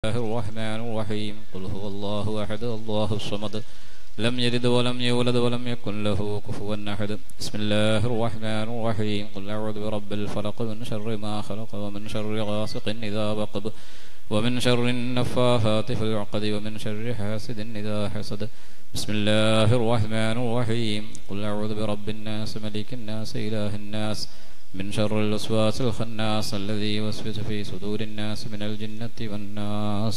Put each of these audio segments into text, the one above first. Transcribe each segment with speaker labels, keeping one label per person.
Speaker 1: الله الرحمن الرحيم قل هو الله أحد الله الصمد لم يلد ولم يولد ولم يكن له كفوا أحد بسم الله الرحمن الرحيم قل أعوذ برب الفلق من شر ما خلق ومن شر غاسق إذا وقب ومن شر النفاثات في العقد ومن شر حاسد إذا حسد بسم الله الرحمن الرحيم قل أعوذ برب الناس ملك الناس إله الناس من شر الوسواس الخناس الذي يوسوس في صدور الناس من الجنة والناس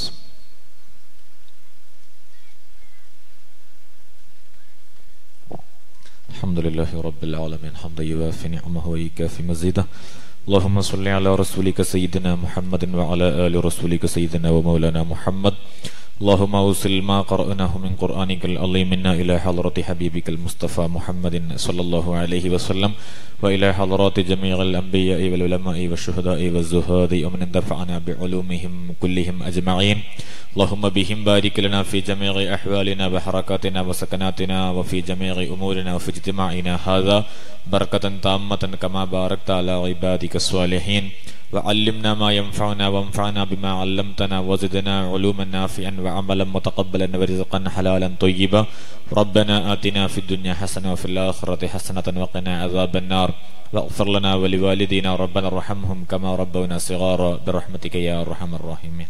Speaker 2: الحمد لله رب العالمين حمدا يوافي نعمه ويكافي مزيده اللهم صل على رسولك سيدنا محمد وعلى آل رسولك سيدنا ومولانا محمد اللهم أوصل ما قرأناه من قرآنك العظيم منا إلى حضرة حبيبك المصطفى محمد صلى الله عليه وسلم وإلى حضرات جميع الأنبياء والعلماء والشهداء والزهاد ومن دفعنا بعلومهم كلهم أجمعين اللهم بهم بارك لنا في جميع أحوالنا وحركاتنا وسكناتنا وفي جميع أمورنا وفي اجتماعنا هذا بركة تامة كما باركت على عبادك الصالحين وعلمنا ما ينفعنا وانفعنا بما علمتنا وزدنا علوما نافعا وعملا متقبلا ورزقا حلالا طيبا ربنا آتنا في الدنيا حسنة وفي الآخرة حسنة وقنا عذاب النار واغفر لنا ولوالدينا ربنا ارحمهم كما ربونا صغارا برحمتك يا أرحم الراحمين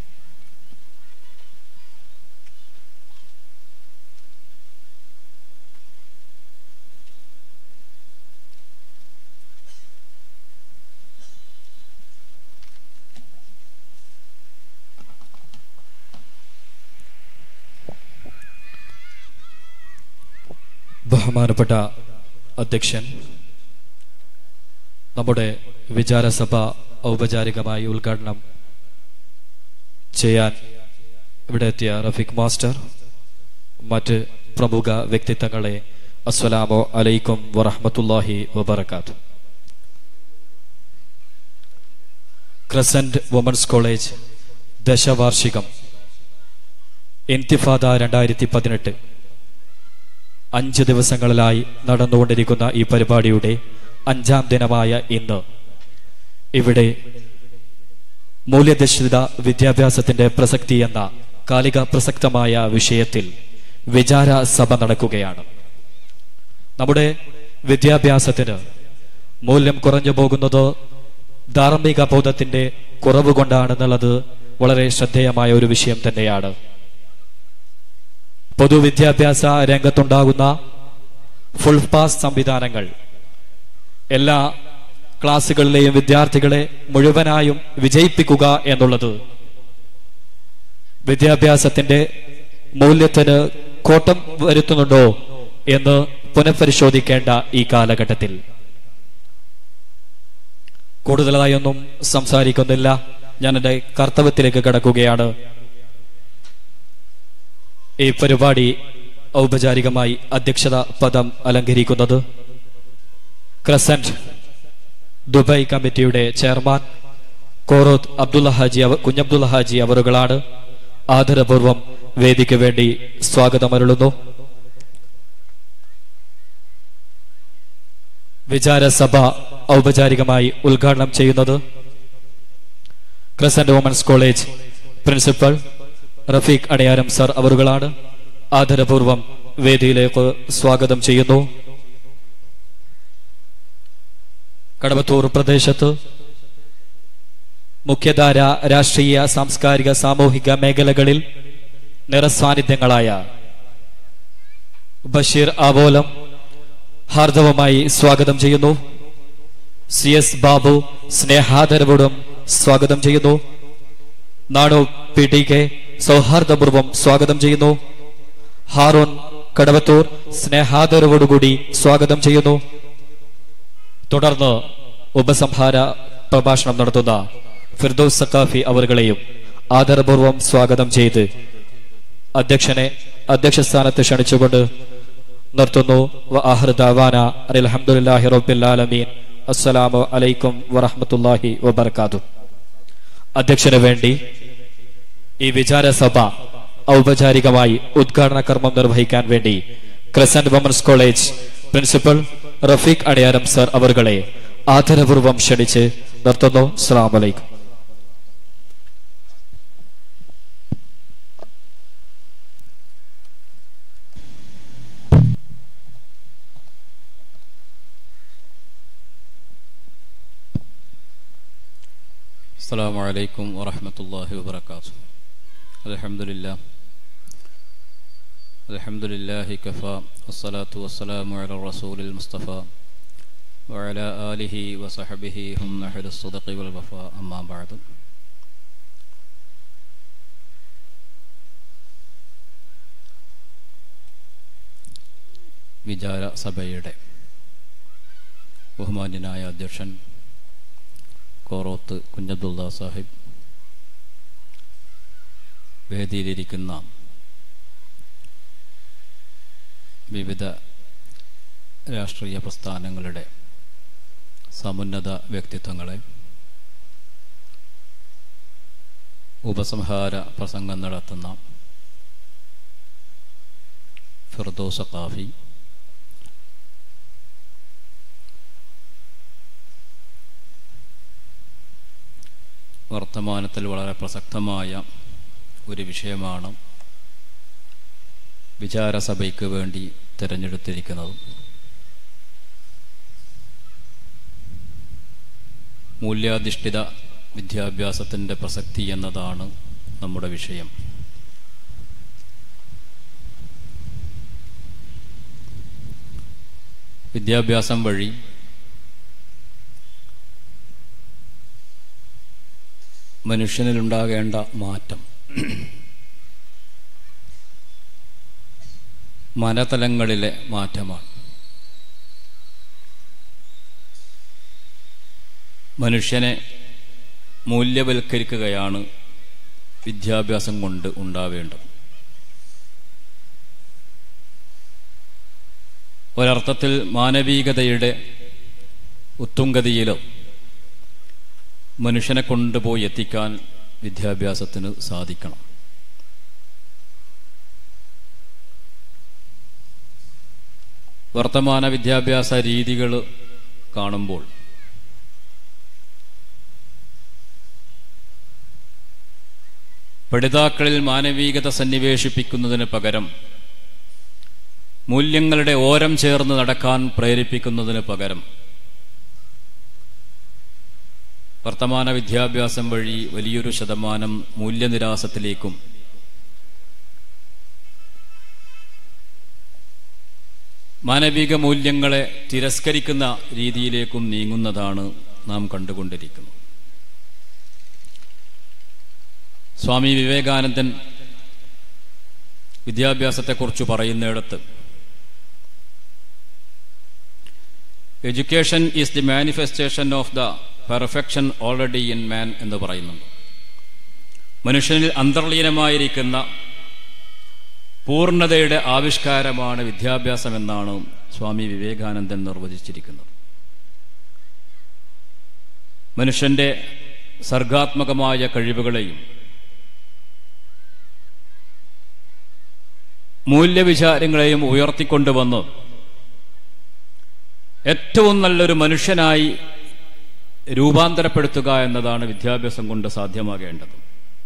Speaker 3: ബഹുമാനപ്പെട്ട അധ്യക്ഷൻ നമ്മുടെ വിചാരസഭ ഔപചാരികമായി ഉദ്ഘാടനം ചെയ്യാൻ ഇവിടെ എത്തിയ റഫീഖ് മാസ്റ്റർ മറ്റ് പ്രമുഖ വ്യക്തിത്വങ്ങളെ അസ്സലാമു അലൈക്കും വറഹ്മത്തുള്ളാഹി വബറകാത്ത് ക്രസന്റ് വുമൻസ് കോളേജ് ദശവാർഷികം ഇന്തിഫാദ രണ്ടായിരത്തി പതിനെട്ട് അഞ്ച് ദിവസങ്ങളിലായി നടന്നുകൊണ്ടിരിക്കുന്ന ഈ പരിപാടിയുടെ അഞ്ചാം ദിനമായ ഇന്ന് ഇവിടെ മൂല്യധിഷ്ഠിത വിദ്യാഭ്യാസത്തിന്റെ പ്രസക്തി എന്ന കാലിക പ്രസക്തമായ വിഷയത്തിൽ വിചാര സഭ നടക്കുകയാണ് നമ്മുടെ വിദ്യാഭ്യാസത്തിന് മൂല്യം കുറഞ്ഞു പോകുന്നത് ധാർമ്മിക ബോധത്തിന്റെ കുറവ് കൊണ്ടാണെന്നുള്ളത് വളരെ ശ്രദ്ധേയമായ ഒരു വിഷയം തന്നെയാണ് പൊതുവിദ്യാഭ്യാസ രംഗത്തുണ്ടാകുന്ന ഫുൾ പാസ് സംവിധാനങ്ങൾ എല്ലാ ക്ലാസ്സുകളിലെയും വിദ്യാർത്ഥികളെ മുഴുവനായും വിജയിപ്പിക്കുക എന്നുള്ളത് വിദ്യാഭ്യാസത്തിന്റെ മൂല്യത്തിന് കോട്ടം വരുത്തുന്നുണ്ടോ എന്ന് പുനഃപരിശോധിക്കേണ്ട ഈ കാലഘട്ടത്തിൽ കൂടുതലായൊന്നും സംസാരിക്കുന്നില്ല ഞാൻ എൻ്റെ കർത്തവ്യത്തിലേക്ക് കടക്കുകയാണ് ഈ പരിപാടി ഔപചാരികമായി അധ്യക്ഷത പദം അലങ്കരിക്കുന്നത് ക്രസന്റ് ദുബായ് കമ്മിറ്റിയുടെ ചെയർമാൻ കോറോത്ത് അബ്ദുള്ള ഹാജി അവ- കുഞ്ഞബ്ദുള്ള ഹാജി അവറുകളാണ് ആദരപൂർവം വേദിക്ക് വേണ്ടി സ്വാഗതമരുളുന്നു വിചാരസഭ ഔപചാരികമായി ഉദ്ഘാടനം ചെയ്യുന്നത് crescent women's college principal Rafeeq Adayaram sir അവറുകളാണ് ആദരപൂർവം വേദിയിലേക്ക് സ്വാഗതം ചെയ്യുന്നു കടവത്തൂർ പ്രദേശത്ത് മുഖ്യധാര രാഷ്ട്രീയ സാംസ്കാരിക സാമൂഹിക മേഖലകളിൽ നിറസാന്നിധ്യങ്ങളായ ബഷീർ ആവോലം ഹാർദവമായി സ്വാഗതം ചെയ്യുന്നു സി എസ് ബാബു സ്നേഹാദരവോടും സ്വാഗതം ചെയ്യുന്നു നാണു പി ടി കെ സൗഹാർദ്ദപൂർവം സ്വാഗതം ചെയ്യുന്നു ഹാറൂൺ കടവത്തൂർ സ്നേഹാദരവോടുകൂടി സ്വാഗതം ചെയ്യുന്നു തുടർന്ന് ഉപസംഹാര പ്രഭാഷണം നടത്തുന്ന ഫിർദൌസ് സക്കാഫി അവരുകളെയും ആദരപൂർവം സ്വാഗതം ചെയ്ത് അധ്യക്ഷനെ അധ്യക്ഷ സ്ഥാനത്ത് ക്ഷണിച്ചുകൊണ്ട് നിർത്തുന്നു വ ആഹിർ ദഅവാന അൽഹംദുലില്ലാഹി റബ്ബിൽ ആലമീൻ അസ്സലാമു അലൈക്കും വറഹ്മത്തുള്ളാഹി വബറകാതുഹു അധ്യക്ഷന് വേണ്ടി ഈ വിചാരസഭ ഔപചാരികമായി ഉദ്ഘാടന കർമ്മം നിർവഹിക്കാൻ വേണ്ടി crescent women's college principal Rafeeq Adayaram sir അവറുകളെ ആദരപൂർവം ക്ഷണിച്ച് നിർത്തുന്നു അസ്സലാമു അലൈക്കും
Speaker 1: السلام عليكم ورحمة الله وبركاته الحمد لله الحمد لله كفى والصلاة والسلام على الرسول المصطفى وعلى آله وصحبه هم أهل الصدق والوفاء أما بعد വിചാര സഭയുടെ ബഹുമാന്യനായ അധ്യക്ഷൻ കോറോത്ത് കുഞ്ഞബ്ദുള്ള സാഹിബ് വേദിയിലിരിക്കുന്ന വിവിധ രാഷ്ട്രീയ പ്രസ്ഥാനങ്ങളുടെ സമുന്നത വ്യക്തിത്വങ്ങളെ ഉപസംഹാര പ്രസംഗം നടത്തുന്ന ഫിർദോസ കാഫി വർത്തമാനത്തിൽ വളരെ പ്രസക്തമായ ഒരു വിഷയമാണ് വിചാരസഭയ്ക്ക് വേണ്ടി തിരഞ്ഞെടുത്തിരിക്കുന്നത് മൂല്യാധിഷ്ഠിത വിദ്യാഭ്യാസത്തിൻ്റെ പ്രസക്തി എന്നതാണ് നമ്മുടെ വിഷയം വിദ്യാഭ്യാസം വഴി മനുഷ്യനിലുണ്ടാകേണ്ട മാറ്റം മനതലങ്ങളിലെ മാറ്റമാണ് മനുഷ്യനെ മൂല്യവൽക്കരിക്കുകയാണ് വിദ്യാഭ്യാസം കൊണ്ട് ഉണ്ടാവേണ്ടത് ഒരർത്ഥത്തിൽ മാനവികതയുടെ ഉത്തുംഗതിയിലോ മനുഷ്യനെ കൊണ്ടുപോയി എത്തിക്കാൻ വിദ്യാഭ്യാസത്തിന് സാധിക്കണം വർത്തമാന വിദ്യാഭ്യാസ രീതികൾ കാണുമ്പോൾ പഠിതാക്കളിൽ മാനവികത സന്നിവേശിപ്പിക്കുന്നതിന് പകരം മൂല്യങ്ങളുടെ ഓരം ചേർന്ന് നടക്കാൻ പ്രേരിപ്പിക്കുന്നതിന് പകരം വർത്തമാന വിദ്യാഭ്യാസം വഴി വലിയൊരു ശതമാനം മൂല്യനിരാസത്തിലേക്കും മാനവിക മൂല്യങ്ങളെ തിരസ്കരിക്കുന്ന രീതിയിലേക്കും നീങ്ങുന്നതാണ് നാം കണ്ടുകൊണ്ടിരിക്കുന്നത് സ്വാമി വിവേകാനന്ദൻ വിദ്യാഭ്യാസത്തെക്കുറിച്ച് പറയുന്നിടത്ത് education is the manifestation of the perfection already in man എന്ന് പറയുന്നുണ്ട് മനുഷ്യനിൽ അന്തർലീനമായിരിക്കുന്ന പൂർണ്ണതയുടെ ആവിഷ്കാരമാണ് വിദ്യാഭ്യാസം എന്നാണ് സ്വാമി വിവേകാനന്ദൻ നിർവചിച്ചിരിക്കുന്നത് മനുഷ്യന്റെ സർഗാത്മകമായ കഴിവുകളെയും മൂല്യവിചാരങ്ങളെയും ഉയർത്തിക്കൊണ്ടുവന്ന് ഏറ്റവും നല്ലൊരു മനുഷ്യനായി രൂപാന്തരപ്പെടുത്തുക എന്നതാണ് വിദ്യാഭ്യാസം കൊണ്ട് സാധ്യമാകേണ്ടത്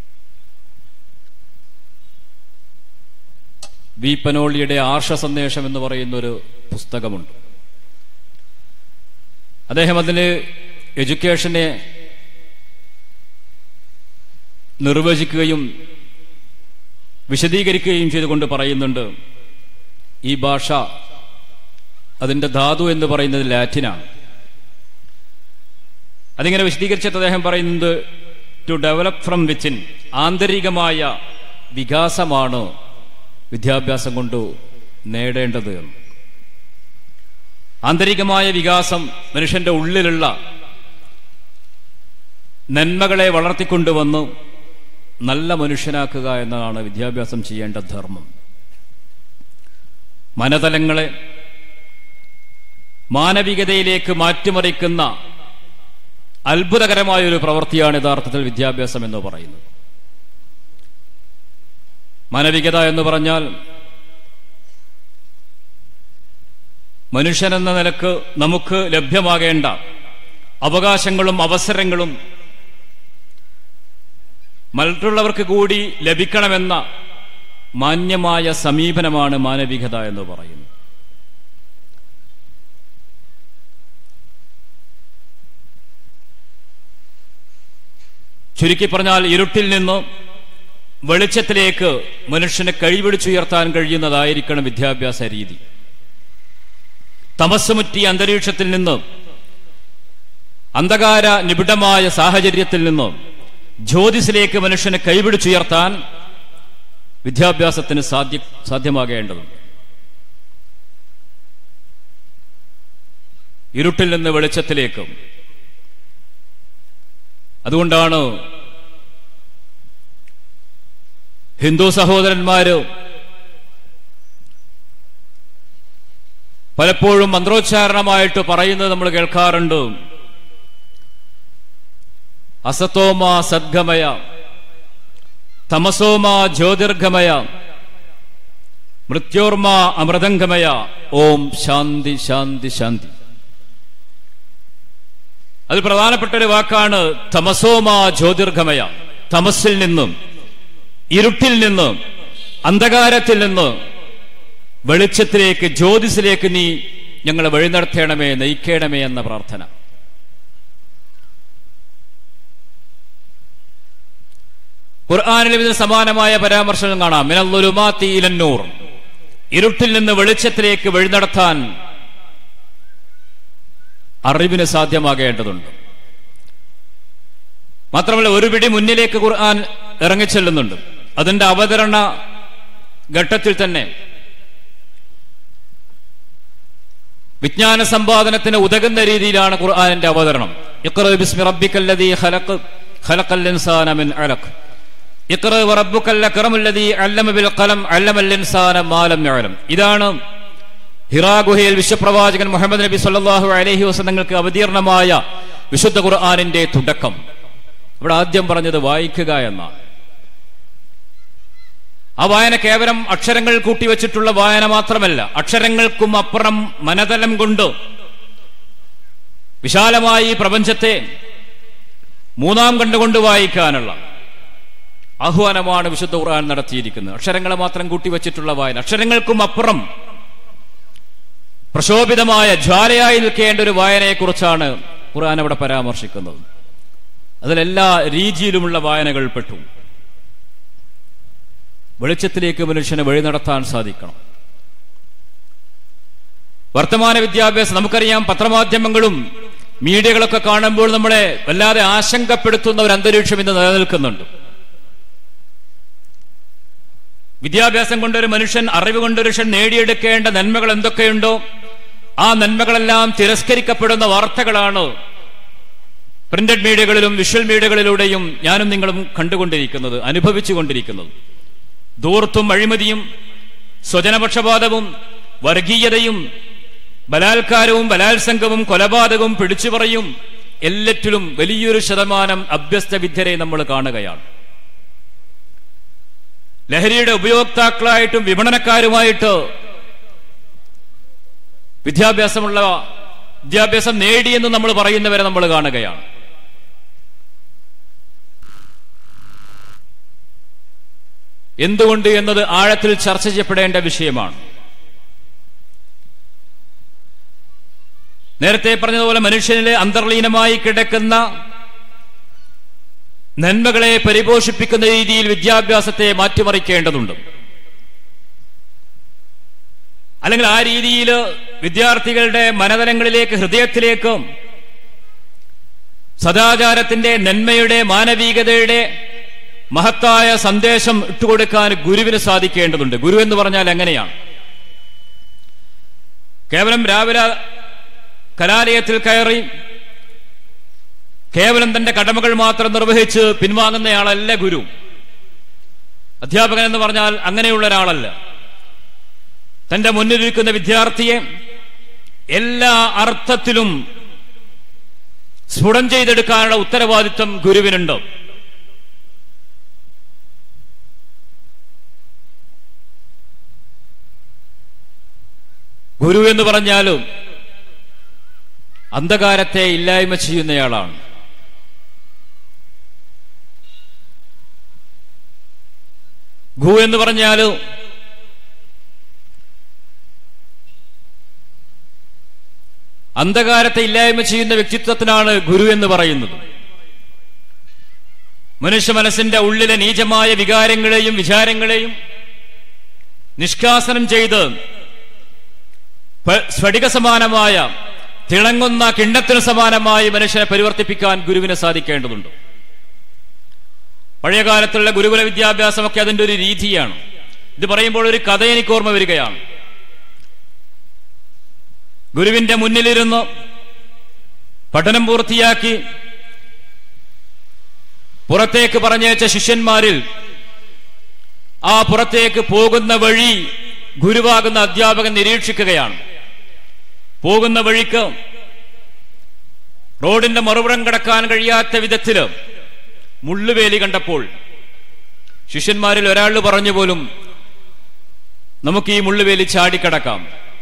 Speaker 1: വി പനോളിയുടെ ആർഷ സന്ദേശം എന്ന് പറയുന്ന ഒരു പുസ്തകമുണ്ട് അദ്ദേഹം അതിന് എഡ്യൂക്കേഷനെ നിർവചിക്കുകയും വിശദീകരിക്കുകയും ചെയ്തുകൊണ്ട് പറയുന്നുണ്ട് ഈ ഭാഷ അതിന്റെ ധാതു എന്ന് പറയുന്നത് ലാറ്റിനാണ് അതിങ്ങനെ വിശദീകരിച്ചിട്ട് അദ്ദേഹം പറയുന്നത് ടു ഡെവലപ്പ് ഫ്രം വിച്ചിൻ ആന്തരികമായ വികാസമാണ് വിദ്യാഭ്യാസം കൊണ്ട് നേടേണ്ടത് എന്ന് ആന്തരികമായ വികാസം മനുഷ്യന്റെ ഉള്ളിലുള്ള നന്മകളെ വളർത്തിക്കൊണ്ടുവന്ന് നല്ല മനുഷ്യനാക്കുക എന്നതാണ് വിദ്യാഭ്യാസം ചെയ്യേണ്ട ധർമ്മം മനതലങ്ങളെ മാനവികതയിലേക്ക് മാറ്റിമറിക്കുന്ന അത്ഭുതകരമായ ഒരു പ്രവൃത്തിയാണ് യഥാർത്ഥത്തിൽ വിദ്യാഭ്യാസം എന്ന് പറയുന്നത് മാനവികത എന്ന് പറഞ്ഞാൽ മനുഷ്യനെന്ന നിലക്ക് നമുക്ക് ലഭ്യമാകേണ്ട അവകാശങ്ങളും അവസരങ്ങളും മറ്റുള്ളവർക്ക് കൂടി ലഭിക്കണമെന്ന മാന്യമായ സമീപനമാണ് മാനവികത എന്ന് പറയുന്നത്
Speaker 4: ചുരുക്കി പറഞ്ഞാൽ ഇരുട്ടിൽ നിന്ന് വെളിച്ചത്തിലേക്ക് മനുഷ്യനെ കഴിപിടിച്ചുയർത്താൻ കഴിയുന്നതായിരിക്കണം വിദ്യാഭ്യാസ രീതി തമസ്സുമുറ്റിയ അന്തരീക്ഷത്തിൽ നിന്ന് അന്ധകാര നിബിഡമായ സാഹചര്യത്തിൽ നിന്ന് ജ്യോതിസിലേക്ക് മനുഷ്യനെ കൈപിടിച്ചുയർത്താൻ വിദ്യാഭ്യാസത്തിന് സാധ്യ സാധ്യമാകേണ്ടതുണ്ട് ഇരുട്ടിൽ നിന്ന് വെളിച്ചത്തിലേക്ക് അതുകൊണ്ടാണ് ഹിന്ദു സഹോദരന്മാര് പലപ്പോഴും മന്ത്രോച്ചാരണമായിട്ട് പറയുന്നത് നമ്മൾ കേൾക്കാറുണ്ട് അസത്തോമ സദ്ഗമയ തമസോമ ജ്യോതിർഗമയ മൃത്യോർമ അമൃതംഗമയ ഓം ശാന്തി ശാന്തി ശാന്തി അത് പ്രധാനപ്പെട്ട ഒരു വാക്കാണ് തമസോമ ജ്യോതിർഗമയ തമസിൽ നിന്നും ഇരുട്ടിൽ നിന്ന് അന്ധകാരത്തിൽ നിന്ന് വെളിച്ചത്തിലേക്ക് ജ്യോതിസിലേക്ക് നീ ഞങ്ങളെ വഴി നടത്തണമേ നയിക്കണമേ എന്ന പ്രാർത്ഥന ഖുർആാനിൽ ഇതിന് സമാനമായ പരാമർശനം കാണാം മിനല്ലുലുമാത്തി ഇലന്നൂർ ഇരുട്ടിൽ നിന്ന് വെളിച്ചത്തിലേക്ക് വഴി നടത്താൻ അറിവിന് സാധ്യമാകേണ്ടതുണ്ട് മാത്രമല്ല ഒരു പിടി മുന്നിലേക്ക് ഖുർആൻ ഇറങ്ങിച്ചെല്ലുന്നുണ്ട് അതിന്റെ അവതരണ ഘട്ടത്തിൽ തന്നെ വിജ്ഞാന സമ്പാദനത്തിന് ഉതകുന്ന രീതിയിലാണ് ഖുർആാനിന്റെ അവതരണം ഇഖ്റ ബിസ്മി റബ്ബിക്കല്ലദീ ഖലഖ് ഖലഖൽ ഇൻസാന മിൻ അലഖ് ഇഖ്റ വറബ്ബുക്കൽ അക്റമുല്ലദീ അല്ലമ ബിൽ ഖലം അല്ലമൽ ഇൻസാന മാ ലം യഅലം ഇതാണ് ഹിറാ ഗുഹയിൽ വിശ്വപ്രവാചകൻ മുഹമ്മദ് നബി സല്ലല്ലാഹു അലൈഹി വസല്ലങ്ങൾക്ക് അവതീർണമായ വിശുദ്ധ ഖുർആാനിന്റെ തുടക്കം ഇവിടെ ആദ്യം പറഞ്ഞത് വായിക്കുക എന്നാണ് ആ വായന കേവലം അക്ഷരങ്ങൾ കൂട്ടിവെച്ചിട്ടുള്ള വായന മാത്രമല്ല അക്ഷരങ്ങൾക്കും അപ്പുറം മനതലം കൊണ്ട് വിശാലമായി ഈ പ്രപഞ്ചത്തെ മൂന്നാം കണ്ടുകൊണ്ട് വായിക്കാനുള്ള ആഹ്വാനമാണ് വിശുദ്ധ ഖുർആൻ നടത്തിയിരിക്കുന്നത് അക്ഷരങ്ങളെ മാത്രം കൂട്ടിവെച്ചിട്ടുള്ള വായന അക്ഷരങ്ങൾക്കും അപ്പുറം പ്രശോഭിതമായ ജ്വാലയായി നിൽക്കേണ്ട ഒരു വായനയെക്കുറിച്ചാണ് ഖുർആൻ അവിടെ പരാമർശിക്കുന്നത് അതിലെല്ലാ രീതിയിലുമുള്ള വായനകൾ പെട്ടു വെളിച്ചത്തിലേക്ക് മനുഷ്യനെ വഴി നടത്താൻ സാധിക്കണം വർത്തമാന വിദ്യാഭ്യാസം നമുക്കറിയാം പത്രമാധ്യമങ്ങളും മീഡിയകളൊക്കെ കാണുമ്പോൾ നമ്മളെ വല്ലാതെ ആശങ്കപ്പെടുത്തുന്ന ഒരു അന്തരീക്ഷം ഇന്ന് നിലനിൽക്കുന്നുണ്ട് വിദ്യാഭ്യാസം കൊണ്ടൊരു മനുഷ്യൻ അറിവ് കൊണ്ടൊരു മനുഷ്യൻ നേടിയെടുക്കേണ്ട നന്മകൾ എന്തൊക്കെയുണ്ടോ ആ നന്മകളെല്ലാം തിരസ്കരിക്കപ്പെടുന്ന വാർത്തകളാണ് പ്രിന്റഡ് മീഡിയകളിലും വിഷ്വൽ മീഡിയകളിലൂടെയും ഞാനും നിങ്ങളും കണ്ടുകൊണ്ടിരിക്കുന്നത് അനുഭവിച്ചുകൊണ്ടിരിക്കുന്നത് ദൂർത്തും അഴിമതിയും സ്വജനപക്ഷപാതവും വർഗീയതയും ബലാത്കാരവും ബലാത്സംഗവും കൊലപാതകവും പിടിച്ചുപറയും എല്ലാറ്റിലും വലിയൊരു ശതമാനം അഭ്യസ്ത വിദ്യരെ നമ്മൾ കാണുകയാണ് ലഹരിയുടെ ഉപയോക്താക്കളായിട്ടും വിപണനക്കാരുമായിട്ട് വിദ്യാഭ്യാസമുള്ള വിദ്യാഭ്യാസം നേടിയെന്ന് നമ്മൾ പറയുന്നവരെ നമ്മൾ കാണുകയാണ് എന്തുകൊണ്ട് എന്നത് ആഴത്തിൽ ചർച്ച ചെയ്യപ്പെടേണ്ട വിഷയമാണ് നേരത്തെ പറഞ്ഞതുപോലെ മനുഷ്യനിലെ അന്തർലീനമായി കിടക്കുന്ന നന്മകളെ പരിപോഷിപ്പിക്കുന്ന രീതിയിൽ വിദ്യാഭ്യാസത്തെ മാറ്റിമറിക്കേണ്ടതുണ്ട് അല്ലെങ്കിൽ ആ രീതിയിൽ വിദ്യാർത്ഥികളുടെ മനതലങ്ങളിലേക്ക് ഹൃദയത്തിലേക്ക് സദാചാരത്തിന്റെ നന്മയുടെ മാനവികതയുടെ മഹത്തായ സന്ദേശം ഇട്ടുകൊടുക്കാൻ ഗുരുവിന് സാധിക്കേണ്ടതുണ്ട് ഗുരു എന്ന് പറഞ്ഞാൽ എങ്ങനെയാണ് കേവലം രാവിലെ കലാലയത്തിൽ കയറി കേവലം തന്റെ കടമകൾ മാത്രം നിർവഹിച്ച് പിൻവാങ്ങുന്നയാളല്ല ഗുരു അധ്യാപകൻ എന്ന് പറഞ്ഞാൽ അങ്ങനെയുള്ള ഒരാളല്ല തന്റെ മുന്നിലിരിക്കുന്ന വിദ്യാർത്ഥിയെ എല്ലാ അർത്ഥത്തിലും സ്ഫുടം ചെയ്തെടുക്കാനുള്ള ഉത്തരവാദിത്വം ഗുരുവിനുണ്ട് ഗുരു എന്ന് പറഞ്ഞാലും അന്ധകാരത്തെ ഇല്ലായ്മ ചെയ്യുന്നയാളാണ് ഗു എന്ന് പറഞ്ഞാല് അന്ധകാരത്തെ ഇല്ലായ്മ ചെയ്യുന്ന വ്യക്തിത്വത്തിനാണ് ഗുരു എന്ന് പറയുന്നത് മനുഷ്യ മനസ്സിന്റെ ഉള്ളിലെ നീചമായ വികാരങ്ങളെയും വിചാരങ്ങളെയും നിഷ്കാസനം ചെയ്ത് പ- സ്ഫടിക സമാനമായ തിളങ്ങുന്ന കിണ്ണത്തിന് സമാനമായി മനുഷ്യനെ പരിവർത്തിപ്പിക്കാൻ ഗുരുവിന് സാധിക്കേണ്ടതുണ്ട് പഴയകാലത്തുള്ള ഗുരുകുല വിദ്യാഭ്യാസമൊക്കെ അതിന്റെ ഒരു രീതിയാണ് ഇത് പറയുമ്പോൾ ഒരു കഥ എനിക്ക് ഓർമ്മ വരികയാണ് ഗുരുവിന്റെ മുന്നിലിരുന്ന് പഠനം പൂർത്തിയാക്കി പുറത്തേക്ക് പറഞ്ഞയച്ച ശിഷ്യന്മാരിൽ ആ പുറത്തേക്ക് പോകുന്ന വഴി ഗുരുവാകുന്ന അധ്യാപകൻ നിരീക്ഷിക്കുകയാണ് പോകുന്ന വഴിക്ക് റോഡിന്റെ മറുപുറം കടക്കാൻ കഴിയാത്ത വിധത്തില് മുള്ളുവേലി കണ്ടപ്പോൾ ശിഷ്യന്മാരിൽ ഒരാൾ പറഞ്ഞു പോലും നമുക്ക് ഈ മുള്ളുവേലി ചാടിക്കടക്കാം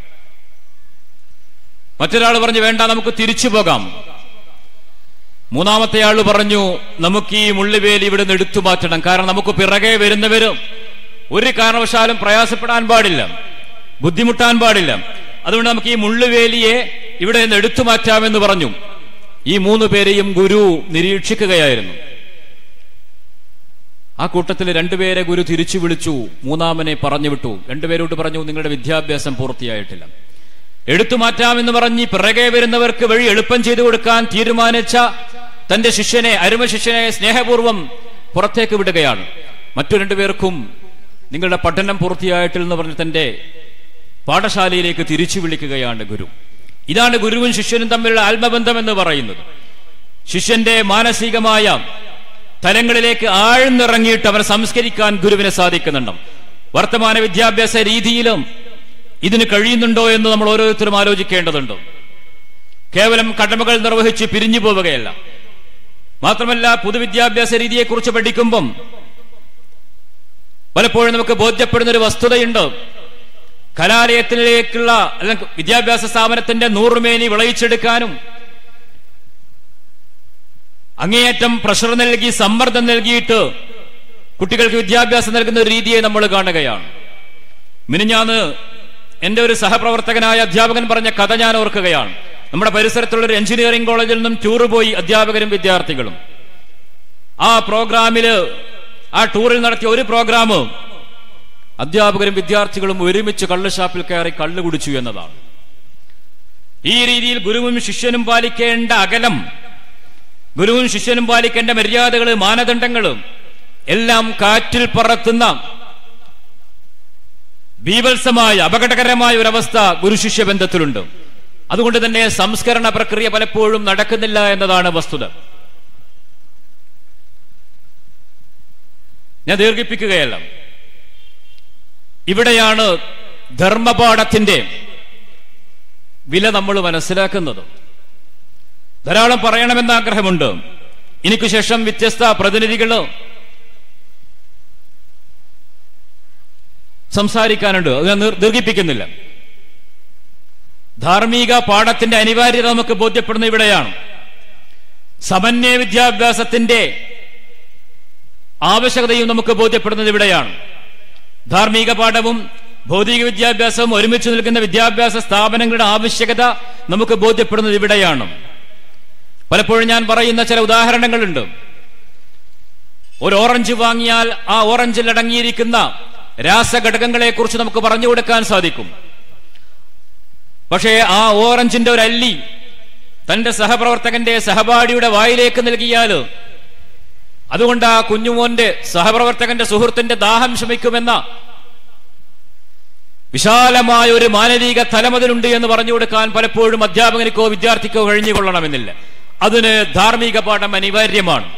Speaker 4: മറ്റൊരാൾ പറഞ്ഞു വേണ്ട നമുക്ക് തിരിച്ചു പോകാം മൂന്നാമത്തെ ആള് പറഞ്ഞു നമുക്ക് ഈ മുള്ളുവേലി ഇവിടെ നിന്ന് എടുത്തു മാറ്റണം കാരണം നമുക്ക് പിറകെ വരുന്നവര് ഒരു കാരണവശാലും പ്രയാസപ്പെടാൻ പാടില്ല ബുദ്ധിമുട്ടാൻ പാടില്ല അതുകൊണ്ട് നമുക്ക് ഈ മുള്ളുവേലിയെ ഇവിടെ നിന്ന് എടുത്തു മാറ്റാമെന്ന് പറഞ്ഞു ഈ മൂന്ന് പേരെയും ഗുരു നിരീക്ഷിക്കുകയായിരുന്നു ആ കൂട്ടത്തിൽ രണ്ടുപേരെ ഗുരു തിരിച്ചു വിളിച്ചു മൂന്നാമനെ പറഞ്ഞു വിട്ടു രണ്ടുപേരോട് പറഞ്ഞു നിങ്ങളുടെ വിദ്യാഭ്യാസം പൂർത്തിയായിട്ടില്ല എടുത്തു മാറ്റാമെന്ന് പറഞ്ഞ് പിറകെ വരുന്നവർക്ക് വഴി എളുപ്പം ചെയ്തു കൊടുക്കാൻ തീരുമാനിച്ച തന്റെ ശിഷ്യനെ അരുമ ശിഷ്യനെ സ്നേഹപൂർവ്വം പുറത്തേക്ക് വിടുകയാണ് മറ്റു രണ്ടുപേർക്കും നിങ്ങളുടെ പഠനം പൂർത്തിയായിട്ടില്ലെന്ന് പറഞ്ഞ് തന്റെ പാഠശാലയിലേക്ക് തിരിച്ചു വിളിക്കുകയാണ് ഗുരു ഇതാണ് ഗുരുവും ശിഷ്യനും തമ്മിലുള്ള ആത്മബന്ധം എന്ന് പറയുന്നത് ശിഷ്യന്റെ മാനസികമായ തലങ്ങളിലേക്ക് ആഴ്ന്നിറങ്ങിയിട്ട് അവരെ സംസ്കരിക്കാൻ ഗുരുവിനെ സാധിക്കുന്നുണ്ട് വർത്തമാന വിദ്യാഭ്യാസ രീതിയിലും ഇതിന് കഴിയുന്നുണ്ടോ എന്ന് നമ്മൾ ഓരോരുത്തരും ആലോചിക്കേണ്ടതുണ്ട് കേവലം കടമകൾ നിർവഹിച്ച് പിരിഞ്ഞു പോവുകയല്ല മാത്രമല്ല പൊതുവിദ്യാഭ്യാസ രീതിയെക്കുറിച്ച് പഠിക്കുമ്പം പലപ്പോഴും നമുക്ക് ബോധ്യപ്പെടുന്ന ഒരു വസ്തുതയുണ്ട് കലാലയത്തിലേക്കുള്ള അല്ലെങ്കിൽ വിദ്യാഭ്യാസ സ്ഥാപനത്തിന്റെ നൂറുമേനി വിളയിച്ചെടുക്കാനും അങ്ങേയറ്റം പ്രഷർ നൽകി സമ്മർദ്ദം നൽകിയിട്ട് കുട്ടികൾക്ക് വിദ്യാഭ്യാസം നൽകുന്ന ഒരു രീതിയെ നമ്മൾ കാണുകയാണ് മിനിഞ്ഞാന്ന് എന്റെ ഒരു സഹപ്രവർത്തകനായ അധ്യാപകൻ പറഞ്ഞ കഥ ഞാൻ ഓർക്കുകയാണ് നമ്മുടെ പരിസരത്തുള്ള ഒരു എഞ്ചിനീയറിംഗ് കോളേജിൽ നിന്നും ടൂർ പോയി അധ്യാപകരും വിദ്യാർത്ഥികളും ആ പ്രോഗ്രാമില് ആ ടൂറിൽ നടത്തിയ ഒരു പ്രോഗ്രാം അധ്യാപകരും വിദ്യാർത്ഥികളും ഒരുമിച്ച് കള്ളുഷാപ്പിൽ കയറി കള്ളു കുടിച്ചു എന്നതാണ് ഈ രീതിയിൽ ഗുരുവും ശിഷ്യനും പാലിക്കേണ്ട അകലം ഗുരുവും ശിഷ്യനും പാലിക്കേണ്ട മര്യാദകള് മാനദണ്ഡങ്ങളും എല്ലാം കാറ്റിൽ പറത്തുന്ന ബീഭത്സമായ അപകടകരമായ ഒരവസ്ഥ ഗുരുശിഷ്യ ബന്ധത്തിലുണ്ട് അതുകൊണ്ട് തന്നെ സംസ്കരണ പ്രക്രിയ പലപ്പോഴും നടക്കുന്നില്ല എന്നതാണ് വസ്തുത ഞാൻ ദീർഘിപ്പിക്കുകയല്ല ഇവിടെയാണ് ധർമ്മപാഠത്തിന്റെ വില നമ്മൾ മനസ്സിലാക്കുന്നത് ധാരാളം പറയണമെന്ന ആഗ്രഹമുണ്ട് എനിക്ക് ശേഷം വ്യത്യസ്ത പ്രതിനിധികള് സംസാരിക്കാനുണ്ട് അത് ഞാൻ ദീർ- ദീർഘിപ്പിക്കുന്നില്ല ധാർമ്മിക പാഠത്തിന്റെ അനിവാര്യത നമുക്ക് ബോധ്യപ്പെടുന്ന ഇവിടെയാണ് സമന്വയ വിദ്യാഭ്യാസത്തിന്റെ ആവശ്യകതയും നമുക്ക് ബോധ്യപ്പെടുന്നത് ഇവിടെയാണ് ധാർമ്മിക പാഠവും ഭൗതിക വിദ്യാഭ്യാസവും ഒരുമിച്ച് നിൽക്കുന്ന വിദ്യാഭ്യാസ സ്ഥാപനങ്ങളുടെ ആവശ്യകത നമുക്ക് ബോധ്യപ്പെടുന്നത് ഇവിടെയാണ് പലപ്പോഴും ഞാൻ പറയുന്ന ചില ഉദാഹരണങ്ങളുണ്ട് ഒരു ഓറഞ്ച് വാങ്ങിയാൽ ആ ഓറഞ്ചിൽ അടങ്ങിയിരിക്കുന്ന രാസഘടകങ്ങളെ കുറിച്ച് നമുക്ക് പറഞ്ഞു കൊടുക്കാൻ സാധിക്കും പക്ഷേ ആ ഓറഞ്ചിന്റെ ഒരു അല്ലി തന്റെ സഹപ്രവർത്തകന്റെ സഹപാഠിയുടെ വായിലേക്ക് നൽകിയാൽ അതുകൊണ്ട് ആ കുഞ്ഞുമോന്റെ സഹപ്രവർത്തകന്റെ സുഹൃത്തിന്റെ ദാഹം ശമിക്കുമെന്ന വിശാലമായ ഒരു മാനവിക തലമതിലുണ്ട് എന്ന് പറഞ്ഞു കൊടുക്കാൻ പലപ്പോഴും അധ്യാപകനിക്കോ വിദ്യാർത്ഥിക്കോ കഴിഞ്ഞുകൊള്ളണമെന്നില്ല അതിന് ധാർമ്മിക പാഠം അനിവാര്യമാണ്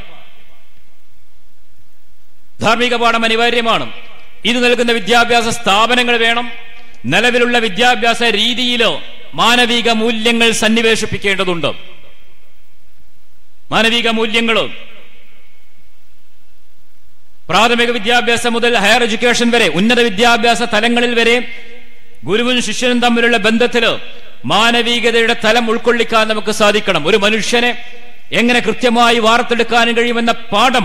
Speaker 4: ധാർമ്മിക പാഠം അനിവാര്യമാണ് ഇത് നൽകുന്ന വിദ്യാഭ്യാസ സ്ഥാപനങ്ങൾ വേണം നിലവിലുള്ള വിദ്യാഭ്യാസ രീതിയിലോ മാനവിക മൂല്യങ്ങൾ സന്നിവേശിപ്പിക്കേണ്ടതുണ്ട് മാനവിക മൂല്യങ്ങളും പ്രാഥമിക വിദ്യാഭ്യാസം മുതൽ ഹയർ എഡ്യൂക്കേഷൻ വരെ ഉന്നത വിദ്യാഭ്യാസ തലങ്ങളിൽ വരെ ഗുരുവും ശിഷ്യനും തമ്മിലുള്ള ബന്ധത്തില് മാനവികതയുടെ തലം ഉൾക്കൊള്ളിക്കാൻ നമുക്ക് സാധിക്കണം ഒരു മനുഷ്യനെ എങ്ങനെ കൃത്യമായി വാർത്തെടുക്കാനും കഴിയുമെന്ന പാഠം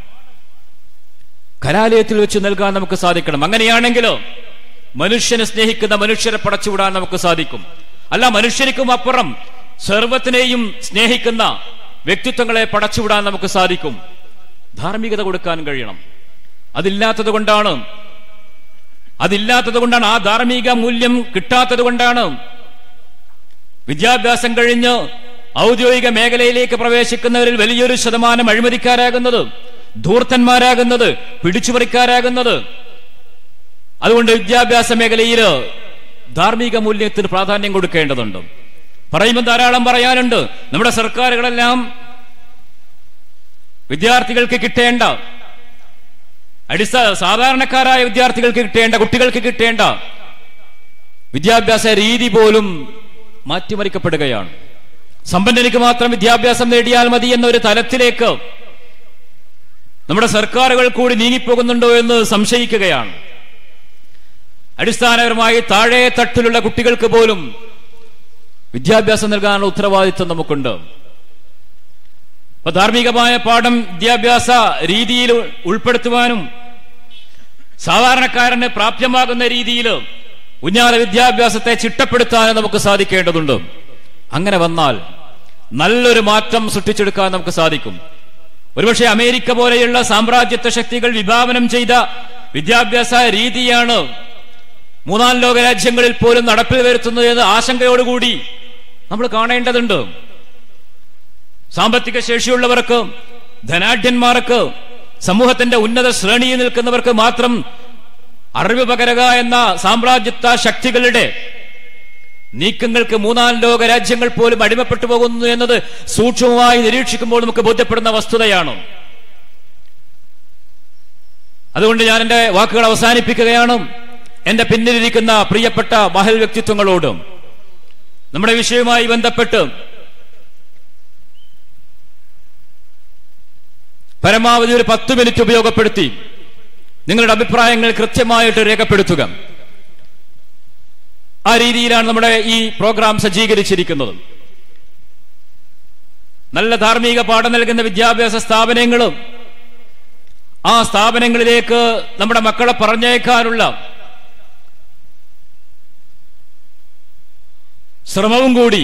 Speaker 4: കലാലയത്തിൽ വെച്ച് നൽകാൻ നമുക്ക് സാധിക്കണം അങ്ങനെയാണെങ്കിലോ മനുഷ്യനെ സ്നേഹിക്കുന്ന മനുഷ്യരെ പടച്ചുവിടാൻ നമുക്ക് സാധിക്കും അല്ല മനുഷ്യർക്കും അപ്പുറം സർവത്തിനെയും സ്നേഹിക്കുന്ന വ്യക്തിത്വങ്ങളെ പടച്ചുവിടാൻ നമുക്ക് സാധിക്കും ധാർമ്മികത കൊടുക്കാൻ കഴിയണം അതില്ലാത്തത് കൊണ്ടാണ് അതില്ലാത്തത് കൊണ്ടാണ് ആ ധാർമ്മിക മൂല്യം കിട്ടാത്തത് കൊണ്ടാണ് വിദ്യാഭ്യാസം കഴിഞ്ഞ് ഔദ്യോഗിക മേഖലയിലേക്ക് പ്രവേശിക്കുന്നവരിൽ വലിയൊരു ശതമാനം അഴിമതിക്കാരാകുന്നത് ധൂർത്തന്മാരാകുന്നത് പിടിച്ചുപറിക്കാരാകുന്നത് അതുകൊണ്ട് വിദ്യാഭ്യാസ മേഖലയിൽ ധാർമ്മിക മൂല്യത്തിന് പ്രാധാന്യം കൊടുക്കേണ്ടതുണ്ട് പറയുമ്പോൾ ധാരാളം പറയാനുണ്ട് നമ്മുടെ സർക്കാരുകളെല്ലാം വിദ്യാർത്ഥികൾക്ക് കിട്ടേണ്ട അടിസ്ഥാന സാധാരണക്കാരായ വിദ്യാർത്ഥികൾക്ക് കിട്ടേണ്ട കുട്ടികൾക്ക് കിട്ടേണ്ട വിദ്യാഭ്യാസ രീതി പോലും മാറ്റിമറിക്കപ്പെടുകയാണ് സമ്പന്നനിക്ക് മാത്രം വിദ്യാഭ്യാസം നേടിയാൽ മതി എന്നൊരു തലത്തിലേക്ക് നമ്മുടെ സർക്കാരുകൾ കൂടി നീങ്ങിപ്പോകുന്നുണ്ടോ എന്ന് സംശയിക്കുകയാണ് അടിസ്ഥാനപരമായി താഴെ തട്ടിലുള്ള കുട്ടികൾക്ക് പോലും വിദ്യാഭ്യാസം നൽകാനുള്ള ഉത്തരവാദിത്വം നമുക്കുണ്ട് അപ്പൊ ധാർമ്മികമായ പാഠം വിദ്യാഭ്യാസ രീതിയിൽ ഉൾപ്പെടുത്തുവാനും സാധാരണക്കാരന് പ്രാപ്യമാകുന്ന രീതിയിൽ ഉന്നത വിദ്യാഭ്യാസത്തെ ചിട്ടപ്പെടുത്താനും നമുക്ക് സാധിക്കേണ്ടതുണ്ട് അങ്ങനെ വന്നാൽ നല്ലൊരു മാറ്റം സൃഷ്ടിച്ചെടുക്കാൻ നമുക്ക് സാധിക്കും ഒരുപക്ഷെ അമേരിക്ക പോലെയുള്ള സാമ്രാജ്യത്വ ശക്തികൾ വിഭാവനം ചെയ്ത വിദ്യാഭ്യാസ രീതിയാണ് മൂന്നാം ലോക രാജ്യങ്ങളിൽ പോലും നടപ്പിൽ വരുത്തുന്നത് എന്ന് ആശങ്കയോടുകൂടി നമ്മൾ കാണേണ്ടതുണ്ട് സാമ്പത്തിക ശേഷിയുള്ളവർക്ക് ധനാഢ്യന്മാർക്ക് സമൂഹത്തിന്റെ ഉന്നത ശ്രേണിയിൽ നിൽക്കുന്നവർക്ക് മാത്രം അറിവ് പകരുക എന്ന സാമ്രാജ്യത്വ ശക്തികളുടെ നീക്കങ്ങൾക്ക് മൂന്നാം ലോക രാജ്യങ്ങൾ പോലും അടിമപ്പെട്ടു പോകുന്നു എന്നത് സൂക്ഷ്മമായി നിരീക്ഷിക്കുമ്പോൾ നമുക്ക് ബോധ്യപ്പെടുന്ന വസ്തുതയാണ് അതുകൊണ്ട് ഞാൻ എന്റെ വാക്കുകൾ അവസാനിപ്പിക്കുകയാണ് എന്റെ പിന്നിലിരിക്കുന്ന പ്രിയപ്പെട്ട മഹൽ വ്യക്തിത്വങ്ങളോടും നമ്മുടെ വിഷയവുമായി ബന്ധപ്പെട്ട് പരമാവധി ഒരു പത്ത് മിനിറ്റ് ഉപയോഗപ്പെടുത്തി നിങ്ങളുടെ അഭിപ്രായങ്ങൾ കൃത്യമായിട്ട് രേഖപ്പെടുത്തുക ആ രീതിയിലാണ് നമ്മുടെ ഈ പ്രോഗ്രാം സജ്ജീകരിച്ചിരിക്കുന്നത് നല്ല ധാർമ്മിക പാഠം നൽകുന്ന വിദ്യാഭ്യാസ സ്ഥാപനങ്ങളും ആ സ്ഥാപനങ്ങളിലേക്ക് നമ്മുടെ മക്കളെ പറഞ്ഞേക്കാനുള്ള ശ്രമവും കൂടി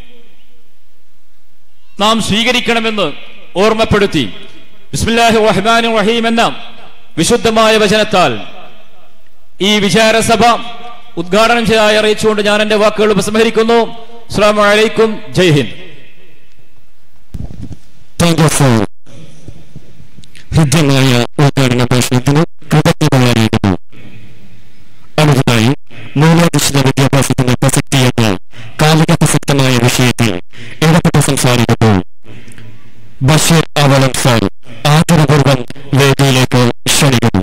Speaker 4: നാം സ്വീകരിക്കണമെന്ന് ഓർമ്മപ്പെടുത്തി ബിസ്മില്ലാഹി റഹ്മാൻ റഹീം എന്ന വിശുദ്ധമായ വചനത്താൽ ഈ വിചാരസഭ ഉദ്ഘാടനം ചെയ്തതായി അറിയിച്ചുകൊണ്ട് ഞാൻ എന്റെ വാക്കുകൾ ഉപസംഹരിക്കുന്നു അസ്സാം വലൈക്കും Jai Hind
Speaker 5: thank you for ഹൃദ്യമായ ഉദ്ഘാടന ഭാഷണത്തിന് കൃതജ്ഞതയായിരുന്നു അടുത്തതായി മൂല്യാധിഷ്ഠിത വിദ്യാഭ്യാസത്തിന്റെ പ്രസക്തി എന്ന കാലിക പ്രസക്തമായ വിഷയത്തിൽ ഇടപെട്ട് സംസാരിക്കുമ്പോൾ ബഷീർ അവലം സാർ ആദരപൂർവ്വം വേദിയിലേക്ക് ക്ഷണിക്കുന്നു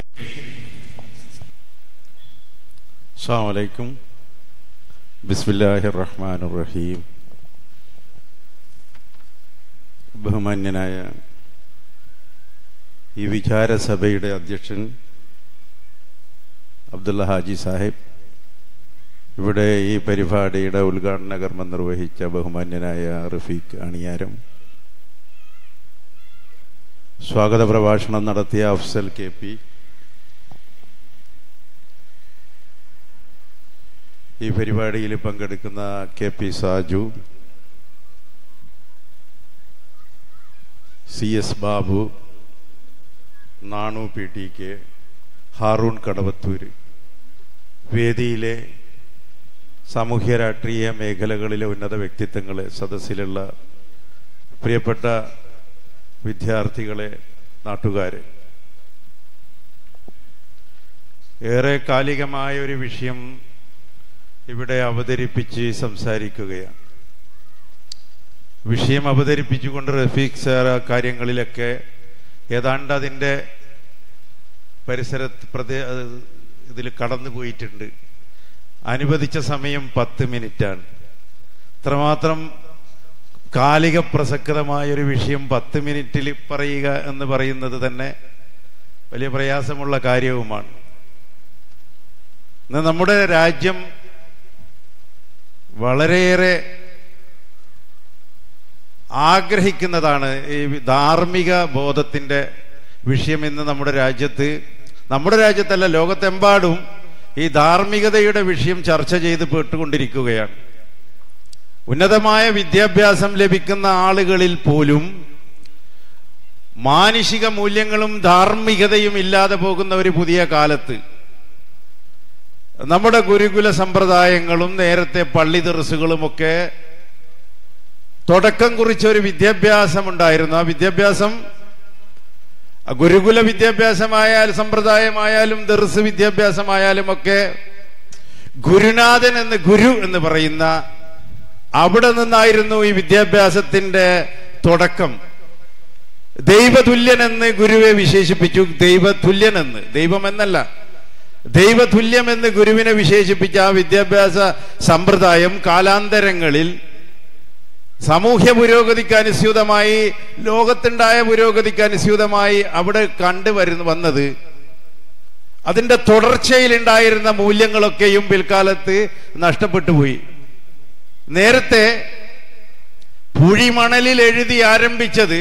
Speaker 6: അസ്സാം വലൈക്കും ബിസ്മില്ലാഹി റഹ്മാൻ റഹീം ബഹുമാന്യനായ ഈ വിചാരസഭയുടെ അധ്യക്ഷൻ അബ്ദുള്ള ഹാജി സാഹിബ് ഇവിടെ ഈ പരിപാടിയുടെ ഉദ്ഘാടന കർമ്മം നിർവഹിച്ച ബഹുമാന്യനായ റഫീഖ് അണിയാരം സ്വാഗത പ്രഭാഷണം നടത്തിയ അഫ്സൽ കെ പി ഈ പരിപാടിയിൽ പങ്കെടുക്കുന്ന K P Saju C S Babu Nanu P T K Haroon Kadavathur വേദിയിലെ സാമൂഹ്യ രാഷ്ട്രീയ മേഖലകളിലെ ഉന്നത വ്യക്തിത്വങ്ങളെ സദസ്സിലുള്ള പ്രിയപ്പെട്ട വിദ്യാർത്ഥികളെ നാട്ടുകാരെ ഏറെ കാലികമായ ഒരു വിഷയം ഇവിടെ അവതരിപ്പിച്ച് സംസാരിക്കുകയാണ് വിഷയം അവതരിപ്പിച്ചുകൊണ്ട് റഫീഖ് സാർ ആ കാര്യങ്ങളിലൊക്കെ ഏതാണ്ട് അതിൻ്റെ പരിസരത്ത് പ്രദേ ഇതിൽ കടന്നു പോയിട്ടുണ്ട് അനുവദിച്ച സമയം പത്ത് മിനിറ്റാണ് ഇത്രമാത്രം കാലിക പ്രസക്തമായ ഒരു വിഷയം പത്ത് മിനിറ്റിൽ പറയുക എന്ന് പറയുന്നത് തന്നെ വലിയ പ്രയാസമുള്ള കാര്യവുമാണ് ഇന്ന് നമ്മുടെ രാജ്യം വളരെയേറെ ആഗ്രഹിക്കുന്നതാണ് ഈ ധാർമ്മിക ബോധത്തിൻ്റെ വിഷയം ഇന്ന് നമ്മുടെ രാജ്യത്ത് നമ്മുടെ രാജ്യത്തല്ല ലോകത്തെമ്പാടും ഈ ധാർമ്മികതയുടെ വിഷയം ചർച്ച ചെയ്ത് പെട്ടുകൊണ്ടിരിക്കുകയാണ് ഉന്നതമായ വിദ്യാഭ്യാസം ലഭിക്കുന്ന ആളുകളിൽ പോലും മാനുഷിക മൂല്യങ്ങളും ധാർമ്മികതയും ഇല്ലാതെ പോകുന്ന ഒരു പുതിയ കാലത്ത് നമ്മുടെ ഗുരുകുല സമ്പ്രദായങ്ങളും നേരത്തെ പള്ളി തെറസുകളുമൊക്കെ തുടക്കം കുറിച്ച ഒരു വിദ്യാഭ്യാസം ഉണ്ടായിരുന്നു ആ വിദ്യാഭ്യാസം ഗുരുകുല വിദ്യാഭ്യാസമായാലും സമ്പ്രദായമായാലും ദർസ് വിദ്യാഭ്യാസമായാലും ഒക്കെ ഗുരുനാഥൻ എന്ന് ഗുരു എന്ന് പറയുന്ന അവിടെ നിന്നായിരുന്നു ഈ വിദ്യാഭ്യാസത്തിന്റെ തുടക്കം ദൈവതുല്യൻ എന്ന് ഗുരുവെ വിശേഷിപ്പിച്ചു ദൈവതുല്യൻ എന്ന് ദൈവം എന്നല്ല ദൈവതുല്യം എന്ന് ഗുരുവിനെ വിശേഷിപ്പിച്ച ആ വിദ്യാഭ്യാസ സമ്പ്രദായം കാലാന്തരങ്ങളിൽ സാമൂഹ്യ പുരോഗതിക്ക് അനുസ്യൂതമായി ലോകത്തുണ്ടായ പുരോഗതിക്ക് അനുസ്യൂതമായി അവിടെ കണ്ടുവരുന്ന വന്നത് അതിന്റെ തുടർച്ചയിൽ ഉണ്ടായിരുന്ന മൂല്യങ്ങളൊക്കെയും പിൽക്കാലത്ത് നഷ്ടപ്പെട്ടു പോയി നേരത്തെ പൂഴിമണലിൽ എഴുതി ആരംഭിച്ചത്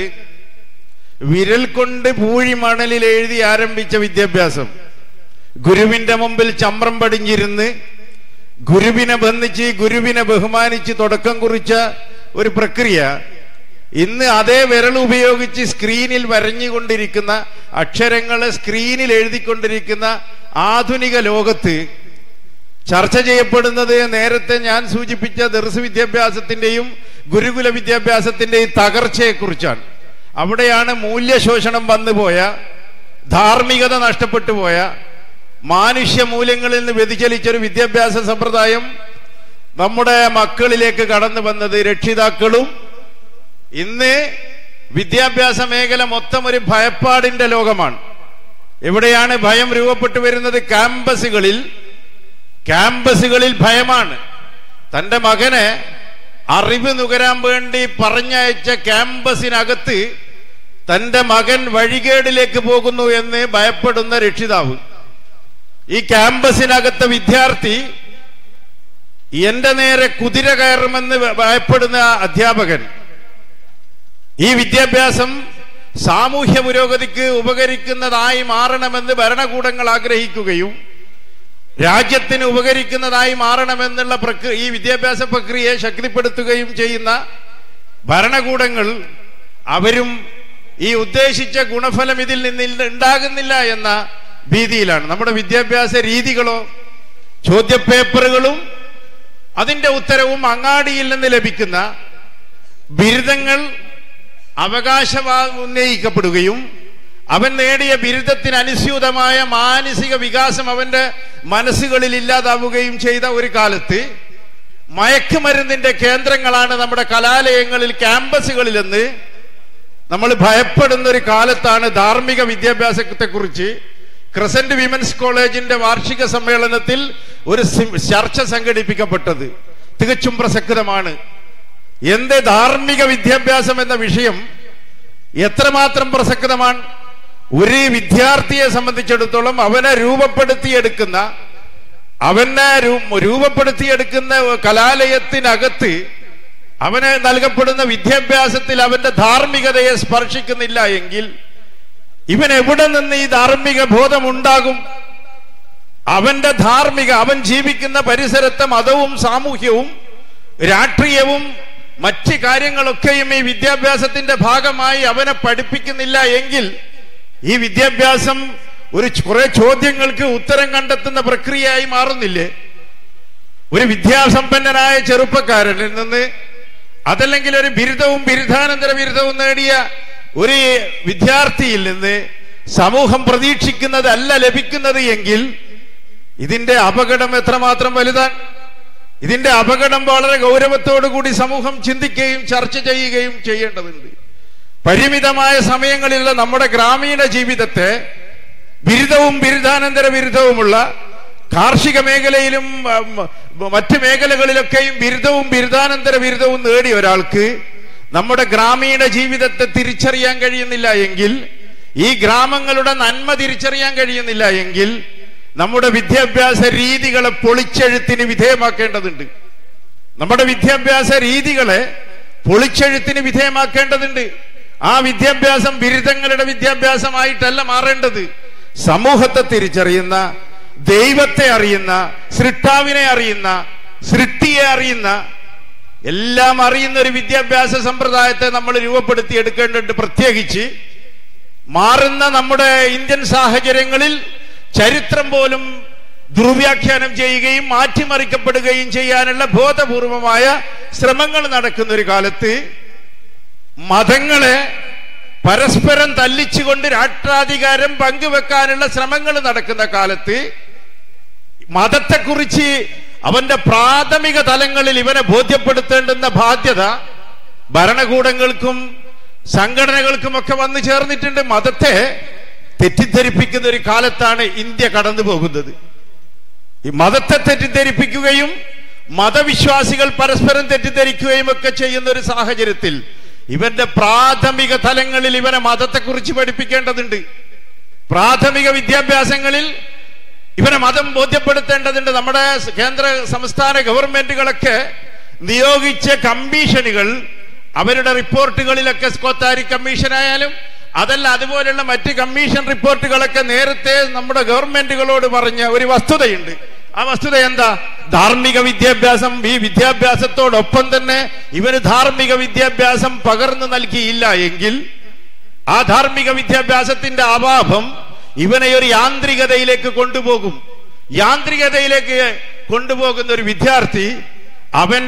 Speaker 6: വിരൽ കൊണ്ട് പൂഴിമണലിൽ എഴുതി ആരംഭിച്ച വിദ്യാഭ്യാസം ഗുരുവിന്റെ മുമ്പിൽ ചമ്രം പടിഞ്ഞിരുന്ന് ഗുരുവിനെ ബന്ധിച്ച് ഗുരുവിനെ ബഹുമാനിച്ച് തുടക്കം കുറിച്ച ഒരു പ്രക്രിയ ഇന്ന് അതേ വിരൽ ഉപയോഗിച്ച് സ്ക്രീനിൽ വരഞ്ഞുകൊണ്ടിരിക്കുന്ന അക്ഷരങ്ങളെ സ്ക്രീനിൽ എഴുതിക്കൊണ്ടിരിക്കുന്ന ആധുനിക ലോകത്ത് ചർച്ച ചെയ്യപ്പെടുന്നത് നേരത്തെ ഞാൻ സൂചിപ്പിച്ച ദർസ് വിദ്യാഭ്യാസത്തിന്റെയും ഗുരുകുല വിദ്യാഭ്യാസത്തിന്റെയും തകർച്ചയെക്കുറിച്ചാണ് അവിടെയാണ് മൂല്യശോഷണം വന്നുപോയ ധാർമ്മികത നഷ്ടപ്പെട്ടു പോയ മാനുഷ്യ മൂല്യങ്ങളിൽ നിന്ന് വ്യതിചലിച്ച ഒരു വിദ്യാഭ്യാസ സമ്പ്രദായം നമ്മുടെ മക്കളിലേക്ക് കടന്നു വന്നത് രക്ഷിതാക്കളും ഇന്ന് വിദ്യാഭ്യാസ മേഖല മൊത്തം ഒരു ഭയപ്പാടിന്റെ ലോകമാണ് എവിടെയാണ് ഭയം രൂപപ്പെട്ടു വരുന്നത് ക്യാമ്പസുകളിൽ ക്യാമ്പസുകളിൽ ഭയമാണ് തന്റെ മകനെ അറിവ് നുകരാൻ വേണ്ടി പറഞ്ഞയച്ച ക്യാമ്പസിനകത്ത് തന്റെ മകൻ വഴികേടിലേക്ക് പോകുന്നു എന്ന് ഭയപ്പെടുന്ന രക്ഷിതാവ് ഈ ക്യാമ്പസിനകത്തെ വിദ്യാർത്ഥി എന്റെ നേരെ കുതിര കയറുമെന്ന് ഭയപ്പെടുന്ന അധ്യാപകൻ ഈ വിദ്യാഭ്യാസം സാമൂഹ്യ പുരോഗതിക്ക് ഉപകരിക്കുന്നതായി മാറണമെന്ന് ഭരണകൂടങ്ങൾ ആഗ്രഹിക്കുകയും രാജ്യത്തിന് ഉപകരിക്കുന്നതായി മാറണമെന്നുള്ള പ്രക്രിയ ഈ വിദ്യാഭ്യാസ പ്രക്രിയയെ ശക്തിപ്പെടുത്തുകയും ചെയ്യുന്ന ഭരണകൂടങ്ങൾ അവരും ഈ ഉദ്ദേശിച്ച ഗുണഫലം ഇതിൽ നിന്ന് ഉണ്ടാകുന്നില്ല എന്ന ഭീതിയിലാണ് നമ്മുടെ വിദ്യാഭ്യാസ രീതികളോ ചോദ്യപേപ്പറുകളും അതിന്റെ ഉത്തരവും അങ്ങാടിയിൽ നിന്ന് ലഭിക്കുന്ന ബിരുദങ്ങൾ അവകാശവാ ഉന്നയിക്കപ്പെടുകയും അവൻ നേടിയ ബിരുദത്തിന് അനുസ്യൂതമായ മാനസിക വികാസം അവന്റെ മനസ്സുകളിൽ ഇല്ലാതാവുകയും ചെയ്ത ഒരു കാലത്ത് മയക്കുമരുന്നിന്റെ കേന്ദ്രങ്ങളാണ് നമ്മുടെ കലാലയങ്ങളിൽ ക്യാമ്പസുകളിലെന്ന് നമ്മൾ ഭയപ്പെടുന്ന ഒരു കാലത്താണ് ധാർമ്മിക വിദ്യാഭ്യാസത്തെ കുറിച്ച് ക്രസന്റ് വിമൻസ് കോളേജിന്റെ വാർഷിക സമ്മേളനത്തിൽ ഒരു ചർച്ച സംഘടിപ്പിക്കപ്പെട്ടത് തികച്ചും പ്രസക്തമാണ് എന്ത് ധാർമ്മിക വിദ്യാഭ്യാസം എന്ന വിഷയം എത്രമാത്രം പ്രസക്തമാണ് ഒരു വിദ്യാർത്ഥിയെ സംബന്ധിച്ചിടത്തോളം അവനെ രൂപപ്പെടുത്തിയെടുക്കുന്ന അവനെ രൂപപ്പെടുത്തിയെടുക്കുന്ന കലാലയത്തിനകത്ത് അവന് നൽകപ്പെടുന്ന വിദ്യാഭ്യാസത്തിൽ അവന്റെ ധാർമ്മികതയെ സ്പർശിക്കുന്നില്ല എങ്കിൽ ഇവൻ എവിടെ നിന്ന് ഈ ധാർമ്മിക ബോധം ഉണ്ടാകും അവന്റെ ധാർമ്മിക അവൻ ജീവിക്കുന്ന പരിസരത്തെ മതവും സാമൂഹ്യവും രാഷ്ട്രീയവും മറ്റ് കാര്യങ്ങളൊക്കെയും ഈ വിദ്യാഭ്യാസത്തിന്റെ ഭാഗമായി അവനെ പഠിപ്പിക്കുന്നില്ല എങ്കിൽ ഈ വിദ്യാഭ്യാസം ഒരു കുറെ ചോദ്യങ്ങൾക്ക് ഉത്തരം കണ്ടെത്തുന്ന പ്രക്രിയയായി മാറുന്നില്ലേ ഒരു വിദ്യാസമ്പന്നനായ ചെറുപ്പക്കാരനിൽ നിന്ന് അതല്ലെങ്കിൽ ഒരു ബിരുദവും ബിരുദാനന്തര ബിരുദവും നേടിയ ഒരു വിദ്യാർത്ഥിയിൽ നിന്ന് സമൂഹം പ്രതീക്ഷിക്കുന്നതല്ല ലഭിക്കുന്നത് എങ്കിൽ ഇതിന്റെ അപകടം എത്രമാത്രം വലുതാണ് ഇതിന്റെ അപകടം വളരെ ഗൗരവത്തോടു കൂടി സമൂഹം ചിന്തിക്കുകയും ചർച്ച ചെയ്യുകയും ചെയ്യേണ്ടതുണ്ട് പരിമിതമായ സമയങ്ങളിലുള്ള നമ്മുടെ ഗ്രാമീണ ജീവിതത്തെ ബിരുദവും ബിരുദാനന്തര ബിരുദവുമുള്ള കാർഷിക മേഖലയിലും മറ്റ് മേഖലകളിലൊക്കെയും ബിരുദവും ബിരുദാനന്തര ബിരുദവും നേടിയ ഒരാൾക്ക് നമ്മുടെ ഗ്രാമീണ ജീവിതത്തെ തിരിച്ചറിയാൻ കഴിയുന്നില്ല എങ്കിൽ ഈ ഗ്രാമങ്ങളുടെ നന്മ തിരിച്ചറിയാൻ കഴിയുന്നില്ല എങ്കിൽ നമ്മുടെ വിദ്യാഭ്യാസ രീതികളെ പൊളിച്ചെഴുത്തിന് വിധേയമാക്കേണ്ടതുണ്ട് നമ്മുടെ വിദ്യാഭ്യാസ രീതികളെ പൊളിച്ചെഴുത്തിന് വിധേയമാക്കേണ്ടതുണ്ട് ആ വിദ്യാഭ്യാസം ബിരുദങ്ങളുടെ വിദ്യാഭ്യാസമായിട്ടല്ല മാറേണ്ടത് സമൂഹത്തെ തിരിച്ചറിയുന്ന ദൈവത്തെ അറിയുന്ന സൃഷ്ടാവിനെ അറിയുന്ന സൃഷ്ടിയെ അറിയുന്ന എല്ലാം അറിയുന്ന ഒരു വിദ്യാഭ്യാസ സമ്പ്രദായത്തെ നമ്മൾ രൂപപ്പെടുത്തി എടുക്കേണ്ടതുണ്ട് പ്രത്യേകിച്ച് മാറുന്ന നമ്മുടെ ഇന്ത്യൻ സാഹചര്യങ്ങളിൽ ചരിത്രം പോലും ദുർവ്യാഖ്യാനം ചെയ്യുകയും മാറ്റിമറിക്കപ്പെടുകയും ചെയ്യാനുള്ള ബോധപൂർവമായ ശ്രമങ്ങൾ നടക്കുന്ന ഒരു കാലത്ത് മതങ്ങളെ പരസ്പരം തല്ലിച്ചുകൊണ്ട് രാഷ്ട്രാധികാരം പങ്കുവെക്കാനുള്ള ശ്രമങ്ങൾ നടക്കുന്ന കാലത്ത് മതത്തെക്കുറിച്ച് അവന്റെ പ്രാഥമിക തലങ്ങളിൽ ഇവനെ ബോധ്യപ്പെടുത്തേണ്ടുന്ന ബാധ്യത ഭരണകൂടങ്ങൾക്കും സംഘടനകൾക്കും ഒക്കെ വന്നു ചേർന്നിട്ടുണ്ട് മതത്തെ തെറ്റിദ്ധരിപ്പിക്കുന്ന ഒരു കാലത്താണ് ഇന്ത്യ കടന്നു പോകുന്നത് ഈ മതത്തെ തെറ്റിദ്ധരിപ്പിക്കുകയും മതവിശ്വാസികൾ പരസ്പരം തെറ്റിദ്ധരിക്കുകയും ഒക്കെ ചെയ്യുന്ന ഒരു സാഹചര്യത്തിൽ ഇവന്റെ പ്രാഥമിക തലങ്ങളിൽ ഇവനെ മതത്തെക്കുറിച്ച് പഠിപ്പിക്കേണ്ടതുണ്ട് പ്രാഥമിക വിദ്യാഭ്യാസങ്ങളിൽ ഇവനെ മതം ബോധ്യപ്പെടുത്തേണ്ടതുണ്ട് നമ്മുടെ കേന്ദ്ര സംസ്ഥാന ഗവൺമെന്റുകളൊക്കെ നിയോഗിച്ച കമ്മീഷനുകൾ അവരുടെ റിപ്പോർട്ടുകളിലൊക്കെ സ്കോത്താരി കമ്മീഷൻ ആയാലും അതല്ല അതുപോലുള്ള മറ്റ് കമ്മീഷൻ റിപ്പോർട്ടുകളൊക്കെ നേരത്തെ നമ്മുടെ ഗവൺമെന്റുകളോട് പറഞ്ഞ ഒരു വസ്തുതയുണ്ട് ആ വസ്തുത എന്താ ധാർമ്മിക വിദ്യാഭ്യാസം ഈ വിദ്യാഭ്യാസത്തോടൊപ്പം തന്നെ ഇവന് ധാർമ്മിക വിദ്യാഭ്യാസം പകർന്നു നൽകിയില്ല എങ്കിൽ ആ ധാർമ്മിക വിദ്യാഭ്യാസത്തിന്റെ അഭാവം ഇവനെ ഒരു യാന്ത്രികതയിലേക്ക് കൊണ്ടുപോകും യാന്ത്രികതയിലേക്ക് കൊണ്ടുപോകുന്ന ഒരു വിദ്യാർത്ഥി അവൻ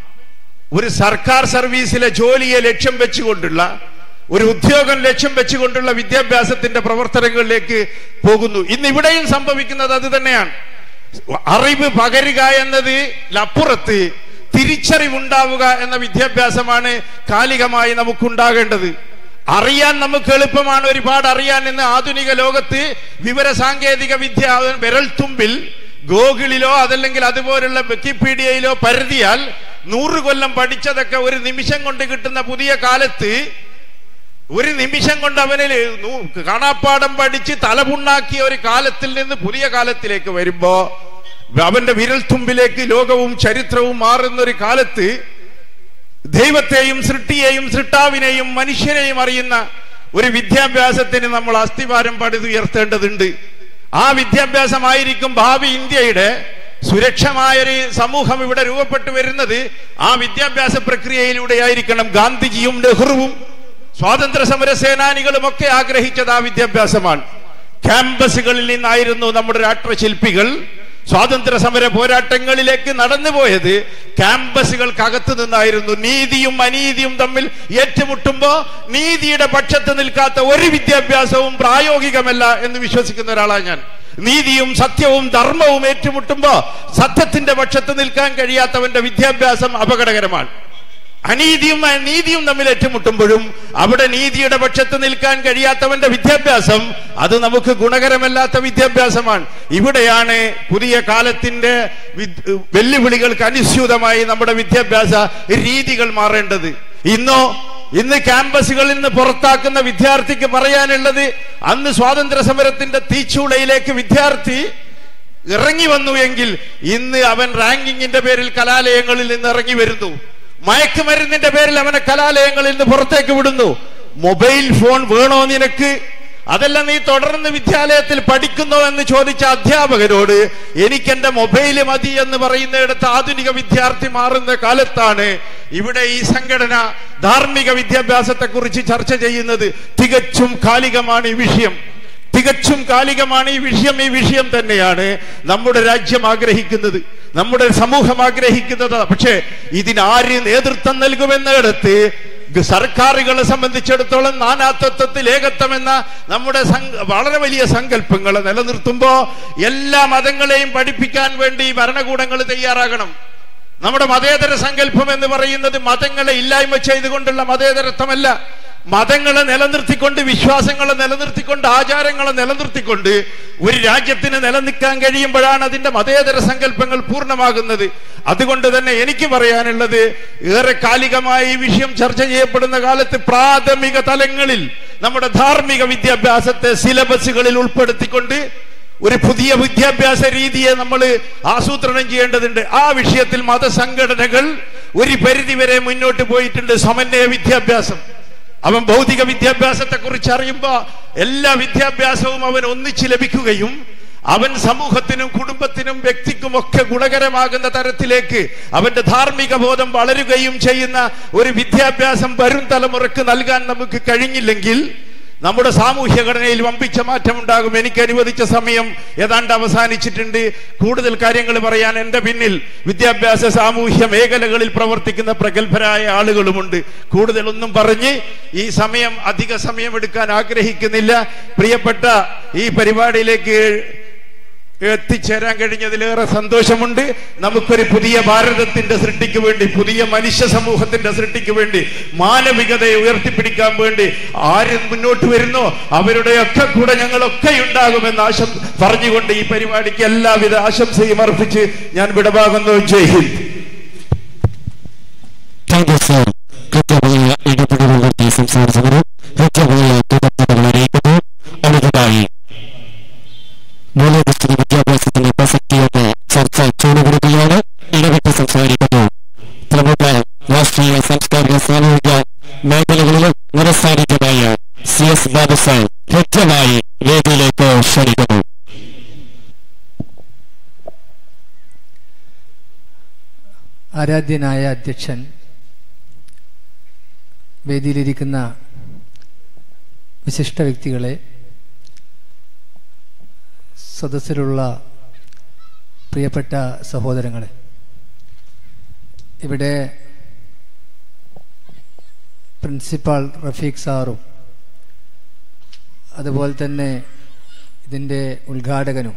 Speaker 6: ഒരു സർക്കാർ സർവീസിലെ ജോലിയെ ലക്ഷ്യം വെച്ചുകൊണ്ടുള്ള ഒരു ഉദ്യോഗം ലക്ഷ്യം വെച്ചുകൊണ്ടുള്ള വിദ്യാഭ്യാസത്തിന്റെ പ്രവർത്തനങ്ങളിലേക്ക് പോകുന്നു ഇന്ന് ഇവിടെയും സംഭവിക്കുന്നത് അത് തന്നെയാണ് അറിവ് പകരുക എന്നത് അപ്പുറത്ത് തിരിച്ചറിവുണ്ടാവുക എന്ന വിദ്യാഭ്യാസമാണ് കാലികമായി നമുക്കുണ്ടാകേണ്ടത് അറിയാൻ നമുക്ക് എളുപ്പമാണ് ഒരുപാട് അറിയാൻ ഇന്ന് ആധുനിക ലോകത്ത് വിവര സാങ്കേതിക വിദ്യ വിരൽ തുമ്പിൽ ഗൂഗിളിലോ അതല്ലെങ്കിൽ അതുപോലുള്ള വിക്കിപീഡിയയിലോ പരതിയാൽ നൂറ് കൊല്ലം പഠിച്ചതൊക്കെ ഒരു നിമിഷം കൊണ്ട് കിട്ടുന്ന പുതിയ കാലത്ത് ഒരു നിമിഷം കൊണ്ട് അവനിൽ നൂ- കാണാപ്പാടം പഠിച്ച് തലപുണ്ണാക്കിയ ഒരു കാലത്തിൽ നിന്ന് പുതിയ കാലത്തിലേക്ക് വരുമ്പോ അവന്റെ വിരൽ തുമ്പിലേക്ക് ലോകവും ചരിത്രവും മാറുന്ന ഒരു കാലത്ത് ദൈവത്തെയും സൃഷ്ടിയെയും സൃഷ്ടാവിനെയും മനുഷ്യനെയും അറിയുന്ന ഒരു വിദ്യാഭ്യാസത്തിന് നമ്മൾ അസ്ഥിവാരം പടുതുയർത്തേണ്ടതുണ്ട് ആ വിദ്യാഭ്യാസമായിരിക്കും ഭാവി ഇന്ത്യയുടെ സുരക്ഷമായൊരു സമൂഹം ഇവിടെ രൂപപ്പെട്ടു വരുന്നത് ആ വിദ്യാഭ്യാസ പ്രക്രിയയിലൂടെ ആയിരിക്കണം ഗാന്ധിജിയും നെഹ്റുവും സ്വാതന്ത്ര്യ സമര സേനാനികളും ഒക്കെ ആഗ്രഹിച്ചത് ആ വിദ്യാഭ്യാസമാണ് ക്യാമ്പസുകളിൽ നിന്നായിരുന്നു നമ്മുടെ രാഷ്ട്രശില്പികൾ സ്വാതന്ത്ര്യ സമര പോരാട്ടങ്ങളിലേക്ക് നടന്നുപോയത് ക്യാമ്പസുകൾക്കകത്ത് നിന്നായിരുന്നു നീതിയും അനീതിയും തമ്മിൽ ഏറ്റുമുട്ടുമ്പോ നീതിയുടെ പക്ഷത്ത് നിൽക്കാത്ത ഒരു വിദ്യാഭ്യാസവും പ്രായോഗികമല്ല എന്ന് വിശ്വസിക്കുന്ന ഒരാളാണ് ഞാൻ നീതിയും സത്യവും ധർമ്മവും ഏറ്റുമുട്ടുമ്പോ സത്യത്തിന്റെ പക്ഷത്ത് നിൽക്കാൻ കഴിയാത്തവന്റെ വിദ്യാഭ്യാസം അപകടകരമാണ് അനീതിയും നീതിയും തമ്മിൽ ഏറ്റുമുട്ടുമ്പോഴും അവിടെ നീതിയുടെ പക്ഷത്ത് നിൽക്കാൻ കഴിയാത്തവന്റെ വിദ്യാഭ്യാസം അത് നമുക്ക് ഗുണകരമല്ലാത്ത വിദ്യാഭ്യാസമാണ് ഇവിടെയാണ് പുതിയ കാലത്തിന്റെ വിദ്- വെല്ലുവിളികൾക്ക് അനുസ്യൂതമായി നമ്മുടെ വിദ്യാഭ്യാസ രീതികൾ മാറേണ്ടത് ഇന്നോ ഇന്ന് ക്യാമ്പസുകളിൽ നിന്ന് പുറത്താക്കുന്ന വിദ്യാർത്ഥിക്ക് പറയാനുള്ളത് അന്ന് സ്വാതന്ത്ര്യ സമരത്തിന്റെ തീച്ചൂളയിലേക്ക് വിദ്യാർത്ഥി ഇറങ്ങി വന്നു എങ്കിൽ ഇന്ന് അവൻ റാങ്കിങ്ങിന്റെ പേരിൽ കലാലയങ്ങളിൽ നിന്ന് ഇറങ്ങി വരുന്നു മയക്കുമരുന്നിന്റെ പേരിൽ അവനെ കലാലയങ്ങളിൽ നിന്ന് പുറത്തേക്ക് വിടുന്നു മൊബൈൽ ഫോൺ വേണോ നിനക്ക് അതല്ല നീ തുടർന്ന് വിദ്യാലയത്തിൽ പഠിക്കുന്നോ എന്ന് ചോദിച്ച അധ്യാപകരോട് എനിക്ക് എന്റെ മൊബൈൽ മതി എന്ന് പറയുന്നിടത്ത് ആധുനിക വിദ്യാർത്ഥി മാറുന്ന കാലത്താണ് ഇവിടെ ഈ സംഘടന ധാർമ്മിക വിദ്യാഭ്യാസത്തെ കുറിച്ച് ചർച്ച ചെയ്യുന്നത് തികച്ചും കാലികമാണ് ഈ വിഷയം തികച്ചും കാലികമാണ് ഈ വിഷയം ഈ വിഷയം തന്നെയാണ് നമ്മുടെ രാജ്യം ആഗ്രഹിക്കുന്നത് നമ്മുടെ സമൂഹം ആഗ്രഹിക്കുന്നത് പക്ഷേ ഇതിനാര് നേതൃത്വം നൽകുമെന്നിടത്ത് ഗ- സർക്കാരുകളെ സംബന്ധിച്ചിടത്തോളം നാനാത്വത്വത്തിൽ ഏകത്വം എന്ന നമ്മുടെ സങ്ക- വളരെ വലിയ സങ്കല്പങ്ങൾ നിലനിർത്തുമ്പോ എല്ലാ മതങ്ങളെയും പഠിപ്പിക്കാൻ വേണ്ടി ഭരണകൂടങ്ങൾ തയ്യാറാകണം നമ്മുടെ മതേതര സങ്കല്പം എന്ന് പറയുന്നത് മതങ്ങളെ ഇല്ലായ്മ ചെയ്തുകൊണ്ടുള്ള മതേതരത്വമല്ല മതങ്ങളെ നിലനിർത്തിക്കൊണ്ട് വിശ്വാസങ്ങളെ നിലനിർത്തിക്കൊണ്ട് ആചാരങ്ങളെ നിലനിർത്തിക്കൊണ്ട് ഒരു രാജ്യത്തിന് നിലനിൽക്കാൻ കഴിയുമ്പോഴാണ് അതിന്റെ മതേതര സങ്കല്പങ്ങൾ പൂർണ്ണമാകുന്നത് അതുകൊണ്ട് തന്നെ എനിക്ക് പറയാനുള്ളത് ഏറെ കാലികമായി ഈ വിഷയം ചർച്ച ചെയ്യപ്പെടുന്ന കാലത്ത് പ്രാഥമിക തലങ്ങളിൽ നമ്മുടെ ധാർമ്മിക വിദ്യാഭ്യാസത്തെ സിലബസുകളിൽ ഉൾപ്പെടുത്തിക്കൊണ്ട് ഒരു പുതിയ വിദ്യാഭ്യാസ രീതിയെ നമ്മൾ ആസൂത്രണം ചെയ്യേണ്ടതുണ്ട് ആ വിഷയത്തിൽ മതസംഘടനകൾ ഒരു പരിധി വരെ മുന്നോട്ട് പോയിട്ടുണ്ട് സമന്വയ വിദ്യാഭ്യാസം അവൻ ഭൗതിക വിദ്യാഭ്യാസത്തെ കുറിച്ച് അറിയുമ്പോ എല്ലാ വിദ്യാഭ്യാസവും അവൻ ഒന്നിച്ച് ലഭിക്കുകയും അവൻ സമൂഹത്തിനും കുടുംബത്തിനും വ്യക്തിക്കും ഒക്കെ ഗുണകരമാകുന്ന തരത്തിലേക്ക് അവന്റെ ധാർമ്മിക ബോധം വളരുകയും ചെയ്യുന്ന ഒരു വിദ്യാഭ്യാസം വരും തലമുറക്ക് നൽകാൻ നമുക്ക് കഴിഞ്ഞില്ലെങ്കിൽ നമ്മുടെ സാമൂഹ്യ ഘടനയിൽ വമ്പിച്ച മാറ്റമുണ്ടാകും എനിക്ക് അനുവദിച്ച സമയം ഏതാണ്ട് അവസാനിച്ചിട്ടുണ്ട് കൂടുതൽ കാര്യങ്ങൾ പറയാൻ എൻ്റെ പിന്നിൽ വിദ്യാഭ്യാസ സാമൂഹ്യ മേഖലകളിൽ പ്രവർത്തിക്കുന്ന പ്രഗത്ഭരായ ആളുകളുമുണ്ട് കൂടുതലൊന്നും പറഞ്ഞ് ഈ സമയം അധിക സമയം എടുക്കാൻ ആഗ്രഹിക്കുന്നില്ല പ്രിയപ്പെട്ട ഈ പരിപാടിയിലേക്ക് എത്തിച്ചേരാൻ കഴിഞ്ഞതിലേറെ സന്തോഷമുണ്ട് നമുക്കൊരു പുതിയ ഭാരതത്തിന്റെ സൃഷ്ടിക്ക് വേണ്ടി പുതിയ മനുഷ്യ സമൂഹത്തിന്റെ സൃഷ്ടിക്ക് വേണ്ടി മാനവികതയെ ഉയർത്തിപ്പിടിക്കാൻ വേണ്ടി ആര് മുന്നോട്ട് വരുന്നോ അവരുടെയൊക്കെ കൂടെ ഞങ്ങളൊക്കെ ഉണ്ടാകുമെന്ന് ആശം പറഞ്ഞുകൊണ്ട് ഈ പരിപാടിക്ക് എല്ലാവിധ ആശംസയും അർപ്പിച്ച് ഞാൻ വിടവാകുന്നു Jai Hind
Speaker 5: thank you sir കൃത്യമായ ഇടപെടലുകൾ നടത്തി സംസാരിച്ചവരും കൃത്യമായ തുടർച്ചകൾ അറിയിക്കുന്നു അടുത്തതായി മൂല്യനിഷ്ഠിത വിദ്യാഭ്യാസത്തിന്റെ പ്രസക്തിയെന്ന ചർച്ച ചൂടുപിടിക്കുകയാണ് ഇടപെട്ട് സംസാരിക്കുന്നു പ്രമുഖ രാഷ്ട്രീയ സാംസ്കാരിക സാമൂഹിക മേഖലകളിലും നിരസാന്നിധ്യമായ സി എസ് ബാബു സാർ കൃത്യമായി വേദിയിലേക്ക് ക്ഷണിക്കുന്നു
Speaker 7: ആരാധ്യനായ അധ്യക്ഷൻ വേദിയിലിരിക്കുന്ന വിശിഷ്ട വ്യക്തികളെ സദസ്സിലുള്ള പ്രിയപ്പെട്ട സഹോദരങ്ങളെ ഇവിടെ പ്രിൻസിപ്പാൾ റഫീഖ് സാറും അതുപോലെ തന്നെ ഇതിൻ്റെ ഉദ്ഘാടകനും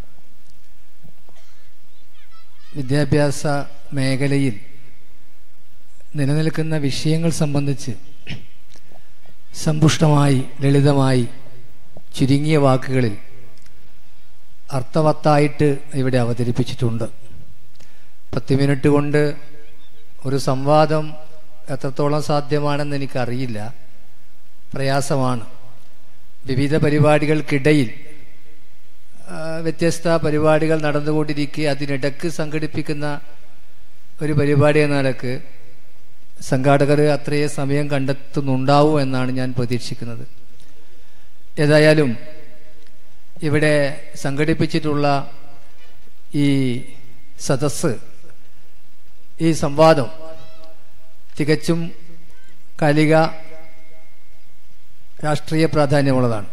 Speaker 7: വിദ്യാഭ്യാസ മേഖലയിൽ നിലനിൽക്കുന്ന വിഷയങ്ങൾ സംബന്ധിച്ച് സമ്പുഷ്ടമായി ലളിതമായി ചുരുങ്ങിയ വാക്കുകളിൽ അർത്ഥവത്തായിട്ട് ഇവിടെ അവതരിപ്പിച്ചിട്ടുണ്ട് പത്ത് മിനിറ്റ് കൊണ്ട് ഒരു സംവാദം എത്രത്തോളം സാധ്യമാണെന്ന് എനിക്കറിയില്ല പ്രയാസമാണ് വിവിധ പരിപാടികൾക്കിടയിൽ ആ, വ്യത്യസ്ത പരിപാടികൾ നടന്നുകൊണ്ടിരിക്കെ അതിനിടക്ക് സംഘടിപ്പിക്കുന്ന ഒരു പരിപാടി എന്ന നിലക്ക് സംഘാടകർ അത്രയേ സമയം കണ്ടെത്തുന്നുണ്ടാവും എന്നാണ് ഞാൻ പ്രതീക്ഷിക്കുന്നത് ഏതായാലും ഇവിടെ സംഘടിപ്പിച്ചിട്ടുള്ള ഈ സദസ്സ് ഈ സംവാദം തികച്ചും കാലിക രാഷ്ട്രീയ പ്രാധാന്യമുള്ളതാണ്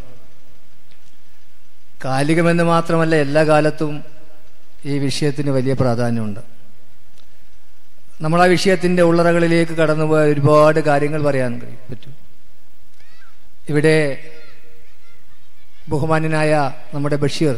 Speaker 7: കാലികമെന്ന് മാത്രമല്ല എല്ലാ കാലത്തും ഈ വിഷയത്തിന് വലിയ പ്രാധാന്യമുണ്ട് നമ്മൾ ആ വിഷയത്തിന്റെ ഉള്ളറകളിലേക്ക് കടന്നുപോയ ഒരുപാട് കാര്യങ്ങൾ പറയാൻ കഴിയും പറ്റും ഇവിടെ ബഹുമാന്യനായ നമ്മുടെ ബഷീർ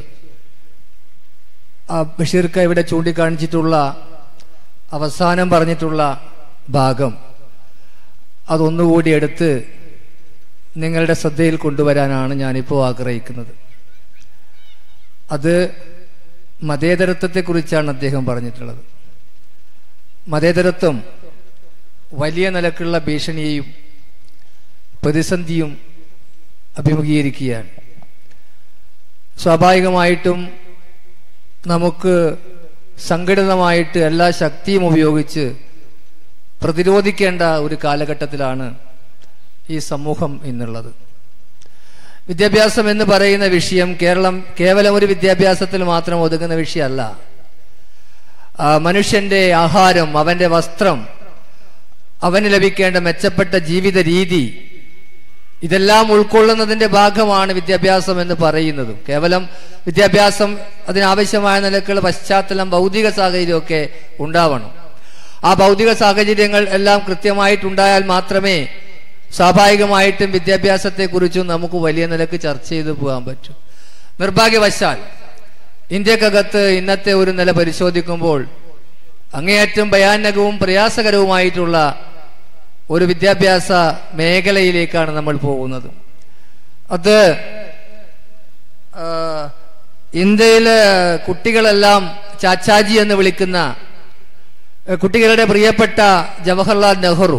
Speaker 7: ആ ബഷീർക്ക് ഇവിടെ ചൂണ്ടിക്കാണിച്ചിട്ടുള്ള അവസാനം പറഞ്ഞിട്ടുള്ള ഭാഗം അതൊന്നുകൂടി എടുത്ത് നിങ്ങളുടെ ശ്രദ്ധയിൽ കൊണ്ടുവരാനാണ് ഞാനിപ്പോൾ ആഗ്രഹിക്കുന്നത് അത് മതേതരത്വത്തെക്കുറിച്ചാണ് അദ്ദേഹം പറഞ്ഞിട്ടുള്ളത് മതേതരത്വം വലിയ നിലക്കുള്ള ഭീഷണിയെയും പ്രതിസന്ധിയും അഭിമുഖീകരിക്കുകയാണ് സ്വാഭാവികമായിട്ടും നമുക്ക് സംഘടിതമായിട്ട് എല്ലാ ശക്തിയും ഉപയോഗിച്ച് പ്രതിരോധിക്കേണ്ട ഒരു കാലഘട്ടത്തിലാണ് ഈ സമൂഹം എന്നുള്ളത് വിദ്യാഭ്യാസം എന്ന് പറയുന്ന വിഷയം കേരളം കേവലം ഒരു വിദ്യാഭ്യാസത്തിൽ മാത്രം ഒതുങ്ങുന്ന വിഷയമല്ല ആ, മനുഷ്യന്റെ ആഹാരം അവന്റെ വസ്ത്രം അവന് ലഭിക്കേണ്ട മെച്ചപ്പെട്ട ജീവിത രീതി ഇതെല്ലാം ഉൾക്കൊള്ളുന്നതിന്റെ ഭാഗമാണ് വിദ്യാഭ്യാസം എന്ന് പറയുന്നതും കേവലം വിദ്യാഭ്യാസം അതിനാവശ്യമായ നിലക്കുള്ള പശ്ചാത്തലം ഭൗതിക സാഹചര്യമൊക്കെ ഉണ്ടാവണം ആ ഭൗതിക സാഹചര്യങ്ങൾ എല്ലാം കൃത്യമായിട്ടുണ്ടായാൽ മാത്രമേ സ്വാഭാവികമായിട്ടും വിദ്യാഭ്യാസത്തെക്കുറിച്ചും നമുക്ക് വലിയ നിലക്ക് ചർച്ച ചെയ്തു പോകാൻ പറ്റൂ നിർഭാഗ്യവശാൽ ഇന്ത്യക്കകത്ത് ഇന്നത്തെ ഒരു നില പരിശോധിക്കുമ്പോൾ അങ്ങേയറ്റം ഭയാനകവും പ്രയാസകരവുമായിട്ടുള്ള ഒരു വിദ്യാഭ്യാസ മേഖലയിലേക്കാണ് നമ്മൾ പോകുന്നത് അത് ആ, ഇന്ത്യയിലെ കുട്ടികളെല്ലാം ചാച്ചാജി എന്ന് വിളിക്കുന്ന ഏ, കുട്ടികളുടെ പ്രിയപ്പെട്ട ജവഹർലാൽ നെഹ്റു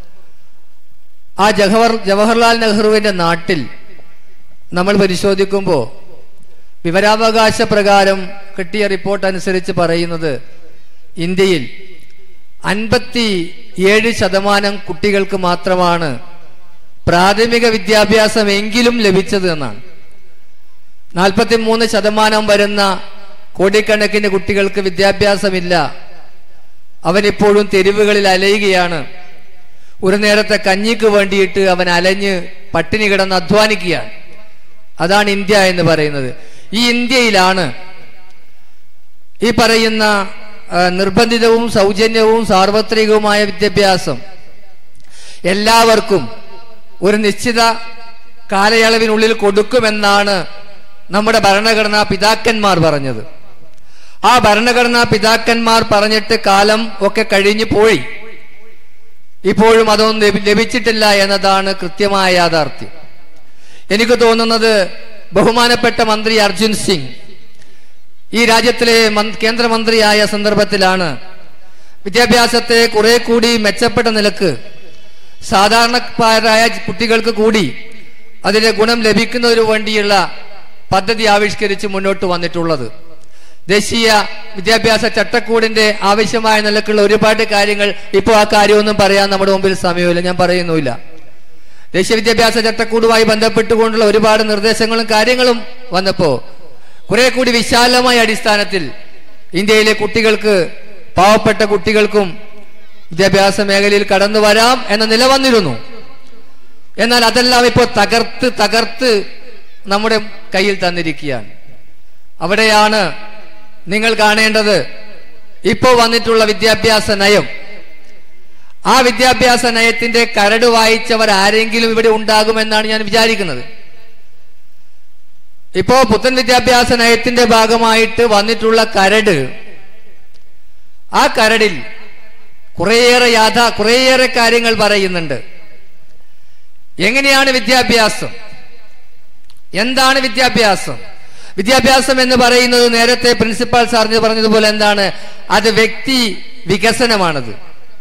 Speaker 7: ആ ജവഹർ ജവഹർലാൽ നെഹ്റുവിന്റെ നാട്ടിൽ നമ്മൾ പരിശോധിക്കുമ്പോൾ വിവരാവകാശ പ്രകാരം കിട്ടിയ റിപ്പോർട്ട് അനുസരിച്ച് പറയുന്നത് ഇന്ത്യയിൽ അൻപത്തി ഏഴ് ശതമാനം കുട്ടികൾക്ക് മാത്രമാണ് പ്രാഥമിക വിദ്യാഭ്യാസം എങ്കിലും ലഭിച്ചത് എന്നാണ് നാൽപ്പത്തി മൂന്ന് ശതമാനം വരുന്ന കോടിക്കണക്കിന് കുട്ടികൾക്ക് വിദ്യാഭ്യാസമില്ല അവനിപ്പോഴും തെരുവുകളിൽ അലയുകയാണ് ഒരു നേരത്തെ കഞ്ഞിക്ക് വേണ്ടിയിട്ട് അവൻ അലഞ്ഞ് പട്ടിണി കിടന്ന് അധ്വാനിക്കുകയാണ് അതാണ് ഇന്ത്യ എന്ന് പറയുന്നത് ഈ ഇന്ത്യയിലാണ് ഈ പറയുന്ന ആ, നിർബന്ധിതവും സൗജന്യവും സാർവത്രികവുമായ വിദ്യാഭ്യാസം എല്ലാവർക്കും ഒരു നിശ്ചിത കാലയളവിനുള്ളിൽ കൊടുക്കുമെന്നാണ് നമ്മുടെ ഭരണഘടനാ പിതാക്കന്മാർ പറഞ്ഞത് ആ ഭരണഘടനാ പിതാക്കന്മാർ പറഞ്ഞിട്ട് കാലം ഒക്കെ കഴിഞ്ഞു പോയി ഇപ്പോഴും അതൊന്നും ലഭി- ലഭിച്ചിട്ടില്ല എന്നതാണ് കൃത്യമായ യാഥാർത്ഥ്യം എനിക്ക് തോന്നുന്നത് ബഹുമാനപ്പെട്ട മന്ത്രി അർജുൻ സിംഗ് ഈ രാജ്യത്തിലെ മൻ- കേന്ദ്രമന്ത്രിയായ സന്ദർഭത്തിലാണ് വിദ്യാഭ്യാസത്തെ കുറെ കൂടി മെച്ചപ്പെട്ട നിലക്ക് സാധാരണക്കാരായ കുട്ടികൾക്ക് കൂടി അതിന്റെ ഗുണം ലഭിക്കുന്നതിനു വേണ്ടിയുള്ള പദ്ധതി ആവിഷ്കരിച്ച് മുന്നോട്ട് വന്നിട്ടുള്ളത് ദേശീയ വിദ്യാഭ്യാസ ചട്ടക്കൂടിന്റെ ആവശ്യമായ നിലക്കുള്ള ഒരുപാട് കാര്യങ്ങൾ ഇപ്പോൾ ആ കാര്യമൊന്നും പറയാൻ നമ്മുടെ മുമ്പിൽ സമയമില്ല ഞാൻ പറയുന്നുമില്ല ദേശീയ വിദ്യാഭ്യാസ ചട്ടക്കൂടുമായി ബന്ധപ്പെട്ടുകൊണ്ടുള്ള ഒരുപാട് നിർദ്ദേശങ്ങളും കാര്യങ്ങളും വന്നപ്പോ കുറെ കൂടി വിശാലമായ അടിസ്ഥാനത്തിൽ ഇന്ത്യയിലെ കുട്ടികൾക്ക് പാവപ്പെട്ട കുട്ടികൾക്കും വിദ്യാഭ്യാസ മേഖലയിൽ കടന്നു വരാം എന്ന നില വന്നിരുന്നു എന്നാൽ അതെല്ലാം ഇപ്പോൾ തകർത്ത് തകർത്ത് നമ്മുടെ കയ്യിൽ തന്നിരിക്കുകയാണ് അവിടെയാണ് നിങ്ങൾ കാണേണ്ടത് ഇപ്പോൾ വന്നിട്ടുള്ള വിദ്യാഭ്യാസ നയം ആ വിദ്യാഭ്യാസ നയത്തിന്റെ കരട് വായിച്ചവർ ആരെങ്കിലും ഇവിടെ ഉണ്ടാകുമെന്നാണ് ഞാൻ വിചാരിക്കുന്നത് ഇപ്പോ പുത്തൻ വിദ്യാഭ്യാസ നയത്തിന്റെ ഭാഗമായിട്ട് വന്നിട്ടുള്ള കരട് ആ കരടിൽ കുറേയേറെ യാഥാ കുറേയേറെ കാര്യങ്ങൾ പറയുന്നുണ്ട് എങ്ങനെയാണ് വിദ്യാഭ്യാസം എന്താണ് വിദ്യാഭ്യാസം വിദ്യാഭ്യാസം എന്ന് പറയുന്നത് നേരത്തെ പ്രിൻസിപ്പാൾ സാറിന് പറഞ്ഞതുപോലെ എന്താണ് അത് വ്യക്തി വികസനമാണത്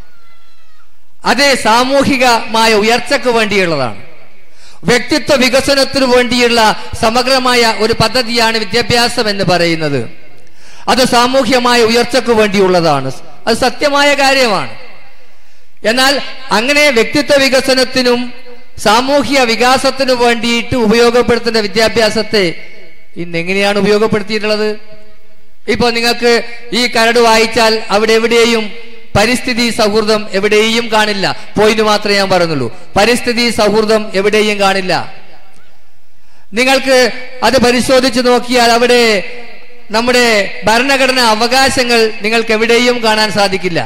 Speaker 7: അത് സാമൂഹികമായ ഉയർച്ചയ്ക്ക് വേണ്ടിയുള്ളതാണ് വ്യക്തിത്വ വികസനത്തിനു വേണ്ടിയുള്ള സമഗ്രമായ ഒരു പദ്ധതിയാണ് വിദ്യാഭ്യാസം എന്ന് പറയുന്നത് അത് സാമൂഹ്യമായ ഉയർച്ചയ്ക്ക് വേണ്ടിയുള്ളതാണ് അത് സത്യമായ കാര്യമാണ് എന്നാൽ അങ്ങനെ വ്യക്തിത്വ വികസനത്തിനും സാമൂഹ്യ വികാസത്തിനു വേണ്ടിയിട്ട് ഉപയോഗപ്പെടുത്തുന്ന വിദ്യാഭ്യാസത്തെ ഇന്ന് എങ്ങനെയാണ് ഉപയോഗപ്പെടുത്തിയിട്ടുള്ളത് ഇപ്പൊ നിങ്ങൾക്ക് ഈ കരട് വായിച്ചാൽ അവിടെ എവിടെയും പരിസ്ഥിതി സൗഹൃദം എവിടെയും കാണില്ല പോയിന്റ് മാത്രമേ ഞാൻ പറയുന്നുള്ളൂ പരിസ്ഥിതി സൗഹൃദം എവിടെയും കാണില്ല നിങ്ങൾക്ക് അത് പരിശോധിച്ച് നോക്കിയാൽ അവിടെ നമ്മുടെ ഭരണഘടനാ അവകാശങ്ങൾ നിങ്ങൾക്ക് എവിടെയും കാണാൻ സാധിക്കില്ല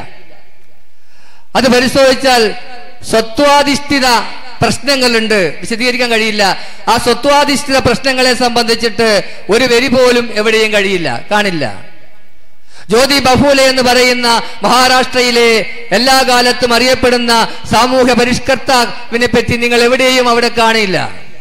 Speaker 7: അത് പരിശോധിച്ചാൽ സ്വത്വാധിഷ്ഠിത പ്രശ്നങ്ങളുണ്ട് വിശദീകരിക്കാൻ കഴിയില്ല ആ സ്വത്വാധിഷ്ഠിത പ്രശ്നങ്ങളെ സംബന്ധിച്ചിട്ട് ഒരു വരി പോലും എവിടെയും കഴിയില്ല കാണില്ല ജ്യോതി ബഹൂലെ എന്ന് പറയുന്ന മഹാരാഷ്ട്രയിലെ എല്ലാ കാലത്തും അറിയപ്പെടുന്ന സാമൂഹ്യ പരിഷ്കർത്താവിനെ പറ്റി നിങ്ങൾ എവിടെയും അവിടെ കാണില്ല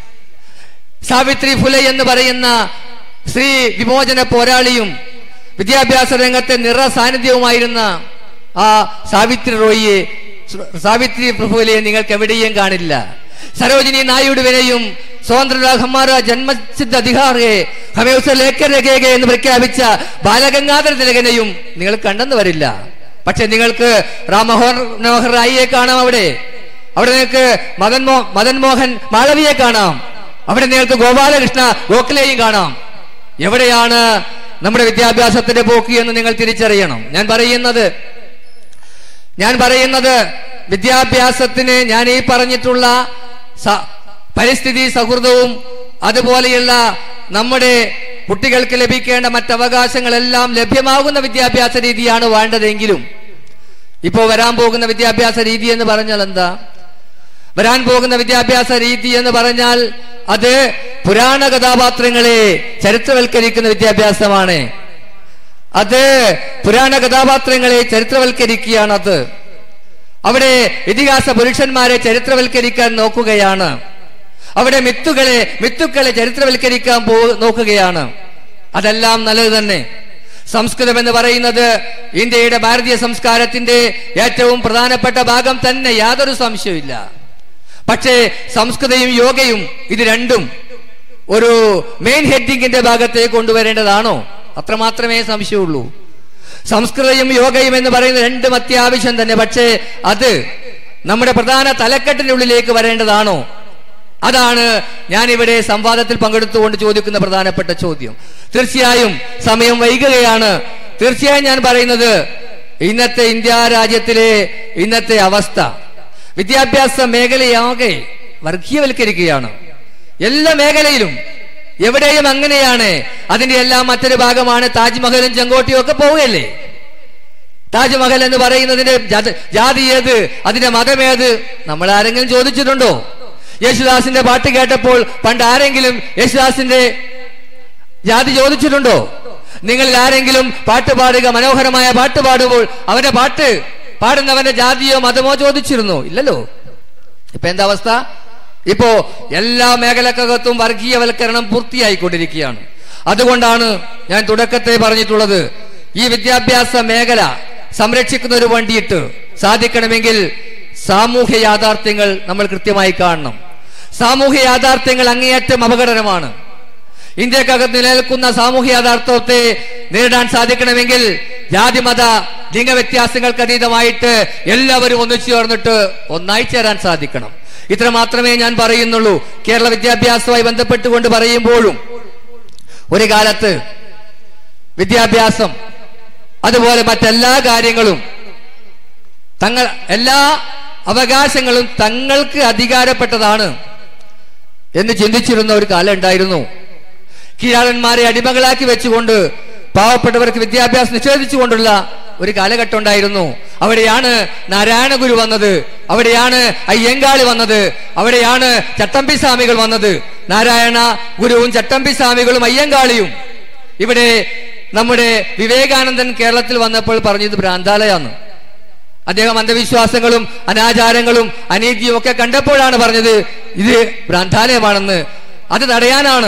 Speaker 7: സാവിത്രി ഫുലെ എന്ന് പറയുന്ന സ്ത്രീ വിമോചന പോരാളിയും വിദ്യാഭ്യാസ രംഗത്തെ നിറ സാന്നിധ്യവുമായിരുന്ന ആ സാവിത്രി റോയിയെ സാവിത്രി ഫുലെയെ നിങ്ങൾക്ക് എവിടെയും കാണില്ല സരോജിനി നായിഡുവിനെയും സ്വതന്ത്ര ഹമാര ജന്മസിദ്ധ അധികാറെ ഹമേ ഉസെ ലേക്കർ രഖേഗെ എന്ന് പ്രഖ്യാപിച്ച ബാലഗംഗാധര തിലകനെയും നിങ്ങൾ കണ്ടെന്ന് വരില്ല പക്ഷെ നിങ്ങൾക്ക് രാമമോഹൻ മനോഹർ റായിയെ കാണാം അവിടെ അവിടെ നിങ്ങൾക്ക് മദൻ മോ മദൻ മോഹൻ മാളവിയെ കാണാം അവിടെ നിങ്ങൾക്ക് ഗോപാലകൃഷ്ണ ഗോഖലെയും കാണാം എവിടെയാണ് നമ്മുടെ വിദ്യാഭ്യാസത്തിന്റെ പോക്ക് എന്ന് നിങ്ങൾ തിരിച്ചറിയണം ഞാൻ പറയുന്നത് ഞാൻ പറയുന്നത് വിദ്യാഭ്യാസത്തിന് ഞാൻ ഈ പറഞ്ഞിട്ടുള്ള സ- പരിസ്ഥിതി സൗഹൃദവും അതുപോലെയുള്ള നമ്മുടെ കുട്ടികൾക്ക് ലഭിക്കേണ്ട മറ്റവകാശങ്ങളെല്ലാം ലഭ്യമാകുന്ന വിദ്യാഭ്യാസ രീതിയാണ് വേണ്ടതെങ്കിലും ഇപ്പോൾ വരാൻ പോകുന്ന വിദ്യാഭ്യാസ രീതി എന്ന് പറഞ്ഞാൽ എന്താ വരാൻ പോകുന്ന വിദ്യാഭ്യാസ രീതി എന്ന് പറഞ്ഞാൽ അത് പുരാണ കഥാപാത്രങ്ങളെ ചരിത്രവൽക്കരിക്കുന്ന വിദ്യാഭ്യാസമാണ് അത് പുരാണ കഥാപാത്രങ്ങളെ ചരിത്രവൽക്കരിക്കുകയാണ് അത് അവിടെ ഇതിഹാസ പുരുഷന്മാരെ ചരിത്രവൽക്കരിക്കാൻ നോക്കുകയാണ് അവിടെ മിത്തുകളെ മിത്തുക്കളെ ചരിത്രവൽക്കരിക്കാൻ പോ നോക്കുകയാണ് അതെല്ലാം നല്ലത് തന്നെ സംസ്കൃതം എന്ന് പറയുന്നത് ഇന്ത്യയുടെ ഭാരതീയ സംസ്കാരത്തിന്റെ ഏറ്റവും പ്രധാനപ്പെട്ട ഭാഗം തന്നെ യാതൊരു സംശയമില്ല പക്ഷേ സംസ്കൃതയും യോഗയും ഇത് രണ്ടും ഒരു മെയിൻ ഹെഡിങ്ങിന്റെ ഭാഗത്തേക്ക് കൊണ്ടുവരേണ്ടതാണോ അത്രമാത്രമേ സംശയമുള്ളൂ സംസ്കൃതയും യോഗയും എന്ന് പറയുന്നത് രണ്ടും അത്യാവശ്യം തന്നെ പക്ഷേ അത് നമ്മുടെ പ്രധാന തലക്കെട്ടിന്റെ ഉള്ളിലേക്ക് വരേണ്ടതാണോ അതാണ് ഞാൻ ഇവിടെ സംവാദത്തിൽ പങ്കെടുത്തുകൊണ്ട് ചോദിക്കുന്ന പ്രധാനപ്പെട്ട ചോദ്യം തീർച്ചയായും സമയം വൈകുകയാണ് തീർച്ചയായും ഞാൻ പറയുന്നത് ഇന്നത്തെ ഇന്ത്യ രാജ്യത്തിലെ ഇന്നത്തെ അവസ്ഥ വിദ്യാഭ്യാസ മേഖലയാകെ വർഗീയവൽക്കരിക്കുകയാണ് എല്ലാ മേഖലയിലും എവിടെയും അങ്ങനെയാണ് അതിന്റെ എല്ലാം മറ്റൊരു ഭാഗമാണ് താജ്മഹലും ചെങ്കോട്ടയും ഒക്കെ പോവുകയല്ലേ താജ്മഹൽ എന്ന് പറയുന്നതിന്റെ ജാത- ജാതി ഏത് അതിന്റെ മതമേത് നമ്മൾ ആരെങ്കിലും ചോദിച്ചിട്ടുണ്ടോ യേശുദാസിന്റെ പാട്ട് കേട്ടപ്പോൾ പണ്ട് ആരെങ്കിലും യേശുദാസിന്റെ ജാതി ചോദിച്ചിട്ടുണ്ടോ നിങ്ങളിൽ ആരെങ്കിലും പാട്ട് പാടുക മനോഹരമായ പാട്ട് പാടുമ്പോൾ അവന്റെ പാട്ട് പാടുന്നവന്റെ ജാതിയോ മതമോ ചോദിച്ചിരുന്നോ ഇല്ലല്ലോ ഇപ്പൊ എന്താ അവസ്ഥ ഇപ്പോ എല്ലാ മേഖലക്കകത്തും വർഗീയവൽക്കരണം പൂർത്തിയായിക്കൊണ്ടിരിക്കുകയാണ് അതുകൊണ്ടാണ് ഞാൻ തുടക്കത്തെ പറഞ്ഞിട്ടുള്ളത് ഈ വിദ്യാഭ്യാസ മേഖല സംരക്ഷിക്കുന്നതിന് വേണ്ടിയിട്ട് സാധിക്കണമെങ്കിൽ സാമൂഹ്യ യാഥാർത്ഥ്യങ്ങൾ നമ്മൾ കൃത്യമായി കാണണം സാമൂഹ്യ യാഥാർത്ഥ്യങ്ങൾ അങ്ങേയറ്റം അപകടകരമാണ് ഇന്ത്യക്കകത്ത് നിലനിൽക്കുന്ന സാമൂഹ്യ യാഥാർത്ഥ്യത്തെ നേരിടാൻ സാധിക്കണമെങ്കിൽ ജാതിമത ലിംഗവ്യത്യാസങ്ങൾക്ക് അതീതമായിട്ട് എല്ലാവരും ഒന്നിച്ചു ചേർന്നിട്ട് ഒന്നായി ചേരാൻ സാധിക്കണം ഇത്ര മാത്രമേ ഞാൻ പറയുന്നുള്ളൂ കേരള വിദ്യാഭ്യാസവുമായി ബന്ധപ്പെട്ടുകൊണ്ട് പറയുമ്പോഴും ഒരു കാലത്ത് വിദ്യാഭ്യാസം അതുപോലെ മറ്റെല്ലാ കാര്യങ്ങളും തങ്ങൾ എല്ലാ അവകാശങ്ങളും തങ്ങൾക്ക് അധികാരപ്പെട്ടതാണ് എന്ന് ചിന്തിച്ചിരുന്ന ഒരു കാലം ഉണ്ടായിരുന്നു കീഴാളന്മാരെ അടിമകളാക്കി വെച്ചുകൊണ്ട് പാവപ്പെട്ടവർക്ക് വിദ്യാഭ്യാസം നിഷേധിച്ചുകൊണ്ടുള്ള ഒരു കാലഘട്ടം ഉണ്ടായിരുന്നു അവിടെയാണ് നാരായണ ഗുരു വന്നത് അവിടെയാണ് അയ്യങ്കാളി വന്നത് അവിടെയാണ് ചട്ടമ്പി സ്വാമികൾ വന്നത് നാരായണ ഗുരുവും ചട്ടമ്പി സ്വാമികളും അയ്യങ്കാളിയും ഇവിടെ നമ്മുടെ വിവേകാനന്ദൻ കേരളത്തിൽ വന്നപ്പോൾ പറഞ്ഞത് ഭ്രാന്താലയാന്ന് അദ്ദേഹം അന്ധവിശ്വാസങ്ങളും അനാചാരങ്ങളും അനീതിയും ഒക്കെ കണ്ടപ്പോഴാണ് പറഞ്ഞത് ഇത് ഭ്രാന്താലയമാണെന്ന് അത് തടയാനാണ്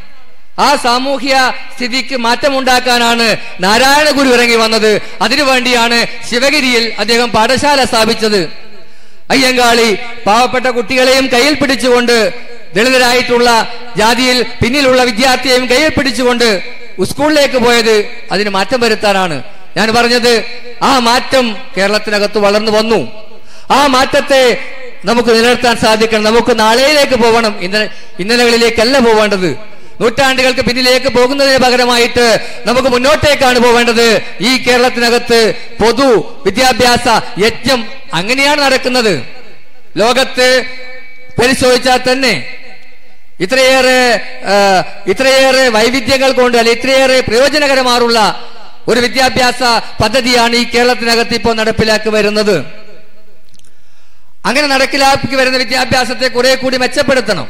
Speaker 7: ആ സാമൂഹ്യ സ്ഥിതിക്ക് മാറ്റമുണ്ടാക്കാനാണ് നാരായണ ഗുരു ഇറങ്ങി വന്നത് അതിനുവേണ്ടിയാണ് ശിവഗിരിയിൽ അദ്ദേഹം പാഠശാല സ്ഥാപിച്ചത് അയ്യങ്കാളി പാവപ്പെട്ട കുട്ടികളെയും കയ്യിൽ പിടിച്ചുകൊണ്ട് ദളിതരായിട്ടുള്ള ജാതിയിൽ പിന്നിലുള്ള വിദ്യാർത്ഥിയെയും കയ്യിൽ പിടിച്ചുകൊണ്ട് സ്കൂളിലേക്ക് പോയത് അതിന് മാറ്റം വരുത്താനാണ് ഞാൻ പറഞ്ഞത് ആ മാറ്റം കേരളത്തിനകത്ത് വളർന്നു വന്നു ആ മാറ്റത്തെ നമുക്ക് നിലനിർത്താൻ സാധിക്കണം നമുക്ക് നാളെയിലേക്ക് പോകണം ഇന്നലെ ഇന്നലകളിലേക്കല്ല പോവേണ്ടത് നൂറ്റാണ്ടുകൾക്ക് പിന്നിലേക്ക് പോകുന്നതിന് പകരമായിട്ട് നമുക്ക് മുന്നോട്ടേക്കാണ് പോവേണ്ടത് ഈ കേരളത്തിനകത്ത് പൊതു വിദ്യാഭ്യാസ യജ്ഞം അങ്ങനെയാണ് നടക്കുന്നത് ലോകത്ത് പരിശോധിച്ചാൽ തന്നെ ഇത്രയേറെ ആ, ഇത്രയേറെ വൈവിധ്യങ്ങൾ കൊണ്ട് അല്ലെ ഇത്രയേറെ പ്രയോജനകരമാറുള്ള ഒരു വിദ്യാഭ്യാസ പദ്ധതിയാണ് ഈ കേരളത്തിനകത്ത് ഇപ്പോൾ നടപ്പിലാക്കി വരുന്നത് അങ്ങനെ നടപ്പിലാക്കി വരുന്ന വിദ്യാഭ്യാസത്തെ കുറെ കൂടി മെച്ചപ്പെടുത്തണം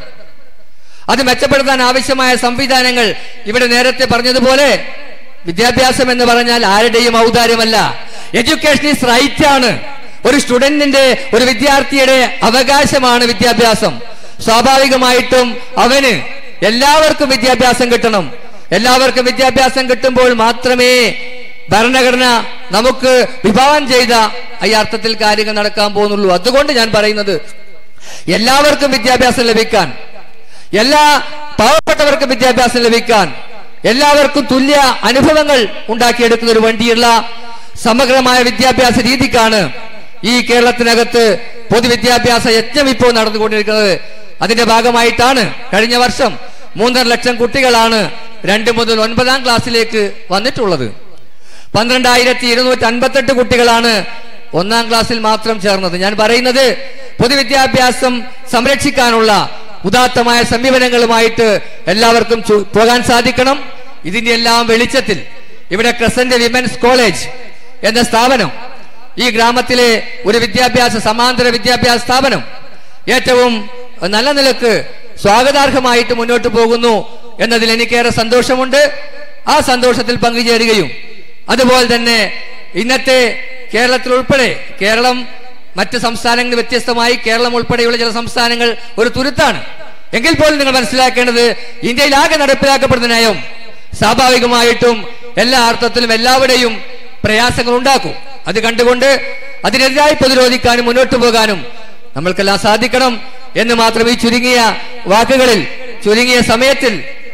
Speaker 7: അത് മെച്ചപ്പെടുത്താൻ ആവശ്യമായ സംവിധാനങ്ങൾ ഇവിടെ നേരത്തെ പറഞ്ഞതുപോലെ വിദ്യാഭ്യാസം എന്ന് പറഞ്ഞാൽ ആരുടെയും ഔദാര്യമല്ല എഡ്യൂക്കേഷൻ ഈസ് റൈറ്റ് ആണ് ഒരു സ്റ്റുഡന്റിന്റെ ഒരു വിദ്യാർത്ഥിയുടെ അവകാശമാണ് വിദ്യാഭ്യാസം സ്വാഭാവികമായിട്ടും അവന് എല്ലാവർക്കും വിദ്യാഭ്യാസം കിട്ടണം എല്ലാവർക്കും വിദ്യാഭ്യാസം കിട്ടുമ്പോൾ മാത്രമേ ഭരണഘടന നമുക്ക് വിഭാവനം ചെയ്ത ഈ അർത്ഥത്തിൽ കാര്യങ്ങൾ നടക്കാൻ പോകുന്നുള്ളൂ അതുകൊണ്ട് ഞാൻ പറയുന്നത് എല്ലാവർക്കും വിദ്യാഭ്യാസം ലഭിക്കാൻ എല്ലാ പാവപ്പെട്ടവർക്കും വിദ്യാഭ്യാസം ലഭിക്കാൻ എല്ലാവർക്കും തുല്യ അനുഭവങ്ങൾ ഉണ്ടാക്കിയെടുക്കുന്നതിന് വേണ്ടിയുള്ള സമഗ്രമായ വിദ്യാഭ്യാസ രീതിക്കാണ് ഈ കേരളത്തിനകത്ത് പൊതുവിദ്യാഭ്യാസ യജ്ഞം ഇപ്പോൾ നടന്നുകൊണ്ടിരിക്കുന്നത് അതിന്റെ ഭാഗമായിട്ടാണ് കഴിഞ്ഞ വർഷം മൂന്നര ലക്ഷം കുട്ടികളാണ് രണ്ട് മുതൽ ഒൻപതാം ക്ലാസ്സിലേക്ക് വന്നിട്ടുള്ളത് പന്ത്രണ്ടായിരത്തി ഇരുന്നൂറ്റി അൻപത്തെട്ട് കുട്ടികളാണ് ഒന്നാം ക്ലാസ്സിൽ മാത്രം ചേർന്നത് ഞാൻ പറയുന്നത് പൊതുവിദ്യാഭ്യാസം സംരക്ഷിക്കാനുള്ള ഉദാത്തമായ സമീപനങ്ങളുമായിട്ട് എല്ലാവർക്കും ചു- പോകാൻ സാധിക്കണം ഇതിന്റെ എല്ലാം വെളിച്ചത്തിൽ ഇവിടെ ക്രസന്റ് വിമൻസ് കോളേജ് എന്ന സ്ഥാപനം ഈ ഗ്രാമത്തിലെ ഒരു വിദ്യാഭ്യാസ സമാന്തര വിദ്യാഭ്യാസ സ്ഥാപനം ഏറ്റവും നല്ല നിലക്ക് സ്വാഗതാർഹമായിട്ട് മുന്നോട്ട് പോകുന്നു എന്നതിൽ എനിക്കേറെ സന്തോഷമുണ്ട് ആ സന്തോഷത്തിൽ പങ്കുചേരുകയും അതുപോലെ തന്നെ ഇന്നത്തെ കേരളത്തിൽ ഉൾപ്പെടെ കേരളം മറ്റ് സംസ്ഥാനങ്ങൾ വ്യത്യസ്തമായി കേരളം ഉൾപ്പെടെയുള്ള ചില സംസ്ഥാനങ്ങൾ ഒരു തുരുത്താണ് എങ്കിൽ പോലും നിങ്ങൾ മനസ്സിലാക്കേണ്ടത് ഇന്ത്യയിലാകെ നടപ്പിലാക്കപ്പെടുന്ന നയം സ്വാഭാവികമായിട്ടും എല്ലാ അർത്ഥത്തിലും എല്ലാവരുടെയും പ്രയാസങ്ങൾ ഉണ്ടാക്കും അത് കണ്ടുകൊണ്ട് അതിനെതിരായി പ്രതിരോധിക്കാനും മുന്നോട്ട് പോകാനും നമ്മൾക്കെല്ലാം സാധിക്കണം എന്ന് മാത്രം ഈ ചുരുങ്ങിയ വാക്കുകളിൽ ചുരുങ്ങിയ സമയത്തിൽ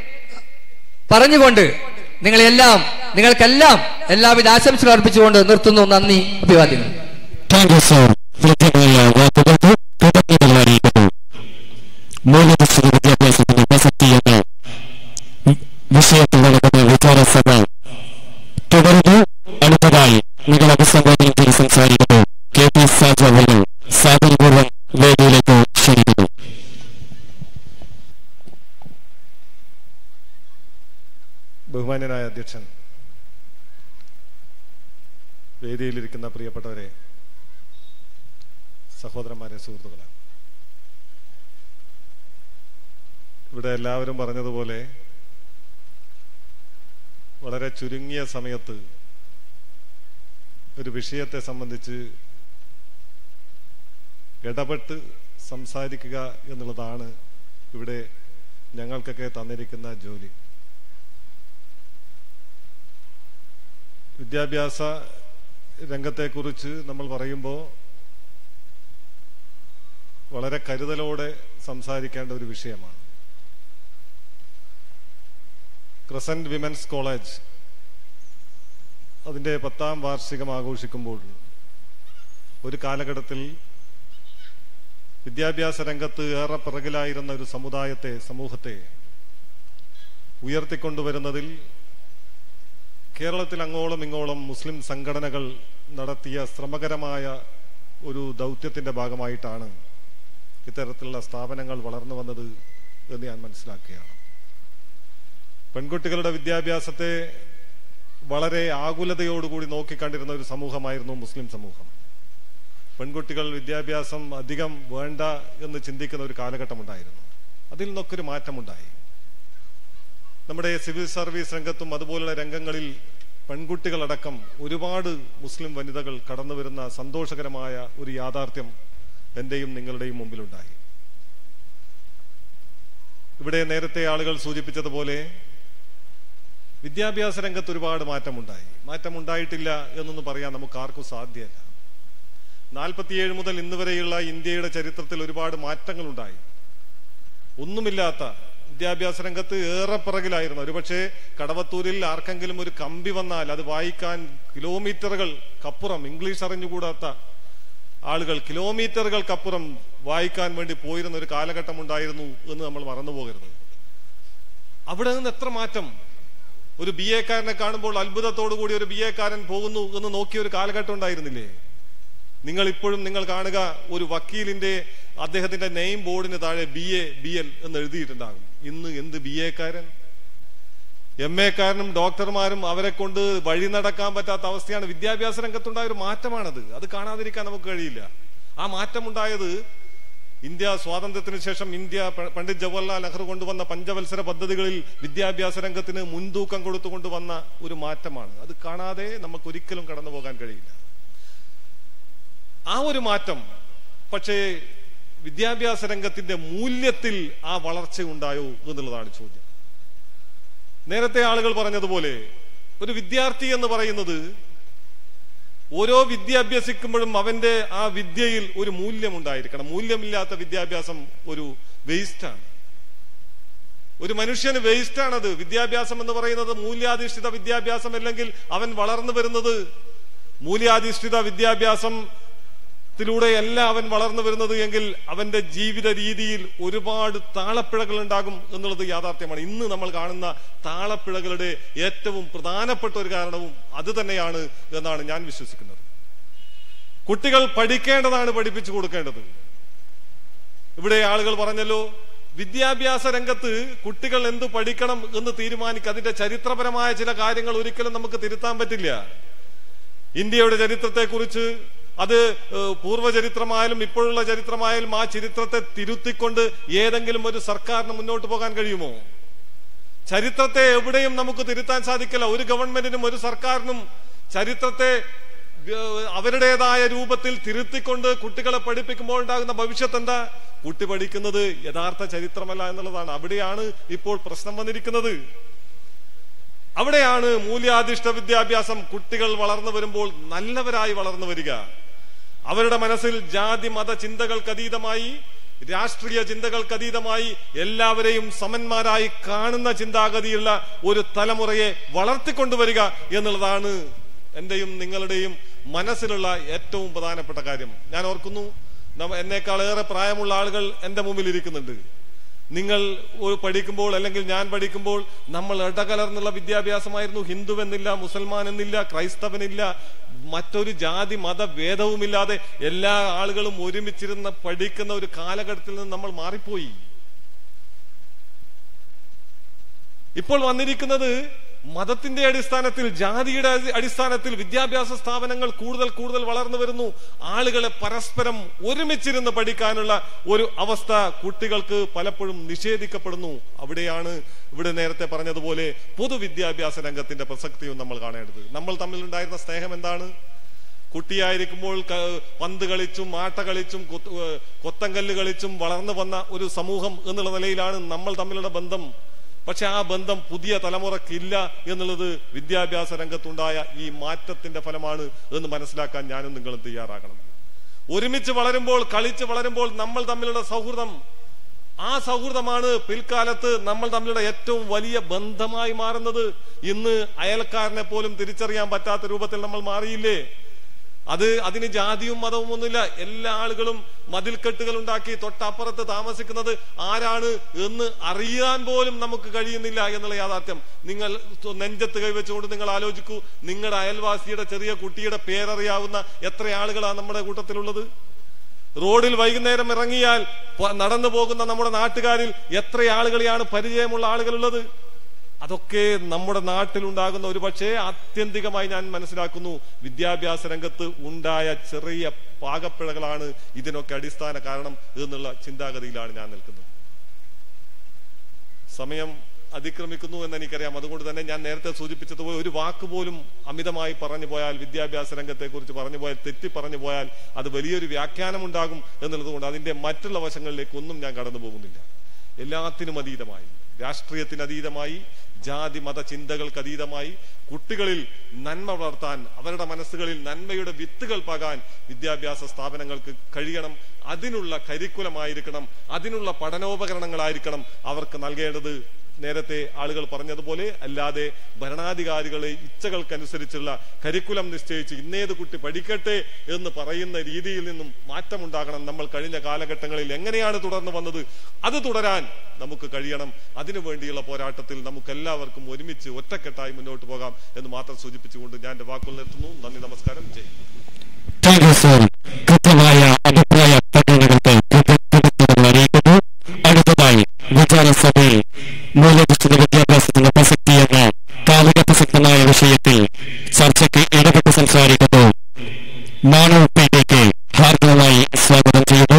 Speaker 7: പറഞ്ഞുകൊണ്ട് നിങ്ങളെല്ലാം നിങ്ങൾക്കെല്ലാം എല്ലാവിധ ആശംസകൾ അർപ്പിച്ചുകൊണ്ട് നിർത്തുന്നു നന്ദി അഭിവാദ്യങ്ങൾ
Speaker 5: താങ്ക് യു സർ കൃത്യമായ വാക്കുകൾക്ക് കൃതജ്ഞതകൾ അറിയിക്കുന്നു മൂല്യനിശ്ചിത വിദ്യാഭ്യാസത്തിന്റെ പ്രസക്തി എന്ന വി- വിഷയത്തിൽ നടക്കുന്ന വിചാരസഭ തുടർന്ന് അടുത്തതായി നിങ്ങൾ അഭിസംബോധന ചെയ്ത് സംസാരിക്കുന്നു കെ പി സാജ സാദരപൂർവ്വം വേദിയിലേക്ക് ക്ഷണിക്കുന്നു
Speaker 8: ബഹുമാന്യനായ അധ്യക്ഷൻ വേദിയിലിരിക്കുന്ന പ്രിയപ്പെട്ടവരെ സഹോദരന്മാരെ സുഹൃത്തുക്കളെ ഇവിടെ എല്ലാവരും പറഞ്ഞതുപോലെ വളരെ ചുരുങ്ങിയ സമയത്ത് ഒരു വിഷയത്തെ സംബന്ധിച്ച് ഇടപെട്ട് സംസാരിക്കുക എന്നുള്ളതാണ് ഇവിടെ ഞങ്ങൾക്കൊക്കെ തന്നിരിക്കുന്ന ജോലി വിദ്യാഭ്യാസ രംഗത്തെക്കുറിച്ച് നമ്മൾ പറയുമ്പോൾ വളരെ കരുതലോടെ സംസാരിക്കേണ്ട ഒരു വിഷയമാണ് ക്രസന്റ് വിമൻസ് കോളേജ് അതിൻ്റെ പത്താം വാർഷികം ആഘോഷിക്കുമ്പോൾ ഒരു കാലഘട്ടത്തിൽ വിദ്യാഭ്യാസ രംഗത്ത് ഏറെ പിറകിലായിരുന്ന ഒരു സമുദായത്തെ സമൂഹത്തെ ഉയർത്തിക്കൊണ്ടുവരുന്നതിൽ കേരളത്തിൽ അങ്ങോളം ഇങ്ങോളം മുസ്ലിം സംഘടനകൾ നടത്തിയ ശ്രമകരമായ ഒരു ദൗത്യത്തിന്റെ ഭാഗമായിട്ടാണ് ഇത്തരത്തിലുള്ള സ്ഥാപനങ്ങൾ വളർന്നു വന്നത് എന്ന് ഞാൻ മനസ്സിലാക്കുകയാണ് പെൺകുട്ടികളുടെ വിദ്യാഭ്യാസത്തെ വളരെ ആകുലതയോടുകൂടി നോക്കിക്കണ്ടിരുന്ന ഒരു സമൂഹമായിരുന്നു മുസ്ലിം സമൂഹം പെൺകുട്ടികൾ വിദ്യാഭ്യാസം അധികം വേണ്ട എന്ന് ചിന്തിക്കുന്ന ഒരു കാലഘട്ടമുണ്ടായിരുന്നു അതിൽ നിന്നൊക്കെ ഒരു മാറ്റമുണ്ടായി നമ്മുടെ സിവിൽ സർവീസ് രംഗത്തും അതുപോലുള്ള രംഗങ്ങളിൽ പെൺകുട്ടികളടക്കം ഒരുപാട് മുസ്ലിം വനിതകൾ കടന്നു വരുന്ന സന്തോഷകരമായ ഒരു യാഥാർത്ഥ്യം എന്റെയും നിങ്ങളുടെയും മുമ്പിലുണ്ടായി ഇവിടെ നേരത്തെ ആളുകൾ സൂചിപ്പിച്ചതുപോലെ വിദ്യാഭ്യാസ രംഗത്ത് ഒരുപാട് മാറ്റമുണ്ടായി മാറ്റമുണ്ടായിട്ടില്ല എന്നൊന്നും പറയാൻ നമുക്ക് ആർക്കും സാധ്യമല്ല നാൽപ്പത്തിയേഴ് മുതൽ ഇന്ന് വരെയുള്ള ഇന്ത്യയുടെ ചരിത്രത്തിൽ ഒരുപാട് മാറ്റങ്ങളുണ്ടായി ഒന്നുമില്ലാത്ത വിദ്യാഭ്യാസ രംഗത്ത് ഏറെ പിറകിലായിരുന്നു ഒരുപക്ഷെ കടവത്തൂരിൽ ആർക്കെങ്കിലും ഒരു കമ്പി വന്നാൽ അത് വായിക്കാൻ കിലോമീറ്ററുകൾക്കപ്പുറം ഇംഗ്ലീഷ് അറിഞ്ഞുകൂടാത്ത ആളുകൾ കിലോമീറ്ററുകൾക്കപ്പുറം വായിക്കാൻ വേണ്ടി പോയിരുന്ന ഒരു കാലഘട്ടം ഉണ്ടായിരുന്നു എന്ന് നമ്മൾ മറന്നുപോകരുത് അവിടെ നിന്ന് എത്ര മാറ്റം ഒരു ബി എക്കാരനെ കാണുമ്പോൾ അത്ഭുതത്തോടു കൂടി ഒരു ബി എക്കാരൻ പോകുന്നു എന്ന് നോക്കിയ ഒരു കാലഘട്ടം ഉണ്ടായിരുന്നില്ലേ നിങ്ങൾ ഇപ്പോഴും നിങ്ങൾ കാണുക ഒരു വക്കീലിന്റെ അദ്ദേഹത്തിന്റെ നെയിം ബോർഡിന് താഴെ ബി എ ബി എൽ എന്ന് എഴുതിയിട്ടുണ്ടാകും ഇന്ന് എന്ത് ബി എക്കാരൻ എം എക്കാരനും ഡോക്ടർമാരും അവരെ കൊണ്ട് വഴി നടക്കാൻ പറ്റാത്ത അവസ്ഥയാണ് വിദ്യാഭ്യാസ രംഗത്തുണ്ടായ ഒരു മാറ്റമാണത് അത് കാണാതിരിക്കാൻ നമുക്ക് കഴിയില്ല ആ മാറ്റമുണ്ടായത് ഇന്ത്യ സ്വാതന്ത്ര്യത്തിന് ശേഷം ഇന്ത്യ പ- പണ്ഡിറ്റ് ജവഹർലാൽ നെഹ്റു കൊണ്ടുവന്ന പഞ്ചവത്സര പദ്ധതികളിൽ വിദ്യാഭ്യാസ രംഗത്തിന് മുൻതൂക്കം കൊടുത്തുകൊണ്ട് വന്ന ഒരു മാറ്റമാണ് അത് കാണാതെ നമുക്ക് ഒരിക്കലും കടന്നു പോകാൻ കഴിയില്ല ആ ഒരു മാറ്റം പക്ഷേ വിദ്യാഭ്യാസ രംഗത്തിന്റെ മൂല്യത്തിൽ ആ വളർച്ച ഉണ്ടായോ എന്നുള്ളതാണ് ചോദ്യം നേരത്തെ ആളുകൾ പറഞ്ഞതുപോലെ ഒരു വിദ്യാർത്ഥി എന്ന് പറയുന്നത് ഓരോ വിദ്യ അഭ്യസിക്കുമ്പോഴും അവന്റെ ആ വിദ്യയിൽ ഒരു മൂല്യം ഉണ്ടായിരിക്കണം മൂല്യമില്ലാത്ത വിദ്യാഭ്യാസം ഒരു വേസ്റ്റാണ് ഒരു മനുഷ്യന് വേസ്റ്റാണത് വിദ്യാഭ്യാസം എന്ന് പറയുന്നത് മൂല്യാധിഷ്ഠിത വിദ്യാഭ്യാസം അല്ലെങ്കിൽ അവൻ വളർന്നു വരുന്നത് മൂല്യാധിഷ്ഠിത വിദ്യാഭ്യാസം ത്തിലൂടെയല്ല അവൻ വളർന്നു വരുന്നത് എങ്കിൽ അവന്റെ ജീവിത രീതിയിൽ ഒരുപാട് താളപ്പിഴകൾ ഉണ്ടാകും എന്നുള്ളത് യാഥാർത്ഥ്യമാണ് ഇന്ന് നമ്മൾ കാണുന്ന താളപ്പിഴകളുടെ ഏറ്റവും പ്രധാനപ്പെട്ട ഒരു കാരണവും അത് തന്നെയാണ് എന്നാണ് ഞാൻ വിശ്വസിക്കുന്നത് കുട്ടികൾ പഠിക്കേണ്ടതാണ് പഠിപ്പിച്ചു കൊടുക്കേണ്ടത് ഇവിടെ ആളുകൾ പറഞ്ഞല്ലോ വിദ്യാഭ്യാസ രംഗത്ത് കുട്ടികൾ എന്ത് പഠിക്കണം എന്ന് തീരുമാനിക്കുക അതിന്റെ ചരിത്രപരമായ ചില കാര്യങ്ങൾ ഒരിക്കലും നമുക്ക് തിരുത്താൻ പറ്റില്ല ഇന്ത്യയുടെ ചരിത്രത്തെക്കുറിച്ച് അത് ഏഹ്, പൂർവ്വചരിത്രമായാലും ഇപ്പോഴുള്ള ചരിത്രമായാലും ആ ചരിത്രത്തെ തിരുത്തിക്കൊണ്ട് ഏതെങ്കിലും ഒരു സർക്കാരിന് മുന്നോട്ട് പോകാൻ കഴിയുമോ ചരിത്രത്തെ എവിടെയും നമുക്ക് തിരുത്താൻ സാധിക്കില്ല ഒരു ഗവൺമെന്റിനും ഒരു സർക്കാരിനും ചരിത്രത്തെ ഏഹ്, അവരുടേതായ രൂപത്തിൽ തിരുത്തിക്കൊണ്ട് കുട്ടികളെ പഠിപ്പിക്കുമ്പോൾ ഉണ്ടാകുന്ന ഭവിഷ്യത്ത് എന്താ കുട്ടി പഠിക്കുന്നത് യഥാർത്ഥ ചരിത്രമല്ല എന്നുള്ളതാണ് അവിടെയാണ് ഇപ്പോൾ പ്രശ്നം വന്നിരിക്കുന്നത് അവിടെയാണ് മൂല്യാധിഷ്ഠ വിദ്യാഭ്യാസം കുട്ടികൾ വളർന്നു വരുമ്പോൾ നല്ലവരായി വളർന്നു വരിക അവരുടെ മനസ്സിൽ ജാതി മത ചിന്തകൾക്കതീതമായി രാഷ്ട്രീയ ചിന്തകൾക്കതീതമായി എല്ലാവരെയും സമന്മാരായി കാണുന്ന ചിന്താഗതിയുള്ള ഒരു തലമുറയെ വളർത്തിക്കൊണ്ടുവരിക എന്നുള്ളതാണ് എന്റെയും നിങ്ങളുടെയും മനസ്സിലുള്ള ഏറ്റവും പ്രധാനപ്പെട്ട കാര്യം ഞാൻ ഓർക്കുന്നു നമ്മ എന്നേക്കാൾ ഏറെ പ്രായമുള്ള ആളുകൾ എന്റെ മുമ്പിൽ ഇരിക്കുന്നുണ്ട് നിങ്ങൾ ഒരു പഠിക്കുമ്പോൾ അല്ലെങ്കിൽ ഞാൻ പഠിക്കുമ്പോൾ നമ്മൾ ഇടകലർന്നുള്ള വിദ്യാഭ്യാസമായിരുന്നു ഹിന്ദു എന്നില്ല മുസൽമാൻ എന്നില്ല ക്രൈസ്തവനില്ല മറ്റൊരു ജാതി മത ഭേദവുമില്ലാതെ എല്ലാ ആളുകളും ഒരുമിച്ചിരുന്ന് പഠിക്കുന്ന ഒരു കാലഘട്ടത്തിൽ നിന്ന് നമ്മൾ മാറിപ്പോയി ഇപ്പോൾ വന്നിരിക്കുന്നത് മതത്തിന്റെ അടിസ്ഥാനത്തിൽ ജാതിയുടെ അടി- അടിസ്ഥാനത്തിൽ വിദ്യാഭ്യാസ സ്ഥാപനങ്ങൾ കൂടുതൽ കൂടുതൽ വളർന്നു വരുന്നു ആളുകളെ പരസ്പരം ഒരുമിച്ചിരുന്ന് പഠിക്കാനുള്ള ഒരു അവസ്ഥ കുട്ടികൾക്ക് പലപ്പോഴും നിഷേധിക്കപ്പെടുന്നു അവിടെയാണ് ഇവിടെ നേരത്തെ പറഞ്ഞതുപോലെ പൊതുവിദ്യാഭ്യാസ രംഗത്തിന്റെ പ്രസക്തിയും നമ്മൾ കാണേണ്ടത് നമ്മൾ തമ്മിലുണ്ടായിരുന്ന സ്നേഹം എന്താണ് കുട്ടിയായിരിക്കുമ്പോൾ ക- പന്ത് കളിച്ചും ആട്ട കളിച്ചും കൊത്ത- ഏഹ് കൊത്തങ്കല്ല് കളിച്ചും വളർന്നു വന്ന ഒരു സമൂഹം എന്നുള്ള നിലയിലാണ് നമ്മൾ തമ്മിലുള്ള ബന്ധം പക്ഷെ ആ ബന്ധം പുതിയ തലമുറക്കില്ല എന്നുള്ളത് വിദ്യാഭ്യാസ രംഗത്തുണ്ടായ ഈ മാറ്റത്തിന്റെ ഫലമാണ് എന്ന് മനസ്സിലാക്കാൻ ഞാനും നിങ്ങളും തയ്യാറാകണം ഒരുമിച്ച് വളരുമ്പോൾ കളിച്ച് വളരുമ്പോൾ നമ്മൾ തമ്മിലുള്ള സൗഹൃദം ആ സൗഹൃദമാണ് പിൽക്കാലത്ത് നമ്മൾ തമ്മിലുള്ള ഏറ്റവും വലിയ ബന്ധമായി മാറുന്നത് ഇന്ന് അയൽക്കാരനെ പോലും തിരിച്ചറിയാൻ പറ്റാത്ത രൂപത്തിൽ നമ്മൾ മാറിയില്ലേ അത് അതിന് ജാതിയും മതവും ഒന്നുമില്ല എല്ലാ ആളുകളും മതിൽക്കെട്ടുകൾ ഉണ്ടാക്കി തൊട്ടപ്പുറത്ത് താമസിക്കുന്നത് ആരാണ് എന്ന് അറിയാൻ പോലും നമുക്ക് കഴിയുന്നില്ല എന്നുള്ള യാഥാർത്ഥ്യം നിങ്ങൾ നെഞ്ചത്ത് കൈവച്ചുകൊണ്ട് നിങ്ങൾ ആലോചിക്കൂ നിങ്ങളുടെ അയൽവാസിയുടെ ചെറിയ കുട്ടിയുടെ പേരറിയാവുന്ന എത്ര ആളുകളാണ് നമ്മുടെ കൂട്ടത്തിലുള്ളത് റോഡിൽ വൈകുന്നേരം ഇറങ്ങിയാൽ പ- നടന്നു പോകുന്ന നമ്മുടെ നാട്ടുകാരിൽ എത്ര ആളുകളെയാണ് പരിചയമുള്ള ആളുകളുള്ളത് അതൊക്കെ നമ്മുടെ നാട്ടിലുണ്ടാകുന്ന ഒരു പക്ഷേ ആത്യന്തികമായി ഞാൻ മനസ്സിലാക്കുന്നു വിദ്യാഭ്യാസ രംഗത്ത് ഉണ്ടായ ചെറിയ പാകപ്പിഴകളാണ് ഇതിനൊക്കെ അടിസ്ഥാന കാരണം എന്നുള്ള ചിന്താഗതിയിലാണ് ഞാൻ നിൽക്കുന്നത് സമയം അതിക്രമിക്കുന്നു എന്ന് എനിക്കറിയാം അതുകൊണ്ട് തന്നെ ഞാൻ നേരത്തെ സൂചിപ്പിച്ചതുപോലെ ഒരു വാക്ക് പോലും അമിതമായി പറഞ്ഞു പോയാൽ വിദ്യാഭ്യാസ രംഗത്തെ കുറിച്ച് പറഞ്ഞു പോയാൽ തെറ്റി പറഞ്ഞു പോയാൽ അത് വലിയൊരു വ്യാഖ്യാനം ഉണ്ടാകും എന്നുള്ളതുകൊണ്ട് അതിന്റെ മറ്റുള്ള വശങ്ങളിലേക്ക് ഒന്നും ഞാൻ കടന്നു പോകുന്നില്ല എല്ലാത്തിനും അതീതമായി രാഷ്ട്രീയത്തിന് അതീതമായി ജാതി മത ചിന്തകൾക്ക് അതീതമായി കുട്ടികളിൽ നന്മ വളർത്താൻ അവരുടെ മനസ്സുകളിൽ നന്മയുടെ വിത്തുകൾ പകാൻ വിദ്യാഭ്യാസ സ്ഥാപനങ്ങൾക്ക് കഴിയണം അതിനുള്ള കരിക്കുലമായിരിക്കണം അതിനുള്ള പഠനോപകരണങ്ങളായിരിക്കണം അവർക്ക് നൽകേണ്ടത് നേരത്തെ ആളുകൾ പറഞ്ഞതുപോലെ അല്ലാതെ ഭരണാധികാരികളെ ഇച്ഛകൾക്കനുസരിച്ചുള്ള കരിക്കുലം നിശ്ചയിച്ച് ഇന്നേത് കുട്ടി പഠിക്കട്ടെ എന്ന് പറയുന്ന രീതിയിൽ നിന്നും മാറ്റമുണ്ടാകണം നമ്മൾ കഴിഞ്ഞ കാലഘട്ടങ്ങളിൽ എങ്ങനെയാണ് തുടർന്ന് വന്നത് അത് തുടരാൻ നമുക്ക് കഴിയണം അതിനു വേണ്ടിയുള്ള പോരാട്ടത്തിൽ നമുക്ക് എല്ലാവർക്കും ഒരുമിച്ച് ഒറ്റക്കെട്ടായി മുന്നോട്ട് പോകാം എന്ന് മാത്രം സൂചിപ്പിച്ചുകൊണ്ട് ഞാൻ എന്റെ വാക്കുകൾ നിർത്തുന്നു നന്ദി നമസ്കാരം ജയ്
Speaker 5: താങ്ക് യു സർ കൃത്യമായ അഭിപ്രായ പ്രകടനങ്ങൾക്ക് കൃതജ്ഞതകൾ അറിയിക്കുന്നു അടുത്തതായി വിചാരസഭയിൽ മൂല്യധിഷ്ഠിത വിദ്യാഭ്യാസത്തിന്റെ പ്രസക്തി എന്ന കാലിക പ്രസക്തമായ വിഷയത്തിൽ ചർച്ചയ്ക്ക് ഇടപെട്ട് സംസാരിക്കുന്നു മാനവ് പേട്ടയ്ക്ക് ഹാർദവമായി സ്വാഗതം ചെയ്യുന്നു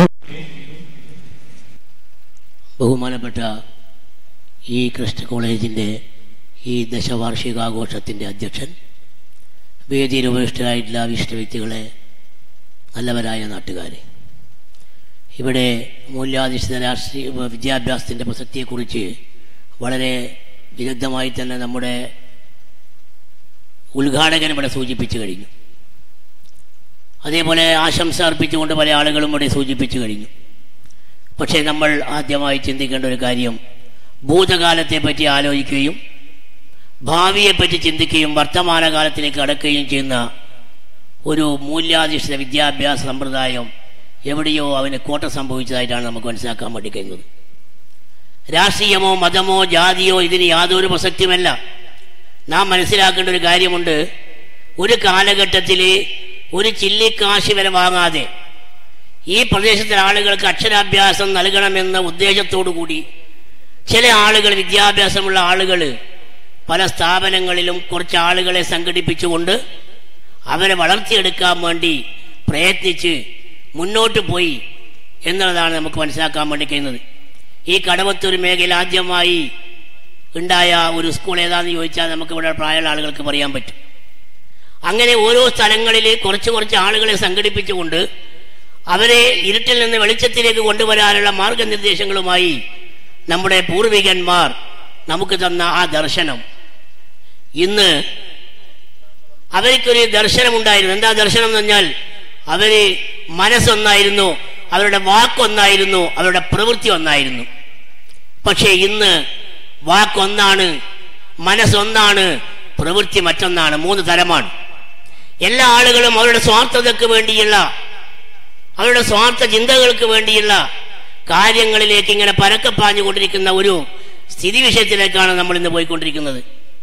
Speaker 9: ബഹുമാനപ്പെട്ട ഈ ക്രിസ്റ്റ് കോളേജിൻ്റെ ഈ ദശവാർഷികാഘോഷത്തിൻ്റെ അധ്യക്ഷൻ വേദിയിൽ ഉപരിഷ്ടരായിട്ടുള്ള വിശിഷ്ട വ്യക്തികളെ നല്ലവരായ നാട്ടുകാരെ ഇവിടെ മൂല്യാധിഷ്ഠിത രാഷ്ട്രീയ വിദ്യാഭ്യാസത്തിൻ്റെ പ്രസക്തിയെക്കുറിച്ച് വളരെ വിദഗ്ധമായി തന്നെ നമ്മുടെ ഉദ്ഘാടകൻ ഇവിടെ സൂചിപ്പിച്ചു കഴിഞ്ഞു അതേപോലെ ആശംസ അർപ്പിച്ചുകൊണ്ട് പല ആളുകളും ഇവിടെ സൂചിപ്പിച്ചു കഴിഞ്ഞു പക്ഷേ നമ്മൾ ആദ്യമായി ചിന്തിക്കേണ്ട ഒരു കാര്യം ഭൂതകാലത്തെ പറ്റി ആലോചിക്കുകയും ഭാവിയെപ്പറ്റി ചിന്തിക്കുകയും വർത്തമാനകാലത്തിലേക്ക് കടക്കുകയും ചെയ്യുന്ന ഒരു മൂല്യാധിഷ്ഠിത വിദ്യാഭ്യാസ സമ്പ്രദായം എവിടെയോ അവന് കോട്ട സംഭവിച്ചതായിട്ടാണ് നമുക്ക് മനസ്സിലാക്കാൻ വേണ്ടി കഴിയുന്നത് രാഷ്ട്രീയമോ മതമോ ജാതിയോ ഇതിന് യാതൊരു പ്രസക്തിയുമല്ല നാം മനസ്സിലാക്കേണ്ട ഒരു കാര്യമുണ്ട് ഒരു കാലഘട്ടത്തിൽ ഒരു ചില്ലിക്കാശ് വരെ വാങ്ങാതെ ഈ പ്രദേശത്തിലെ ആളുകൾക്ക് അക്ഷരാഭ്യാസം നൽകണമെന്ന ഉദ്ദേശത്തോടു കൂടി ചില ആളുകൾ വിദ്യാഭ്യാസമുള്ള ആളുകൾ പല സ്ഥാപനങ്ങളിലും കുറച്ച് ആളുകളെ സംഘടിപ്പിച്ചുകൊണ്ട് അവരെ വളർത്തിയെടുക്കാൻ വേണ്ടി പ്രയത്നിച്ച് മുന്നോട്ട് പോയി എന്നുള്ളതാണ് നമുക്ക് മനസ്സിലാക്കാൻ വേണ്ടി കഴിയുന്നത് ഈ കടവത്തൂർ മേഖല ആദ്യമായി ഉണ്ടായ ഒരു സ്കൂൾ ഏതാണെന്ന് ചോദിച്ചാൽ നമുക്ക് ഇവിടെ പ്രായമുള്ള ആളുകൾക്ക് പറയാൻ പറ്റും അങ്ങനെ ഓരോ സ്ഥലങ്ങളിൽ കുറച്ച് കുറച്ച് ആളുകളെ സംഘടിപ്പിച്ചുകൊണ്ട് അവരെ ഇരുട്ടിൽ നിന്ന് വെളിച്ചത്തിലേക്ക് കൊണ്ടുവരാനുള്ള മാർഗനിർദ്ദേശങ്ങളുമായി നമ്മുടെ പൂർവികന്മാർ നമുക്ക് തന്ന ആ ദർശനം ഇന്ന് അവർക്കൊരു ദർശനമുണ്ടായിരുന്നു എന്താ ദർശനം എന്ന് പറഞ്ഞാൽ അവര് മനസ്സൊന്നായിരുന്നു അവരുടെ വാക്കൊന്നായിരുന്നു അവരുടെ പ്രവൃത്തി ഒന്നായിരുന്നു പക്ഷേ ഇന്ന് വാക്കൊന്നാണ് മനസ്സൊന്നാണ് പ്രവൃത്തി മറ്റൊന്നാണ് മൂന്ന് തരമാണ് എല്ലാ ആളുകളും അവരുടെ സ്വാർത്ഥതയ്ക്ക് വേണ്ടിയുള്ള അവരുടെ സ്വാർത്ഥ ചിന്തകൾക്ക് വേണ്ടിയുള്ള കാര്യങ്ങളിലേക്ക് ഇങ്ങനെ പരക്കെ പാഞ്ഞുകൊണ്ടിരിക്കുന്ന ഒരു സ്ഥിതിവിഷയത്തിലേക്കാണ് നമ്മൾ ഇന്ന് പോയിക്കൊണ്ടിരിക്കുന്നത്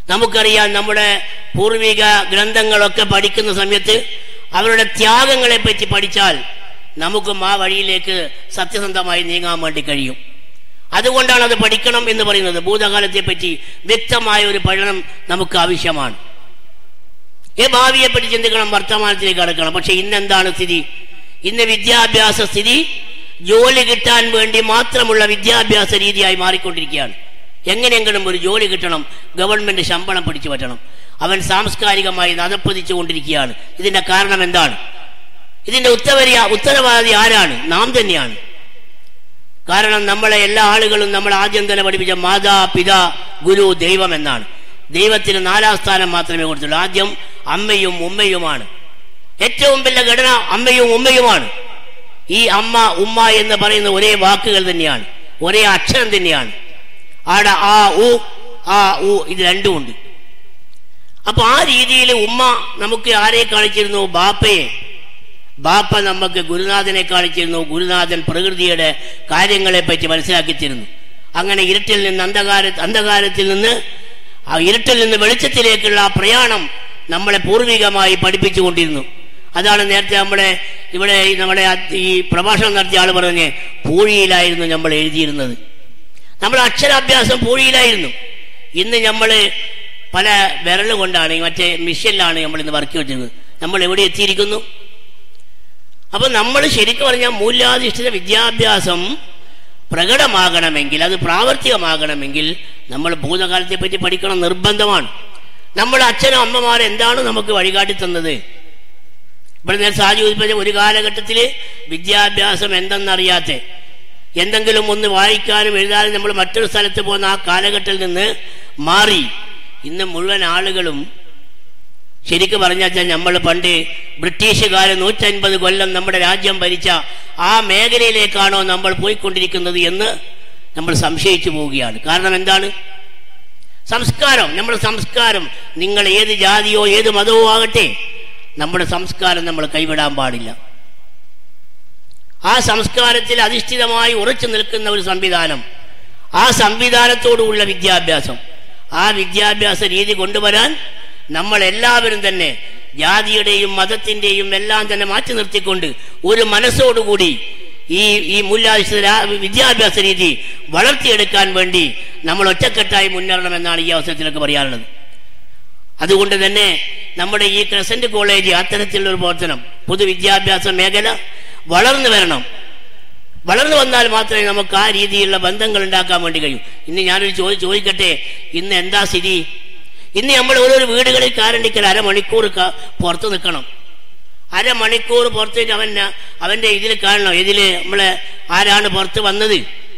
Speaker 9: നമുക്കറിയാം നമ്മുടെ പൂർവിക ഗ്രന്ഥങ്ങളൊക്കെ പഠിക്കുന്ന സമയത്ത് അവരുടെ ത്യാഗങ്ങളെ പറ്റി പഠിച്ചാൽ നമുക്കും ആ വഴിയിലേക്ക് സത്യസന്ധമായി നീങ്ങാൻ വേണ്ടി കഴിയും അതുകൊണ്ടാണ് അത് പഠിക്കണം എന്ന് പറയുന്നത് ഭൂതകാലത്തെ പറ്റി വ്യക്തമായ ഒരു പഠനം നമുക്ക് ആവശ്യമാണ് ഈ ഭാവിയെ പറ്റി ചിന്തിക്കണം വർത്തമാനത്തിലേക്ക് കടക്കണം പക്ഷെ ഇന്നെന്താണ് സ്ഥിതി ഇന്ന് വിദ്യാഭ്യാസ സ്ഥിതി ജോലി കിട്ടാൻ വേണ്ടി മാത്രമുള്ള വിദ്യാഭ്യാസ രീതിയായി മാറിക്കൊണ്ടിരിക്കുകയാണ് എങ്ങനെയെങ്കിലും ഒരു ജോലി കിട്ടണം ഗവൺമെന്റ് ശമ്പളം പിടിച്ചു പറ്റണം അവൻ സാംസ്കാരികമായി നതപ്പതിച്ചു കൊണ്ടിരിക്കുകയാണ് ഇതിന്റെ കാരണം എന്താണ് ഇതിന്റെ ഉത്തരവരി ഉത്തരവാദി ആരാണ് നാം തന്നെയാണ് കാരണം നമ്മളെ എല്ലാ ആളുകളും നമ്മൾ ആദ്യം തന്നെ പഠിപ്പിച്ച മാതാ പിതാ ഗുരു ദൈവം എന്നാണ് ദൈവത്തിന് നാലാം സ്ഥാനം മാത്രമേ കൊടുത്തുള്ളൂ ആദ്യം അമ്മയും ഉമ്മയുമാണ് ഏറ്റവും വലിയ ഘടന അമ്മയും ഉമ്മയുമാണ് ഈ അമ്മ ഉമ്മ എന്ന് പറയുന്ന ഒരേ വാക്കുകൾ തന്നെയാണ് ഒരേ അക്ഷരം തന്നെയാണ് ആടെ ആ ഉ ആ ഉ ഇത് രണ്ടും ഉണ്ട് അപ്പൊ ആ രീതിയിൽ ഉമ്മ നമുക്ക് ആരെ കാണിച്ചിരുന്നു ബാപ്പയെ ബാപ്പ നമുക്ക് ഗുരുനാഥനെ കാണിച്ചിരുന്നു ഗുരുനാഥൻ പ്രകൃതിയുടെ കാര്യങ്ങളെ പറ്റി മനസ്സിലാക്കിച്ചിരുന്നു അങ്ങനെ ഇരുട്ടിൽ നിന്ന് അന്ധകാര അന്ധകാരത്തിൽ നിന്ന് ആ ഇരുട്ടിൽ നിന്ന് വെളിച്ചത്തിലേക്കുള്ള ആ പ്രയാണം നമ്മളെ പൂർവികമായി പഠിപ്പിച്ചുകൊണ്ടിരുന്നു അതാണ് നേരത്തെ നമ്മളെ ഇവിടെ ഈ നമ്മുടെ ആ- ഈ പ്രഭാഷണം നടത്തിയ ആൾ പറഞ്ഞ് പൂഴിയിലായിരുന്നു നമ്മൾ എഴുതിയിരുന്നത് നമ്മൾ അക്ഷരാഭ്യാസം പൂഴിയിലായിരുന്നു ഇന്ന് നമ്മൾ പല വിരൽ കൊണ്ടാണ് ഈ മറ്റേ മിഷനിലാണ് നമ്മൾ ഇന്ന് വർക്ക് വെച്ചത് നമ്മൾ എവിടെ എത്തിയിരിക്കുന്നു അപ്പൊ നമ്മൾ ശരിക്കും പറഞ്ഞാൽ മൂല്യാധിഷ്ഠിത വിദ്യാഭ്യാസം പ്രകടമാകണമെങ്കിൽ അത് പ്രാവർത്തികമാകണമെങ്കിൽ നമ്മൾ ഭൂതകാലത്തെ പറ്റി പഠിക്കണം നിർബന്ധമാണ് നമ്മുടെ അച്ഛനും അമ്മമാരും എന്താണ് നമുക്ക് വഴികാട്ടി തന്നത് ഇവിടെ നേരെ സാജി ഉൽപ്പന്ന ഒരു കാലഘട്ടത്തിൽ വിദ്യാഭ്യാസം എന്തെന്നറിയാത്ത എന്തെങ്കിലും ഒന്ന് വായിക്കാനും എഴുതാനും നമ്മൾ മറ്റൊരു സ്ഥലത്ത് പോകുന്ന ആ കാലഘട്ടത്തിൽ നിന്ന് മാറി ഇന്ന് മുഴുവൻ ആളുകളും ശരിക്കും പറഞ്ഞാൽ നമ്മൾ പണ്ട് ബ്രിട്ടീഷുകാർ നൂറ്റൻപത് കൊല്ലം നമ്മുടെ രാജ്യം ഭരിച്ച ആ മേഖലയിലേക്കാണോ നമ്മൾ പോയിക്കൊണ്ടിരിക്കുന്നത് എന്ന് നമ്മൾ സംശയിച്ചു പോവുകയാണ് കാരണം എന്താണ് സംസ്കാരം നമ്മുടെ സംസ്കാരം നിങ്ങൾ ഏത് ജാതിയോ ഏത് മതമോ ആകട്ടെ നമ്മുടെ സംസ്കാരം നമ്മൾ കൈവിടാൻ പാടില്ല ആ സംസ്കാരത്തിൽ അധിഷ്ഠിതമായി ഉറച്ചു നിൽക്കുന്ന ഒരു സംവിധാനം ആ സംവിധാനത്തോടുള്ള വിദ്യാഭ്യാസം ആ വിദ്യാഭ്യാസ രീതി കൊണ്ടുവരാൻ നമ്മൾ എല്ലാവരും തന്നെ ജാതിയുടെയും മതത്തിന്റെയും എല്ലാം തന്നെ മാറ്റി നിർത്തിക്കൊണ്ട് ഒരു മനസ്സോടുകൂടി ഈ ഈ മൂല്യാധിഷ്ഠിത രാ- വിദ്യാഭ്യാസ രീതി വളർത്തിയെടുക്കാൻ വേണ്ടി നമ്മൾ ഒറ്റക്കെട്ടായി മുന്നേറണമെന്നാണ് ഈ അവസരത്തിലൊക്കെ പറയാനുള്ളത് അതുകൊണ്ട് തന്നെ നമ്മുടെ ഈ ക്രസന്റ് കോളേജ് അത്തരത്തിലുള്ള ഒരു പ്രവർത്തനം പൊതുവിദ്യാഭ്യാസ മേഖല വളർന്നു വരണം വളർന്നു വന്നാൽ മാത്രമേ നമുക്ക് ആ രീതിയിലുള്ള ബന്ധങ്ങൾ ഉണ്ടാക്കാൻ വേണ്ടി കഴിയൂ ഇന്ന് ഞാനൊരു ചോദ്യം ചോദിക്കട്ടെ ഇന്ന് എന്താ സ്ഥിതി ഇന്ന് നമ്മൾ ഓരോരോ വീടുകളിൽ കാരണ്ടിക്കൽ അരമണിക്കൂർ ക- പുറത്ത് നിൽക്കണം അരമണിക്കൂർ പുറത്തേക്ക് അവൻ അവന്റെ ഇതിൽ കാണണം ഇതില് നമ്മളെ ആരാണ് പുറത്ത് വന്നത്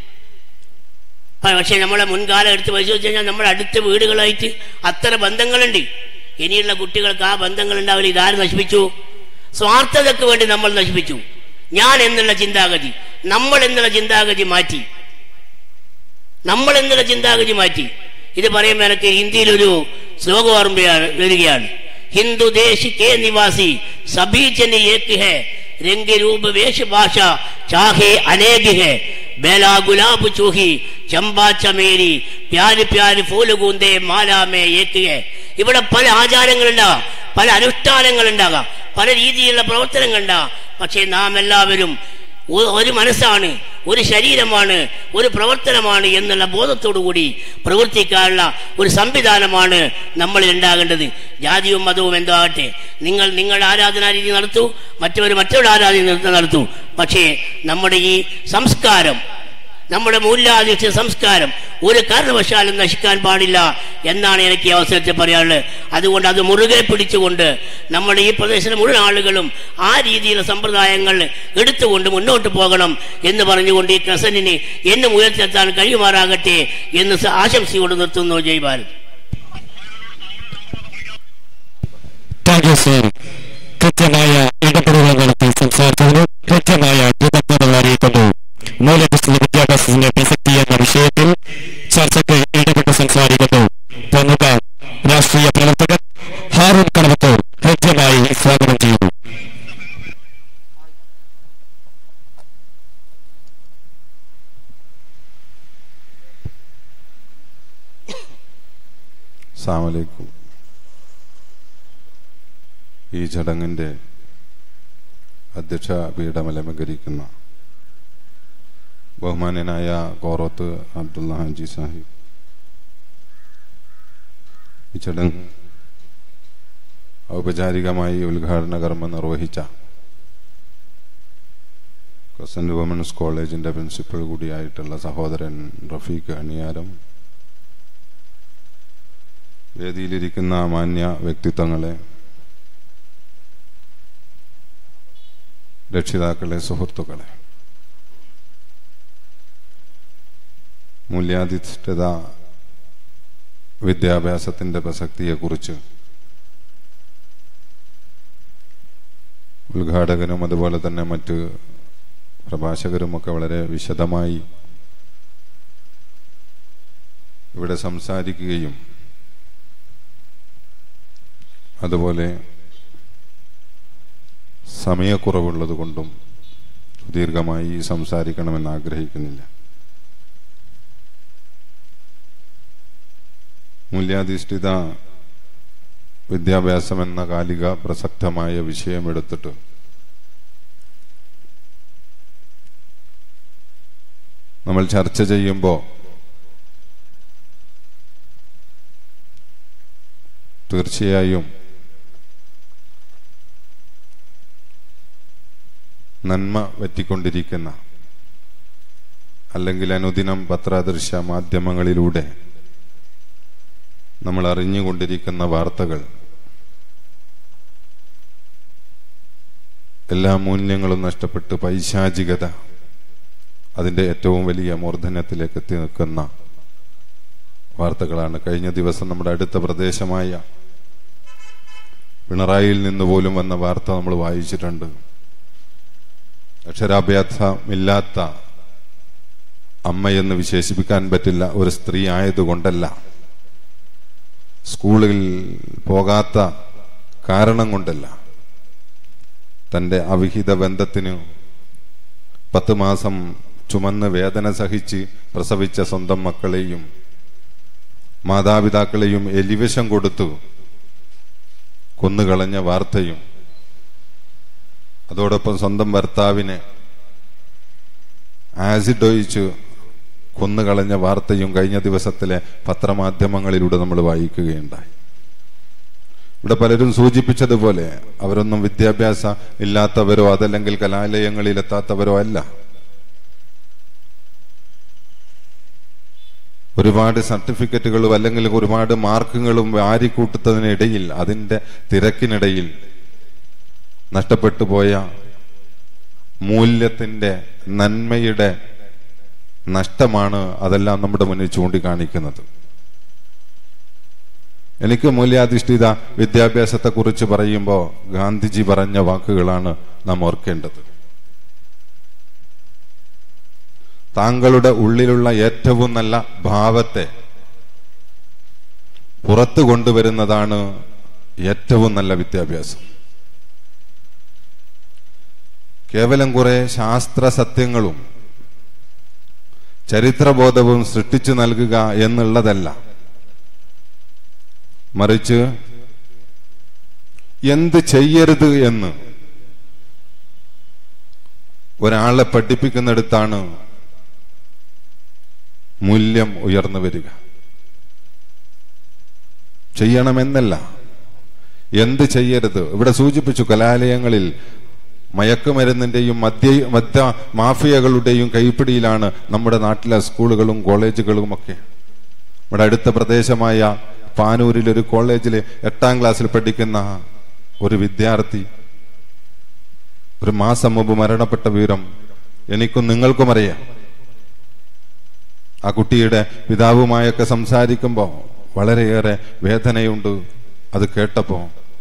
Speaker 9: പ- പക്ഷെ നമ്മളെ മുൻകാലം എടുത്ത് പരിശോധിച്ച് കഴിഞ്ഞാൽ നമ്മുടെ അടുത്ത വീടുകളായിട്ട് അത്ര ബന്ധങ്ങളുണ്ട് ഇനിയുള്ള കുട്ടികൾക്ക് ആ ബന്ധങ്ങൾ ഉണ്ടാവില്ല ഇതാര് നശിപ്പിച്ചു സ്വാർത്ഥതയ്ക്ക് വേണ്ടി നമ്മൾ നശിപ്പിച്ചു ഞാൻ എന്നുള്ള ചിന്താഗതി നമ്മൾ എന്നുള്ള ചിന്താഗതി മാറ്റി നമ്മൾ എന്നുള്ള ചിന്താഗതി മാറ്റി ഇത് പറയുമ്പോൾ എനിക്ക് ഹിന്ദിയിലൊരു ശ്ലോകം ഓർമ്മയാണ് വരികയാണ് ഹിന്ദു ദേശ് കെ നിവാസി സബീജന് ഏക് ഹെ രംഗ് രൂപ വേഷ ഭാഷ ചാഹെ അനേക് ഹെ ബേല ഗുലാബ് ചൂഹി ചമ്പാ ചമേരി പ്യാര് പ്യാര് ഫൂല് കൂന്തേ മാലാമേ ഏക് ഹെ ഇവിടെ പല ആചാരങ്ങളുണ്ടാകാം പല അനുഷ്ഠാനങ്ങളുണ്ടാകാം പല രീതിയിലുള്ള പ്രവർത്തനങ്ങളുണ്ടാകാം പക്ഷേ നാം എല്ലാവരും ഒ- ഒരു മനസ്സാണ് ഒരു ശരീരമാണ് ഒരു പ്രവർത്തനമാണ് എന്നുള്ള ബോധത്തോടുകൂടി പ്രവർത്തിക്കാനുള്ള ഒരു സംവിധാനമാണ് നമ്മളിൽ ഉണ്ടാകേണ്ടത് ജാതിയും മതവും എന്തോ ആകട്ടെ നിങ്ങൾ നിങ്ങളുടെ ആരാധനാ രീതി നടത്തൂ മറ്റവർ മറ്റവരുടെ ആരാധന നടത്തൂ പക്ഷേ നമ്മുടെ ഈ സംസ്കാരം നമ്മുടെ മൂല്യാധിഷ്ഠിത സംസ്കാരം ഒരു കാരണവശാലും നശിക്കാൻ പാടില്ല എന്നാണ് എനിക്ക് ഈ അവസരത്തിൽ പറയാനുള്ളത് അതുകൊണ്ട് അത് മുറുകെ പിടിച്ചുകൊണ്ട് നമ്മുടെ ഈ പ്രദേശത്തെ മുഴുവൻ ആളുകളും ആ രീതിയിലുള്ള സമ്പ്രദായങ്ങൾ എടുത്തുകൊണ്ട് മുന്നോട്ട് പോകണം എന്ന് പറഞ്ഞുകൊണ്ട് ഈ ക്രസന്റിന് എന്നും ഉയർത്തിയെത്താൻ കഴിയുമാറാകട്ടെ എന്ന് സ- ആശംസയോട് നിർത്തുന്നു Jai Bharat
Speaker 5: thank you sir കൃത്യമായ ഇടപെടലുകൾ നടത്തി സംസാരിച്ചതിന് കൃത്യമായ കൃതജ്ഞതകൾ അറിയിക്കുന്നു മൂല്യപുസ്തക വിദ്യാഭ്യാസത്തിന്റെ പ്രസക്തി എന്ന വിഷയത്തിൽ ചർച്ചയ്ക്ക് ഇടപെട്ട് സംസാരിക്കുന്നു പ്രമുഖ രാഷ്ട്രീയ പ്രവർത്തകൻ ഹാറൂൺ കണവത്തൂർ കൃത്യമായി സ്വാഗതം ചെയ്യുന്നു
Speaker 10: അസ്സാമലൈക്കും ഈ ചടങ്ങിൻ്റെ അധ്യക്ഷ പീഠം അലങ്കരിക്കുന്ന ബഹുമാന്യനായ കോറത്ത് അബ്ദുള്ള ഹാജി സാഹിബ് ഈ ചടങ്ങ് ഔപചാരികമായി ഉദ്ഘാടന കർമ്മം നിർവഹിച്ച ക്രസന്റ് വുമൻസ് കോളേജിന്റെ പ്രിൻസിപ്പൽ കൂടിയായിട്ടുള്ള സഹോദരൻ റഫീഖ് അണിയാരം വേദിയിലിരിക്കുന്ന മാന്യ വ്യക്തിത്വങ്ങളെ രക്ഷിതാക്കളെ സുഹൃത്തുക്കളെ മൂല്യാധിഷ്ഠിത വിദ്യാഭ്യാസത്തിന്റെ പ്രസക്തിയെക്കുറിച്ച് ഉദ്ഘാടകനും അതുപോലെ തന്നെ മറ്റ് പ്രഭാഷകരുമൊക്കെ വളരെ വിശദമായി ഇവിടെ സംസാരിക്കുകയും അതുപോലെ സമയക്കുറവുള്ളത് കൊണ്ടും സുദീർഘമായി സംസാരിക്കണമെന്ന് ആഗ്രഹിക്കുന്നില്ല മൂല്യാധിഷ്ഠിത വിദ്യാഭ്യാസം എന്ന കാലിക പ്രസക്തമായ വിഷയമെടുത്തിട്ട് നമ്മൾ ചർച്ച ചെയ്യുമ്പോൾ തീർച്ചയായും നന്മ പറ്റിക്കൊണ്ടിരിക്കുന്ന അല്ലെങ്കിൽ അനുദിനം പത്രദൃശ്യ മാധ്യമങ്ങളിലൂടെ നമ്മൾ അറിഞ്ഞുകൊണ്ടിരിക്കുന്ന വാർത്തകൾ എല്ലാ മൂല്യങ്ങളും നഷ്ടപ്പെട്ട് പൈശാചികത അതിന്റെ ഏറ്റവും വലിയ മൂർധന്യത്തിലേക്ക് എത്തി നിൽക്കുന്ന വാർത്തകളാണ് കഴിഞ്ഞ ദിവസം നമ്മുടെ അടുത്ത പ്രദേശമായ പിണറായിയിൽ നിന്ന് പോലും വന്ന വാർത്ത നമ്മൾ വായിച്ചിട്ടുണ്ട് അക്ഷരാഭ്യാസമില്ലാത്ത അമ്മയെന്ന് വിശേഷിപ്പിക്കാൻ പറ്റില്ല ഒരു സ്ത്രീ ആയതുകൊണ്ടല്ല സ്കൂളിൽ പോകാത്ത കാരണം കൊണ്ടല്ല തന്റെ അവിഹിത ബന്ധത്തിന് പത്ത് മാസം ചുമന്ന് വേദന സഹിച്ച് പ്രസവിച്ച സ്വന്തം മക്കളെയും മാതാപിതാക്കളെയും എലിവിഷം കൊടുത്തു കൊന്നുകളഞ്ഞ വാർത്തയും അതോടൊപ്പം സ്വന്തം ഭർത്താവിനെ ആസിഡ് ഒഴിച്ച് കൊന്നുകളഞ്ഞ വാർത്തയും കഴിഞ്ഞ ദിവസത്തിലെ പത്രമാധ്യമങ്ങളിലൂടെ നമ്മൾ വായിക്കുകയുണ്ടായി ഇവിടെ പലരും സൂചിപ്പിച്ചതുപോലെ അവരൊന്നും വിദ്യാഭ്യാസം ഇല്ലാത്തവരോ അതല്ലെങ്കിൽ കലാലയങ്ങളിൽ എത്താത്തവരോ അല്ല ഒരുപാട് സർട്ടിഫിക്കറ്റുകളും അല്ലെങ്കിൽ ഒരുപാട് മാർക്കുകളും വാരിക്കൂട്ടുന്നതിനിടയിൽ അതിന്റെ തിരക്കിനിടയിൽ നഷ്ടപ്പെട്ടു പോയ മൂല്യത്തിന്റെ നന്മയുടെ നഷ്ടമാണ് അതെല്ലാം നമ്മുടെ മുന്നിൽ ചൂണ്ടിക്കാണിക്കുന്നത് എനിക്ക് മൂല്യാധിഷ്ഠിത വിദ്യാഭ്യാസത്തെ കുറിച്ച് പറയുമ്പോൾ ഗാന്ധിജി പറഞ്ഞ വാക്കുകളാണ് നാം ഓർക്കേണ്ടത് താങ്കളുടെ ഉള്ളിലുള്ള ഏറ്റവും നല്ല ഭാവത്തെ പുറത്തു കൊണ്ടുവരുന്നതാണ് ഏറ്റവും നല്ല വിദ്യാഭ്യാസം കേവലം കുറെ ശാസ്ത്ര സത്യങ്ങളും ചരിത്രബോധവും സൃഷ്ടിച്ചു നൽകുക എന്നുള്ളതല്ല മറിച്ച് എന്ത് ചെയ്യരുത് എന്ന് ഒരാളെ പഠിപ്പിക്കുന്നിടത്താണ് മൂല്യം ഉയർന്നു വരിക ചെയ്യണമെന്നല്ല എന്ത് ചെയ്യരുത് ഇവിടെ സൂചിപ്പിച്ചു കലാലയങ്ങളിൽ മയക്കുമരുന്നിന്റെയും മദ്യ മദ്യ മാഫിയകളുടെയും കൈപ്പിടിയിലാണ് നമ്മുടെ നാട്ടിലെ സ്കൂളുകളും കോളേജുകളും ഒക്കെ ഇവിടെ അടുത്ത പ്രദേശമായ പാനൂരിൽ ഒരു കോളേജിൽ എട്ടാം ക്ലാസ്സിൽ പഠിക്കുന്ന ഒരു വിദ്യാർത്ഥി ഒരു മാസം മുമ്പ് മരണപ്പെട്ട വിവരം എനിക്കും നിങ്ങൾക്കും അറിയാം ആ കുട്ടിയുടെ പിതാവുമായൊക്കെ സംസാരിക്കുമ്പോൾ വളരെയേറെ വേദനയുണ്ട് അത് കേട്ടപ്പോ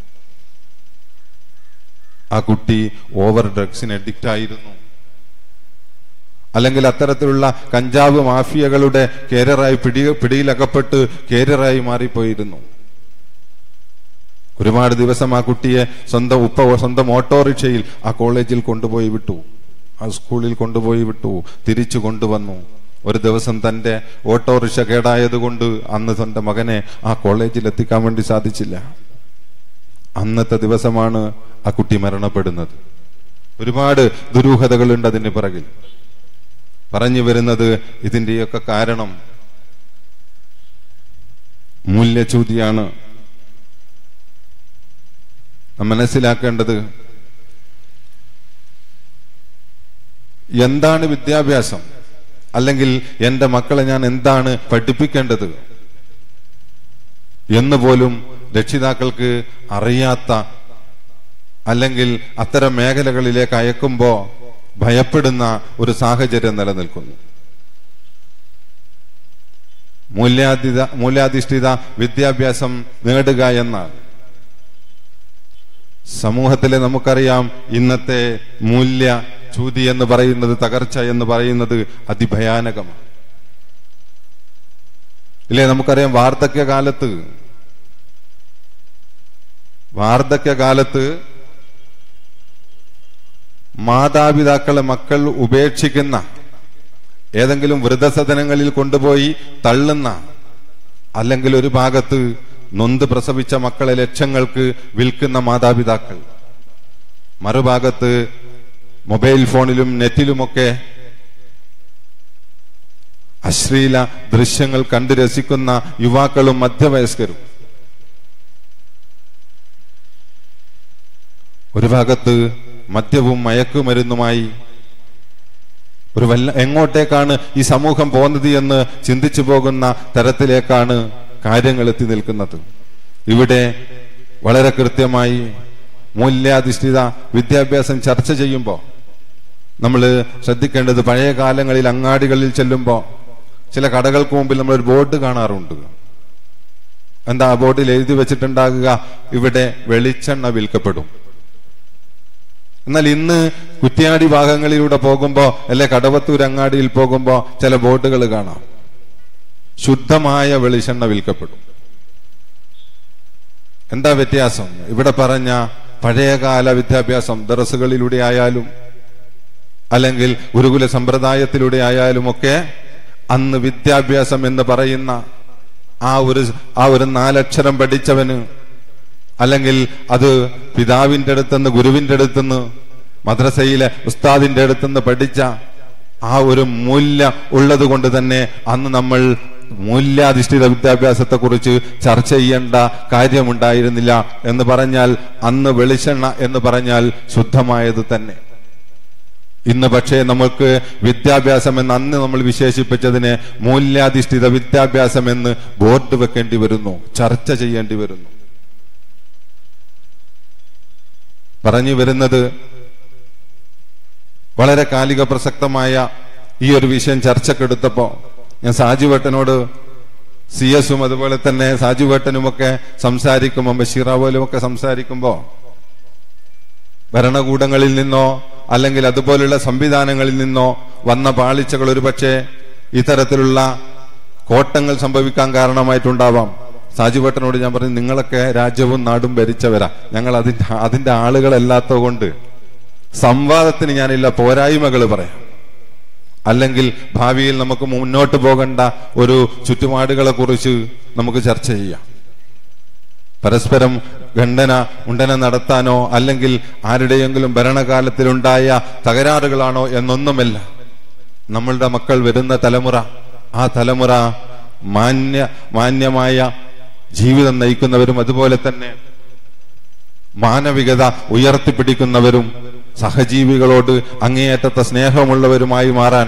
Speaker 10: ആ കുട്ടി ഓവർ ഡ്രഗ്സിന് അഡിക്റ്റ് ആയിരുന്നു അല്ലെങ്കിൽ അത്തരത്തിലുള്ള കഞ്ചാവ് മാഫിയകളുടെ കേരറായി പിടി പിടിയിലകപ്പെട്ട് കേരറായി മാറിപ്പോയിരുന്നു ഒരുപാട് ദിവസം ആ കുട്ടിയെ സ്വന്തം ഉപ്പ സ്വന്തം ഓട്ടോറിക്ഷയിൽ ആ കോളേജിൽ കൊണ്ടുപോയി വിട്ടു ആ സ്കൂളിൽ കൊണ്ടുപോയി വിട്ടു തിരിച്ചു കൊണ്ടുവന്നു ഒരു ദിവസം തന്റെ ഓട്ടോറിക്ഷ കേടായതുകൊണ്ട് അന്ന് തന്റെ മകനെ ആ കോളേജിൽ എത്തിക്കാൻ വേണ്ടി സാധിച്ചില്ല അന്നത്തെ ദിവസമാണ് ആ കുട്ടി മരണപ്പെടുന്നത് ഒരുപാട് ദുരൂഹതകളുണ്ട് അതിന് പിറകിൽ പറഞ്ഞു വരുന്നത് ഇതിന്റെയൊക്കെ കാരണം മൂല്യച്യൂതിയാണ് നാം മനസ്സിലാക്കേണ്ടത് എന്താണ് വിദ്യാഭ്യാസം അല്ലെങ്കിൽ എൻ്റെ മക്കളെ ഞാൻ എന്താണ് പഠിപ്പിക്കേണ്ടത് എന്ന് പോലും രക്ഷിതാക്കൾക്ക് അറിയാത്ത അല്ലെങ്കിൽ അത്തരം മേഖലകളിലേക്ക് അയക്കുമ്പോ ഭയപ്പെടുന്ന ഒരു സാഹചര്യം നിലനിൽക്കുന്നു മൂല്യാധിത മൂല്യാധിഷ്ഠിത വിദ്യാഭ്യാസം നേടുക എന്നാണ് സമൂഹത്തിലെ നമുക്കറിയാം ഇന്നത്തെ മൂല്യ ചൂതി എന്ന് പറയുന്നത് തകർച്ച എന്ന് പറയുന്നത് അതിഭയാനകമാണ് ഇല്ലേ നമുക്കറിയാം വാർദ്ധക്യകാലത്ത് വാർദ്ധക്യകാലത്ത് മാതാപിതാക്കളെ മക്കൾ ഉപേക്ഷിക്കുന്ന ഏതെങ്കിലും വൃദ്ധസദനങ്ങളിൽ കൊണ്ടുപോയി തള്ളുന്ന അല്ലെങ്കിൽ ഒരു ഭാഗത്ത് നൊന്ത് പ്രസവിച്ച മക്കളെ ലക്ഷങ്ങൾക്ക് വിൽക്കുന്ന മാതാപിതാക്കൾ മറുഭാഗത്ത് മൊബൈൽ ഫോണിലും നെറ്റിലുമൊക്കെ അശ്ലീല ദൃശ്യങ്ങൾ കണ്ടു രസിക്കുന്ന യുവാക്കളും മധ്യവയസ്കരും ഒരു ഭാഗത്ത് മദ്യവും മയക്കുമരുന്നുമായി ഒരു വല്ല എങ്ങോട്ടേക്കാണ് ഈ സമൂഹം പോകുന്നത് എന്ന് ചിന്തിച്ചു പോകുന്ന തരത്തിലേക്കാണ് കാര്യങ്ങൾ എത്തി നിൽക്കുന്നത് ഇവിടെ വളരെ കൃത്യമായി മൂല്യാധിഷ്ഠിത വിദ്യാഭ്യാസം ചർച്ച ചെയ്യുമ്പോൾ നമ്മൾ ശ്രദ്ധിക്കേണ്ടത് പഴയ കാലങ്ങളിൽ അങ്ങാടികളിൽ ചെല്ലുമ്പോൾ ചില കടകൾക്ക് മുമ്പിൽ നമ്മൾ ഒരു ബോർഡ് കാണാറുണ്ട് എന്താ ആ ബോർഡിൽ എഴുതി വെച്ചിട്ടുണ്ടാകുക ഇവിടെ വെളിച്ചെണ്ണ വിൽക്കപ്പെടും എന്നാൽ ഇന്ന് കുറ്റ്യാടി ഭാഗങ്ങളിലൂടെ പോകുമ്പോ അല്ലെ കടവത്തൂർ അങ്ങാടിയിൽ പോകുമ്പോ ചില ബോട്ടുകൾ കാണാം ശുദ്ധമായ വെളിച്ചെണ്ണ വിൽക്കപ്പെടും എന്താ വ്യത്യാസം ഇവിടെ പറഞ്ഞ പഴയകാല വിദ്യാഭ്യാസം ദറസുകളിലൂടെ ആയാലും അല്ലെങ്കിൽ ഗുരുകുല സമ്പ്രദായത്തിലൂടെ ആയാലും ഒക്കെ അന്ന് വിദ്യാഭ്യാസം എന്ന് പറയുന്ന ആ ഒരു ആ ഒരു നാലക്ഷരം പഠിച്ചവന് അല്ലെങ്കിൽ അത് പിതാവിന്റെ അടുത്തുനിന്ന് ഗുരുവിന്റെ അടുത്തുനിന്ന് മദ്രസയിലെ ഉസ്താദിന്റെ അടുത്തുനിന്ന് പഠിച്ച ആ ഒരു മൂല്യ ഉള്ളത് കൊണ്ട് തന്നെ അന്ന് നമ്മൾ മൂല്യാധിഷ്ഠിത വിദ്യാഭ്യാസത്തെ കുറിച്ച് ചർച്ച ചെയ്യേണ്ട കാര്യമുണ്ടായിരുന്നില്ല എന്ന് പറഞ്ഞാൽ അന്ന് വെളിച്ചെണ്ണ എന്ന് പറഞ്ഞാൽ ശുദ്ധമായത് തന്നെ ഇന്ന് പക്ഷേ നമുക്ക് വിദ്യാഭ്യാസം എന്ന് അന്ന് നമ്മൾ വിശേഷിപ്പിച്ചതിനെ മൂല്യാധിഷ്ഠിത വിദ്യാഭ്യാസം എന്ന് ബോർഡ് വെക്കേണ്ടി വരുന്നു ചർച്ച ചെയ്യേണ്ടി വരുന്നു പറഞ്ഞു വരുന്നത് വളരെ കാലിക പ്രസക്തമായ ഈ ഒരു വിഷയം ചർച്ചക്കെടുത്തപ്പോ ഞാൻ സാജുവേട്ടനോട് സി എസും അതുപോലെ തന്നെ സാജുവേട്ടനുമൊക്കെ സംസാരിക്കുമ്പോൾ ബഷീറാവോലും ഒക്കെ സംസാരിക്കുമ്പോ ഭരണകൂടങ്ങളിൽ നിന്നോ അല്ലെങ്കിൽ അതുപോലുള്ള സംവിധാനങ്ങളിൽ നിന്നോ വന്ന പാളിച്ചകൾ ഒരുപക്ഷെ ഇത്തരത്തിലുള്ള കോട്ടങ്ങൾ സംഭവിക്കാൻ കാരണമായിട്ടുണ്ടാവാം സാജുവേട്ടനോട് ഞാൻ പറഞ്ഞു നിങ്ങളൊക്കെ രാജ്യവും നാടും ഭരിച്ചവരാ ഞങ്ങൾ അതിന്റെ അതിന്റെ ആളുകളല്ലാത്തത് കൊണ്ട് സംവാദത്തിന് ഞാനില്ല പോരായ്മകൾ പറയാം അല്ലെങ്കിൽ ഭാവിയിൽ നമുക്ക് മുന്നോട്ട് പോകേണ്ട ഒരു ചുറ്റുപാടുകളെ കുറിച്ച് നമുക്ക് ചർച്ച ചെയ്യാം പരസ്പരം ഖണ്ഡന ഉണ്ടന നടത്താനോ അല്ലെങ്കിൽ ആരുടെയെങ്കിലും ഭരണകാലത്തിലുണ്ടായ തകരാറുകളാണോ എന്നൊന്നുമല്ല നമ്മളുടെ മക്കൾ വരുന്ന തലമുറ ആ തലമുറ മാന്യ മാന്യമായ ജീവിതം നയിക്കുന്നവരും അതുപോലെ തന്നെ മാനവികത ഉയർത്തിപ്പിടിക്കുന്നവരും സഹജീവികളോട് അങ്ങേയറ്റത്തെ സ്നേഹമുള്ളവരുമായി മാറാൻ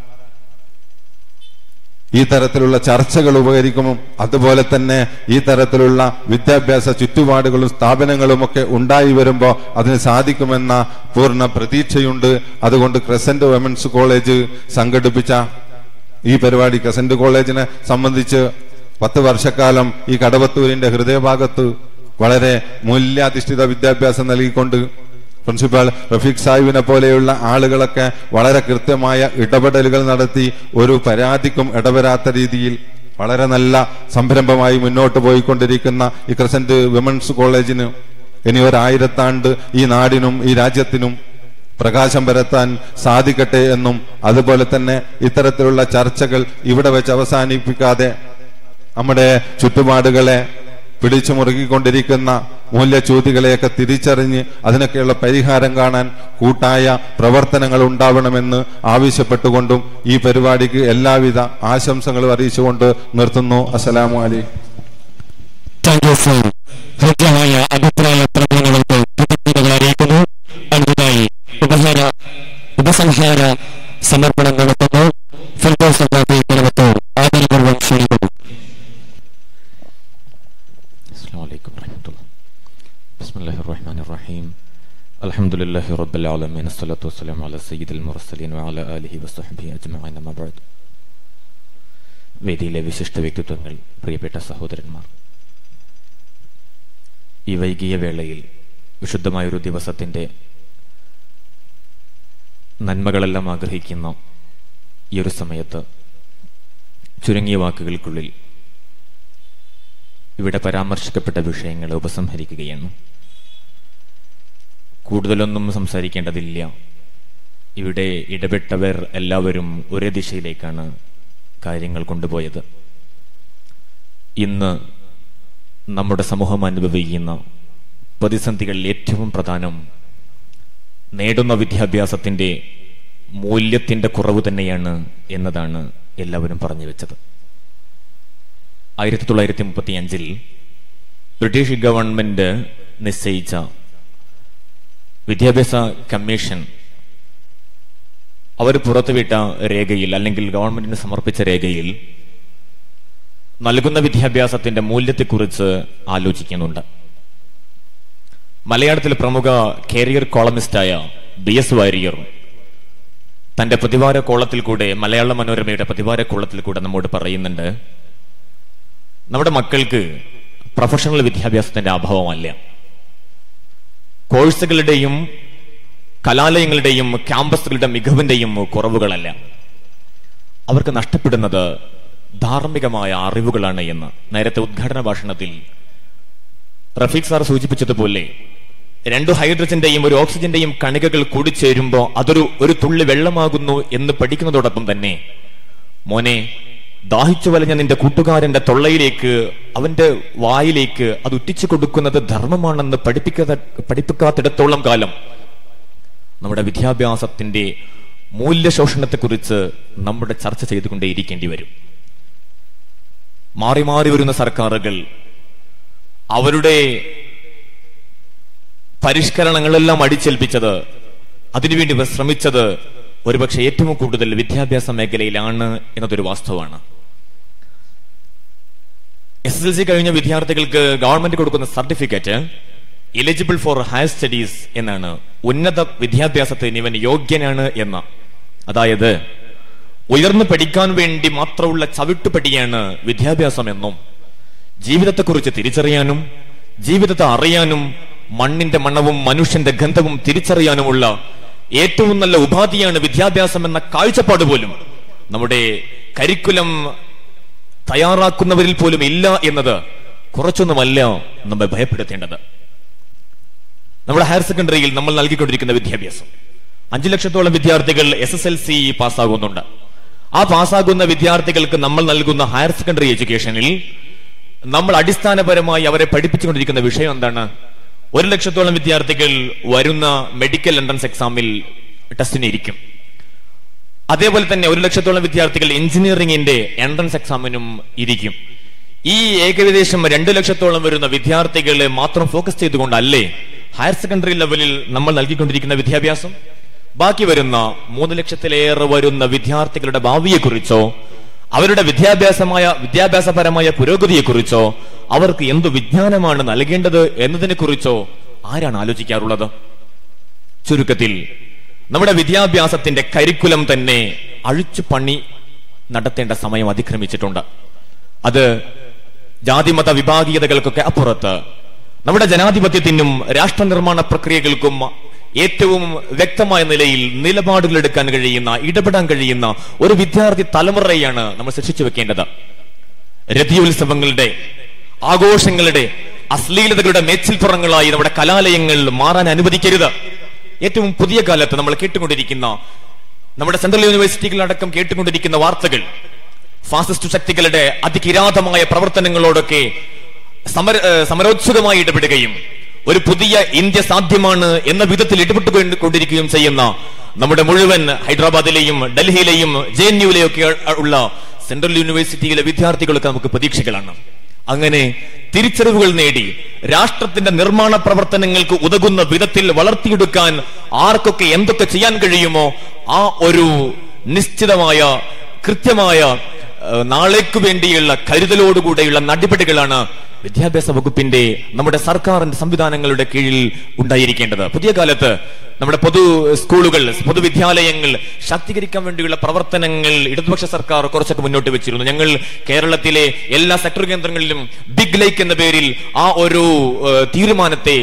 Speaker 10: ഈ തരത്തിലുള്ള ചർച്ചകൾ ഉപകരിക്കും അതുപോലെ തന്നെ ഈ തരത്തിലുള്ള വിദ്യാഭ്യാസ ചുറ്റുപാടുകളും സ്ഥാപനങ്ങളും ഒക്കെ ഉണ്ടായി വരുമ്പോൾ അതിന് സാധിക്കുമെന്ന പൂർണ്ണ പ്രതീക്ഷയുണ്ട് അതുകൊണ്ട് ക്രസന്റ് വിമൻസ് കോളേജ് സംഘടിപ്പിച്ച ഈ പരിപാടി ക്രസന്റ് കോളേജിനെ സംബന്ധിച്ച് പത്ത് വർഷക്കാലം ഈ കടവത്തൂരിന്റെ ഹൃദയഭാഗത്ത് വളരെ മൂല്യാധിഷ്ഠിത വിദ്യാഭ്യാസം നൽകിക്കൊണ്ട് പ്രിൻസിപ്പാൾ റഫീഖ് സാഹിബിനെ പോലെയുള്ള ആളുകളൊക്കെ വളരെ കൃത്യമായ ഇടപെടലുകൾ നടത്തി ഒരു പരാതിക്കും ഇടവരാത്ത രീതിയിൽ വളരെ നല്ല സംരംഭമായി മുന്നോട്ട് പോയിക്കൊണ്ടിരിക്കുന്ന ഈ ക്രസന്റ് വിമൻസ് കോളേജിന് ഇനി ഒരായിരത്താണ്ട് ഈ നാടിനും ഈ രാജ്യത്തിനും പ്രകാശം പരത്താൻ സാധിക്കട്ടെ എന്നും അതുപോലെ തന്നെ ഇത്തരത്തിലുള്ള ചർച്ചകൾ ഇവിടെ വെച്ച് അവസാനിപ്പിക്കാതെ നമ്മുടെ ചുറ്റുപാടുകളെ പിടിച്ചു മുറുകിക്കൊണ്ടിരിക്കുന്ന മൂല്യച്യൂതികളെയൊക്കെ തിരിച്ചറിഞ്ഞ് അതിനൊക്കെയുള്ള പരിഹാരം കാണാൻ കൂട്ടായ പ്രവർത്തനങ്ങൾ ഉണ്ടാവണമെന്ന് ആവശ്യപ്പെട്ടുകൊണ്ടും ഈ പരിപാടിക്ക് എല്ലാവിധ ആശംസകളും അറിയിച്ചുകൊണ്ട് നിർത്തുന്നു അസ്സലാമു അലൈക്കും
Speaker 5: താങ്ക് യു സർ ഹൃദ്യമായ അഭിപ്രായ പ്രകടനങ്ങൾക്ക് കൃതജ്ഞതകൾ അറിയിക്കുന്നു അടുത്തതായി ഉപഹാര ഉപസംഹാര സമർപ്പണം നടത്തുന്നു ഫിൽദോസ് സഖാഫി കുടുംബത്തോട് ആദരപൂർവ്വം ക്ഷണിക്കുന്നു
Speaker 2: السلام عليكم ورحمة الله بسم الله الرحمن الرحيم الحمد لله رب العالمين الصلاة والسلام على سيد المرسلين وعلى آله وصحبه أجمعين ما بعد വേദിയിലെ വിശിഷ്ട വ്യക്തിത്വങ്ങൾ പ്രിയപ്പെട്ട സഹോദരന്മാർ ഈ വൈകിയ വേളയിൽ വിശുദ്ധമായൊരു ദിവസത്തിൻ്റെ നന്മകളെല്ലാം ആഗ്രഹിക്കുന്ന ഈ ഒരു സമയത്ത് ചുരുങ്ങിയ വാക്കുകൾക്കുള്ളിൽ ഇവിടെ പരാമർശിക്കപ്പെട്ട വിഷയങ്ങളെ ഉപസംഹരിക്കുകയാണ് കൂടുതലൊന്നും സംസാരിക്കേണ്ടതില്ല ഇവിടെ ഇടപെട്ടവർ എല്ലാവരും ഒരേ ദിശയിലേക്കാണ് കാര്യങ്ങൾ കൊണ്ടുപോയത് ഇന്ന് നമ്മുടെ സമൂഹം അനുഭവിക്കുന്ന പ്രതിസന്ധികളിൽ ഏറ്റവും പ്രധാനം നേടുന്ന വിദ്യാഭ്യാസത്തിന്റെ മൂല്യത്തിന്റെ കുറവ് തന്നെയാണ് എന്നതാണ് എല്ലാവരും പറഞ്ഞു വെച്ചത് ആയിരത്തി തൊള്ളായിരത്തി മുപ്പത്തി അഞ്ചിൽ ബ്രിട്ടീഷ് ഗവൺമെന്റ് നിശ്ചയിച്ച വിദ്യാഭ്യാസ കമ്മീഷൻ അവർ പുറത്തുവിട്ട രേഖയിൽ അല്ലെങ്കിൽ ഗവൺമെന്റിന് സമർപ്പിച്ച രേഖയിൽ നൽകുന്ന വിദ്യാഭ്യാസത്തിന്റെ മൂല്യത്തെക്കുറിച്ച് ആലോചിക്കുന്നുണ്ട് മലയാളത്തിലെ പ്രമുഖ കാരിയർ കോളമിസ്റ്റായ ബി എസ് വാരിയർ തന്റെ പ്രതിവാര കോളത്തിൽ കൂടെ മലയാള മനോരമയുടെ പ്രതിവാര കോളത്തിൽ കൂടെ നമ്മോട് പറയുന്നുണ്ട് നമ്മുടെ മക്കൾക്ക് പ്രൊഫഷണൽ വിദ്യാഭ്യാസത്തിന്റെ അഭാവമല്ല കോഴ്സുകളുടെയും കലാലയങ്ങളുടെയും ക്യാമ്പസുകളുടെ മികവിന്റെയും കുറവുകളല്ല അവർക്ക് നഷ്ടപ്പെടുന്നത് ധാർമ്മികമായ അറിവുകളാണ് എന്ന് നേരത്തെ ഉദ്ഘാടന ഭാഷണത്തിൽ റഫീഖ് സാർ സൂചിപ്പിച്ചതുപോലെ രണ്ടു ഹൈഡ്രജന്റെയും ഒരു ഓക്സിജന്റെയും കണികകൾ കൂടിച്ചേരുമ്പോൾ അതൊരു ഒരു തുള്ളി വെള്ളമാകുന്നു എന്ന് പഠിക്കുന്നതോടൊപ്പം തന്നെ മോനെ ദാഹിച്ചു വലഞ്ഞ നിന്റെ കൂട്ടുകാരന്റെ തൊള്ളയിലേക്ക് അവന്റെ വായിലേക്ക് അത് ഉറ്റിച്ചു കൊടുക്കുന്നത് ധർമ്മമാണെന്ന് പഠിപ്പിക്കാത്ത പഠിപ്പിക്കാത്തിടത്തോളം കാലം നമ്മുടെ വിദ്യാഭ്യാസത്തിന്റെ മൂല്യശോഷണത്തെക്കുറിച്ച് നമ്മുടെ ചർച്ച ചെയ്തുകൊണ്ടേയിരിക്കേണ്ടി വരും മാറി മാറി വരുന്ന സർക്കാരുകൾ അവരുടെ പരിഷ്കരണങ്ങളെല്ലാം അടിച്ചേൽപ്പിച്ചത് അതിനുവേണ്ടി ഇവർ ശ്രമിച്ചത് ഒരുപക്ഷെ ഏറ്റവും കൂടുതൽ വിദ്യാഭ്യാസ മേഖലയിലാണ് എന്നതൊരു വാസ്തവമാണ് എസ് എസ് എൽ സി കഴിഞ്ഞ വിദ്യാർത്ഥികൾക്ക് ഗവൺമെന്റ് കൊടുക്കുന്ന certificate eligible for higher studies എന്നാണ് ഉന്നത വിദ്യാഭ്യാസത്തിന് ഇവൻ യോഗ്യനാണ് എന്ന അതായത് ഉയർന്നു പഠിക്കാൻ വേണ്ടി മാത്രമുള്ള ചവിട്ടുപടിയാണ് വിദ്യാഭ്യാസം എന്നും ജീവിതത്തെക്കുറിച്ച് തിരിച്ചറിയാനും ജീവിതത്തെ അറിയാനും മണ്ണിന്റെ മണവും മനുഷ്യന്റെ ഗന്ധവും തിരിച്ചറിയാനുമുള്ള ഏറ്റവും നല്ല ഉപാധിയാണ് വിദ്യാഭ്യാസം എന്ന കാഴ്ചപ്പാട് പോലും നമ്മുടെ കരിക്കുലം തയ്യാറാക്കുന്നവരിൽ പോലും ഇല്ല എന്നത് കുറച്ചൊന്നുമല്ല നമ്മെ ഭയപ്പെടുത്തേണ്ടത് നമ്മുടെ ഹയർ സെക്കൻഡറിയിൽ നമ്മൾ നൽകിക്കൊണ്ടിരിക്കുന്ന വിദ്യാഭ്യാസം അഞ്ചു ലക്ഷത്തോളം വിദ്യാർത്ഥികൾ എസ് എസ് എൽ സി പാസ്സാകുന്നുണ്ട് ആ പാസ്സാകുന്ന വിദ്യാർത്ഥികൾക്ക് നമ്മൾ നൽകുന്ന ഹയർ സെക്കൻഡറി എഡ്യൂക്കേഷനിൽ നമ്മൾ അടിസ്ഥാനപരമായി അവരെ പഠിപ്പിച്ചുകൊണ്ടിരിക്കുന്ന വിഷയം എന്താണ് ഒരു ലക്ഷത്തോളം വിദ്യാർത്ഥികൾ വരുന്ന മെഡിക്കൽ എൻട്രൻസ് എക്സാമിൽ ടെസ്റ്റിന് ഇരിക്കും അതേപോലെ തന്നെ ഒരു ലക്ഷത്തോളം വിദ്യാർത്ഥികൾ എഞ്ചിനീയറിംഗിന്റെ എൻട്രൻസ് എക്സാമിനും ഇരിക്കും ഈ ഏകദേശം രണ്ടു ലക്ഷത്തോളം വരുന്ന വിദ്യാർത്ഥികളെ മാത്രം ഫോക്കസ് ചെയ്തുകൊണ്ടല്ലേ ഹയർ സെക്കൻഡറി ലെവലിൽ നമ്മൾ നൽകിക്കൊണ്ടിരിക്കുന്ന വിദ്യാഭ്യാസം ബാക്കി വരുന്ന മൂന്ന് ലക്ഷത്തിലേറെ വരുന്ന വിദ്യാർത്ഥികളുടെ ഭാവിയെക്കുറിച്ചോ അവരുടെ വിദ്യാഭ്യാസമായ വിദ്യാഭ്യാസപരമായ പുരോഗതിയെക്കുറിച്ചോ അവർക്ക് എന്തു വിജ്ഞാനമാണ് നൽകേണ്ടത് എന്നതിനെ കുറിച്ചോ ആരാണ് ആലോചിക്കാറുള്ളത് ചുരുക്കത്തിൽ നമ്മുടെ വിദ്യാഭ്യാസത്തിന്റെ കരിക്കുലം തന്നെ അഴിച്ചു പണി നടത്തേണ്ട സമയം അതിക്രമിച്ചിട്ടുണ്ട് അത് ജാതിമത വിഭാഗീയതകൾക്കൊക്കെ അപ്പുറത്ത് നമ്മുടെ ജനാധിപത്യത്തിനും രാഷ്ട്ര നിർമ്മാണ പ്രക്രിയകൾക്കും ഏറ്റവും വ്യക്തമായ നിലയിൽ നിലപാടുകൾ എടുക്കാൻ കഴിയുന്ന ഇടപെടാൻ കഴിയുന്ന ഒരു വിദ്യാർത്ഥി തലമുറയാണ് നമ്മൾ സൃഷ്ടിച്ചു വെക്കേണ്ടത് രഥിയോത്സവങ്ങളുടെ ആഘോഷങ്ങളുടെ അശ്ലീലതകളുടെ മേച്ചിൽപ്പുറങ്ങളായി നമ്മുടെ കലാലയങ്ങൾ മാറാൻ അനുവദിക്കരുത്
Speaker 11: ഏറ്റവും പുതിയ കാലത്ത് നമ്മൾ കേട്ടുകൊണ്ടിരിക്കുന്ന നമ്മുടെ സെൻട്രൽ യൂണിവേഴ്സിറ്റികളടക്കം കേട്ടുകൊണ്ടിരിക്കുന്ന വാർത്തകൾ ഫാസിസ്റ്റ് ശക്തികളുടെ അതികിരാതമായ പ്രവർത്തനങ്ങളോടൊക്കെ സമര ഏഹ് സമരോത്സുകമായി ഇടപെടുകയും ഒരു പുതിയ ഇന്ത്യ സാധ്യമാണ് എന്ന വിധത്തിൽ ഇടപെട്ടുകൊണ്ടിരിക്കുകയും ചെയ്യുന്ന നമ്മുടെ മുഴുവൻ ഹൈദരാബാദിലെയും ഡൽഹിയിലെയും ജെ എൻ യുവിലെയൊക്കെ ഉള്ള സെൻട്രൽ യൂണിവേഴ്സിറ്റിയിലെ വിദ്യാർത്ഥികളൊക്കെ നമുക്ക് പ്രതീക്ഷകളാണ് അങ്ങനെ തിരിച്ചറിവുകൾ നേടി രാഷ്ട്രത്തിന്റെ നിർമ്മാണ പ്രവർത്തനങ്ങൾക്ക് ഉതകുന്ന വിധത്തിൽ വളർത്തിയെടുക്കാൻ ആർക്കൊക്കെ എന്തൊക്കെ ചെയ്യാൻ കഴിയുമോ ആ ഒരു നിശ്ചിതമായ കൃത്യമായ ഏഹ്, നാളേക്ക് വേണ്ടിയുള്ള കരുതലോടുകൂടെയുള്ള നടപടികളാണ് വിദ്യാഭ്യാസ വകുപ്പിന്റെ നമ്മുടെ സർക്കാരിന്റെ സംവിധാനങ്ങളുടെ കീഴിൽ ഉണ്ടായിരിക്കേണ്ടത് പുതിയ കാലത്ത് നമ്മുടെ പൊതു സ്കൂളുകൾ പൊതുവിദ്യാലയങ്ങൾ ശാക്തീകരിക്കാൻ വേണ്ടിയുള്ള പ്രവർത്തനങ്ങൾ ഇടതുപക്ഷ സർക്കാർ കുറച്ചൊക്കെ മുന്നോട്ട് വെച്ചിരുന്നു ഞങ്ങൾ കേരളത്തിലെ എല്ലാ സെക്ടർ കേന്ദ്രങ്ങളിലും ബിഗ് ലൈക്ക് എന്ന പേരിൽ ആ ഒരു ഏഹ്, തീരുമാനത്തെ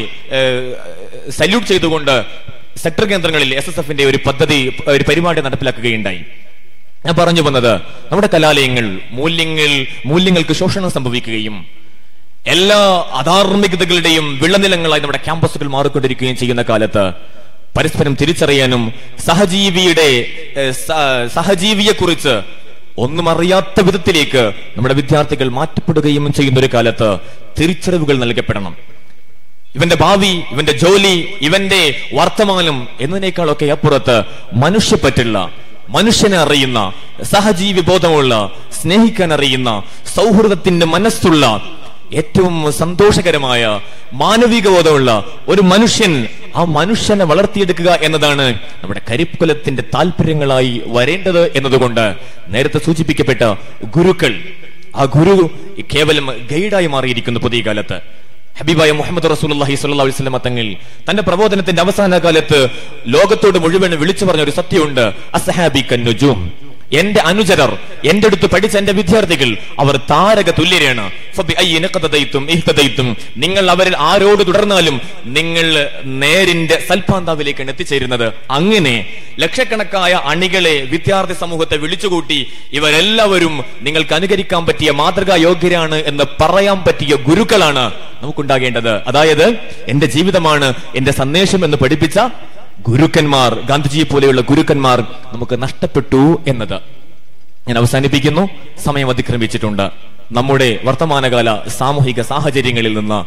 Speaker 11: സല്യൂട്ട് ചെയ്തുകൊണ്ട് സെക്ടർ കേന്ദ്രങ്ങളിൽ എസ് എസ് എഫിന്റെ ഒരു പദ്ധതി ഒരു പരിപാടി നടപ്പിലാക്കുകയുണ്ടായി ഞാൻ പറഞ്ഞു വന്നത് നമ്മുടെ കലാലയങ്ങൾ മൂല്യങ്ങൾ മൂല്യങ്ങൾക്ക് ശോഷണം സംഭവിക്കുകയും എല്ലാ അധാർമികതകളുടെയും വിളനിലങ്ങളായി നമ്മുടെ ക്യാമ്പസുകൾ മാറിക്കൊണ്ടിരിക്കുകയും ചെയ്യുന്ന കാലത്ത് പരസ്പരം തിരിച്ചറിയാനും സഹജീവിയുടെ ഏഹ്, സ- സഹജീവിയെ കുറിച്ച് ഒന്നും അറിയാത്ത വിധത്തിലേക്ക് നമ്മുടെ വിദ്യാർത്ഥികൾ മാറ്റപ്പെടുകയും ചെയ്യുന്ന ഒരു കാലത്ത് തിരിച്ചറിവുകൾ നൽകപ്പെടണം ഇവന്റെ ഭാവി ഇവന്റെ ജോലി ഇവന്റെ വർത്തമാനം എന്നതിനേക്കാളൊക്കെ അപ്പുറത്ത് മനുഷ്യപ്പറ്റുള്ള മനുഷ്യനെ അറിയുന്ന സഹജീവി ബോധമുള്ള സ്നേഹിക്കാൻ അറിയുന്ന സൗഹൃദത്തിന്റെ മനസ്സുള്ള ഏറ്റവും സന്തോഷകരമായ മാനവിക ബോധമുള്ള ഒരു മനുഷ്യൻ ആ മനുഷ്യനെ വളർത്തിയെടുക്കുക എന്നതാണ് നമ്മുടെ കരിക്കുലത്തിന്റെ താല്പര്യങ്ങളായി വരേണ്ടത് എന്നതുകൊണ്ട് നേരത്തെ സൂചിപ്പിക്കപ്പെട്ട ഗുരുക്കൾ ആ ഗുരു കേവലം ഗൈഡായി മാറിയിരിക്കുന്നു പുതിയ കാലത്ത് ഹബീബായ മുഹമ്മദ് റസൂലുള്ളാഹി സ്വല്ലല്ലാഹു അലൈഹി വസല്ലം തങ്ങൾ തന്റെ പ്രബോധനത്തിന്റെ അവസാന കാലത്ത് ലോകത്തോട് മുഴുവൻ വിളിച്ചു പറഞ്ഞ ഒരു സത്യമുണ്ട് അസ്ഹാബി കന്നുജൂം എന്റെ അനുചരർ എന്റെ അടുത്ത് പഠിച്ച എന്റെ വിദ്യാർത്ഥികൾ അവർ താരക തുല്യരാണ് ഫബി അയ്യി നഖതദൈത്തും ഇഹ്തദൈത്തും നിങ്ങൾ അവരിൽ ആരോട് തുടർന്നാലും നിങ്ങൾ നേരിന്റെ സൽപാന്താവിലേക്കാണ് എത്തിച്ചേരുന്നത് അങ്ങനെ ലക്ഷക്കണക്കായ അണികളെ വിദ്യാർത്ഥി സമൂഹത്തെ വിളിച്ചുകൂട്ടി ഇവരെല്ലാവരും നിങ്ങൾക്ക് അനുകരിക്കാൻ പറ്റിയ മാതൃകാ യോഗ്യരാണ് എന്ന് പറയാൻ പറ്റിയ ഗുരുക്കളാണ് നമുക്കുണ്ടാകേണ്ടത് അതായത് എന്റെ ജീവിതമാണ് എന്റെ സന്ദേശം എന്ന് പഠിപ്പിച്ച ഗുരുക്കന്മാർ ഗാന്ധിജിയെ പോലെയുള്ള ഗുരുക്കന്മാർ നമുക്ക് നഷ്ടപ്പെട്ടു എന്നത് ഞാൻ അവസാനിപ്പിക്കുന്നു സമയം അതിക്രമിച്ചിട്ടുണ്ട് നമ്മുടെ വർത്തമാനകാല സാമൂഹിക സാഹചര്യങ്ങളിൽ നിന്ന്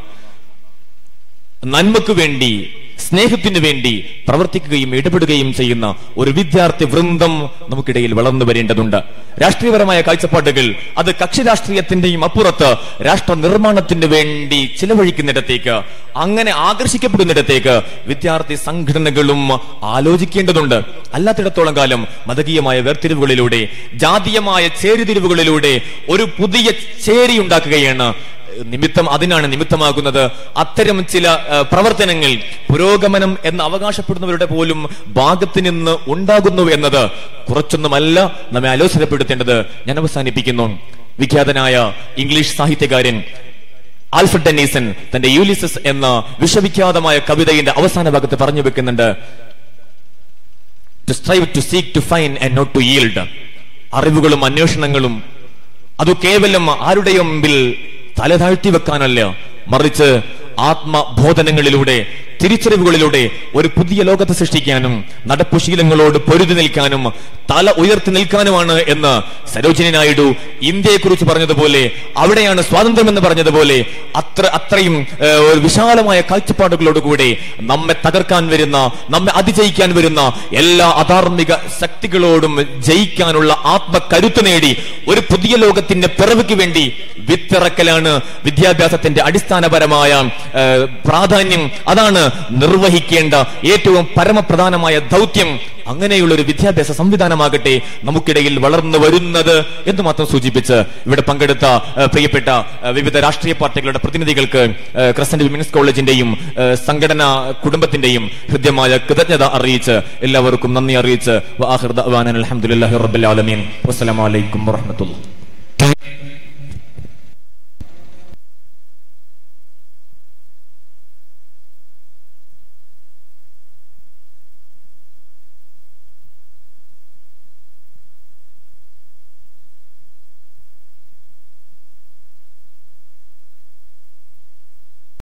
Speaker 11: നന്മയ്ക്ക് വേണ്ടി സ്നേഹത്തിനു വേണ്ടി പ്രവർത്തിക്കുകയും ഇടപെടുകയും ചെയ്യുന്ന ഒരു വിദ്യാർത്ഥി വൃന്ദം നമുക്കിടയിൽ വളർന്നു വരേണ്ടതുണ്ട് രാഷ്ട്രീയപരമായ കാഴ്ചപ്പാടുകൾ അത് കക്ഷി രാഷ്ട്രീയത്തിന്റെയും അപ്പുറത്ത് രാഷ്ട്ര നിർമ്മാണത്തിന് വേണ്ടി ചിലവഴിക്കുന്നിടത്തേക്ക് അങ്ങനെ ആകർഷിക്കപ്പെടുന്നിടത്തേക്ക് വിദ്യാർത്ഥി സംഘടനകളും ആലോചിക്കേണ്ടതുണ്ട് അല്ലാത്തിടത്തോളം കാലം മതകീയമായ വേർതിരിവുകളിലൂടെ ജാതീയമായ ചേരിതിരിവുകളിലൂടെ ഒരു പുതിയ ചേരി ഉണ്ടാക്കുകയാണ് നിമിത്തം അതിനാണ് നിമിത്തമാകുന്നത് അത്തരം ചില ഏഹ്, പ്രവർത്തനങ്ങൾ പുരോഗമനം എന്ന് അവകാശപ്പെടുന്നവരുടെ പോലും ഭാഗത്ത് നിന്ന് ഉണ്ടാകുന്നു എന്നത് കുറച്ചൊന്നുമല്ല നമ്മെ ആലോചനപ്പെടുത്തേണ്ടത് ഞാൻ അവസാനിപ്പിക്കുന്നു വിഖ്യാതനായ ഇംഗ്ലീഷ് സാഹിത്യകാരൻ ആൽഫ്രഡ് ഡെന്നീസൺ തന്റെ യൂലിസസ് എന്ന വിശ്വവിഖ്യാതമായ കവിതയുടെ അവസാന ഭാഗത്ത് പറഞ്ഞു വെക്കുന്നുണ്ട് to strive to seek to find and not to yield അറിവുകളും അന്വേഷണങ്ങളും അത് കേവലം ആരുടെയും മുമ്പിൽ തല താഴ്ത്തി വെക്കാനല്ല മറിച്ച് ആത്മബോധനങ്ങളിലൂടെ തിരിച്ചറിവുകളിലൂടെ ഒരു പുതിയ ലോകത്തെ സൃഷ്ടിക്കാനും നടപ്പുശീലങ്ങളോട് പൊരുതി നിൽക്കാനും തല ഉയർത്തി നിൽക്കാനുമാണ് എന്ന് സരോജിനി നായിഡു ഇന്ത്യയെക്കുറിച്ച് പറഞ്ഞതുപോലെ അവിടെയാണ് സ്വാതന്ത്ര്യം എന്ന് പറഞ്ഞതുപോലെ അത്ര അത്രയും ഏഹ്, ഒരു വിശാലമായ കാഴ്ചപ്പാടുകളോടുകൂടി നമ്മെ തകർക്കാൻ വരുന്ന നമ്മെ അതിജയിക്കാൻ വരുന്ന എല്ലാ അധാർമിക ശക്തികളോടും ജയിക്കാനുള്ള ആത്മകരുത്ത് നേടി ഒരു പുതിയ ലോകത്തിന്റെ പിറവിക്ക് വേണ്ടി വിത്തിറക്കലാണ് വിദ്യാഭ്യാസത്തിന്റെ അടിസ്ഥാനപരമായ ഏഹ്, പ്രാധാന്യം അതാണ് നിർവഹിക്കേണ്ട ഏറ്റവും പരമപ്രധാനമായ ദൗത്യം അങ്ങനെയുള്ള ഒരു വിദ്യാഭ്യാസ സംവിധാനമാകട്ടെ നമുക്കിടയിൽ വളർന്നു വരുന്നത് എന്ന് മാത്രം സൂചിപ്പിച്ച് ഇവിടെ പങ്കെടുത്ത ഏഹ്, പ്രിയപ്പെട്ട ഏഹ്, വിവിധ രാഷ്ട്രീയ പാർട്ടികളുടെ പ്രതിനിധികൾക്ക് ഏഹ്, ക്രസന്റ് വിമൻസ് കോളേജിന്റെയും ഏഹ്, സംഘടനാ കുടുംബത്തിന്റെയും ഹൃദ്യമായ കൃതജ്ഞത അറിയിച്ച് എല്ലാവർക്കും നന്ദി അറിയിച്ച് വആഖിർ ദഅ്വാനാ അൽഹംദുലില്ലാഹി റബ്ബിൽ ആലമീൻ വസ്സലാമു അലൈക്കും വറഹ്മത്തുള്ളാഹി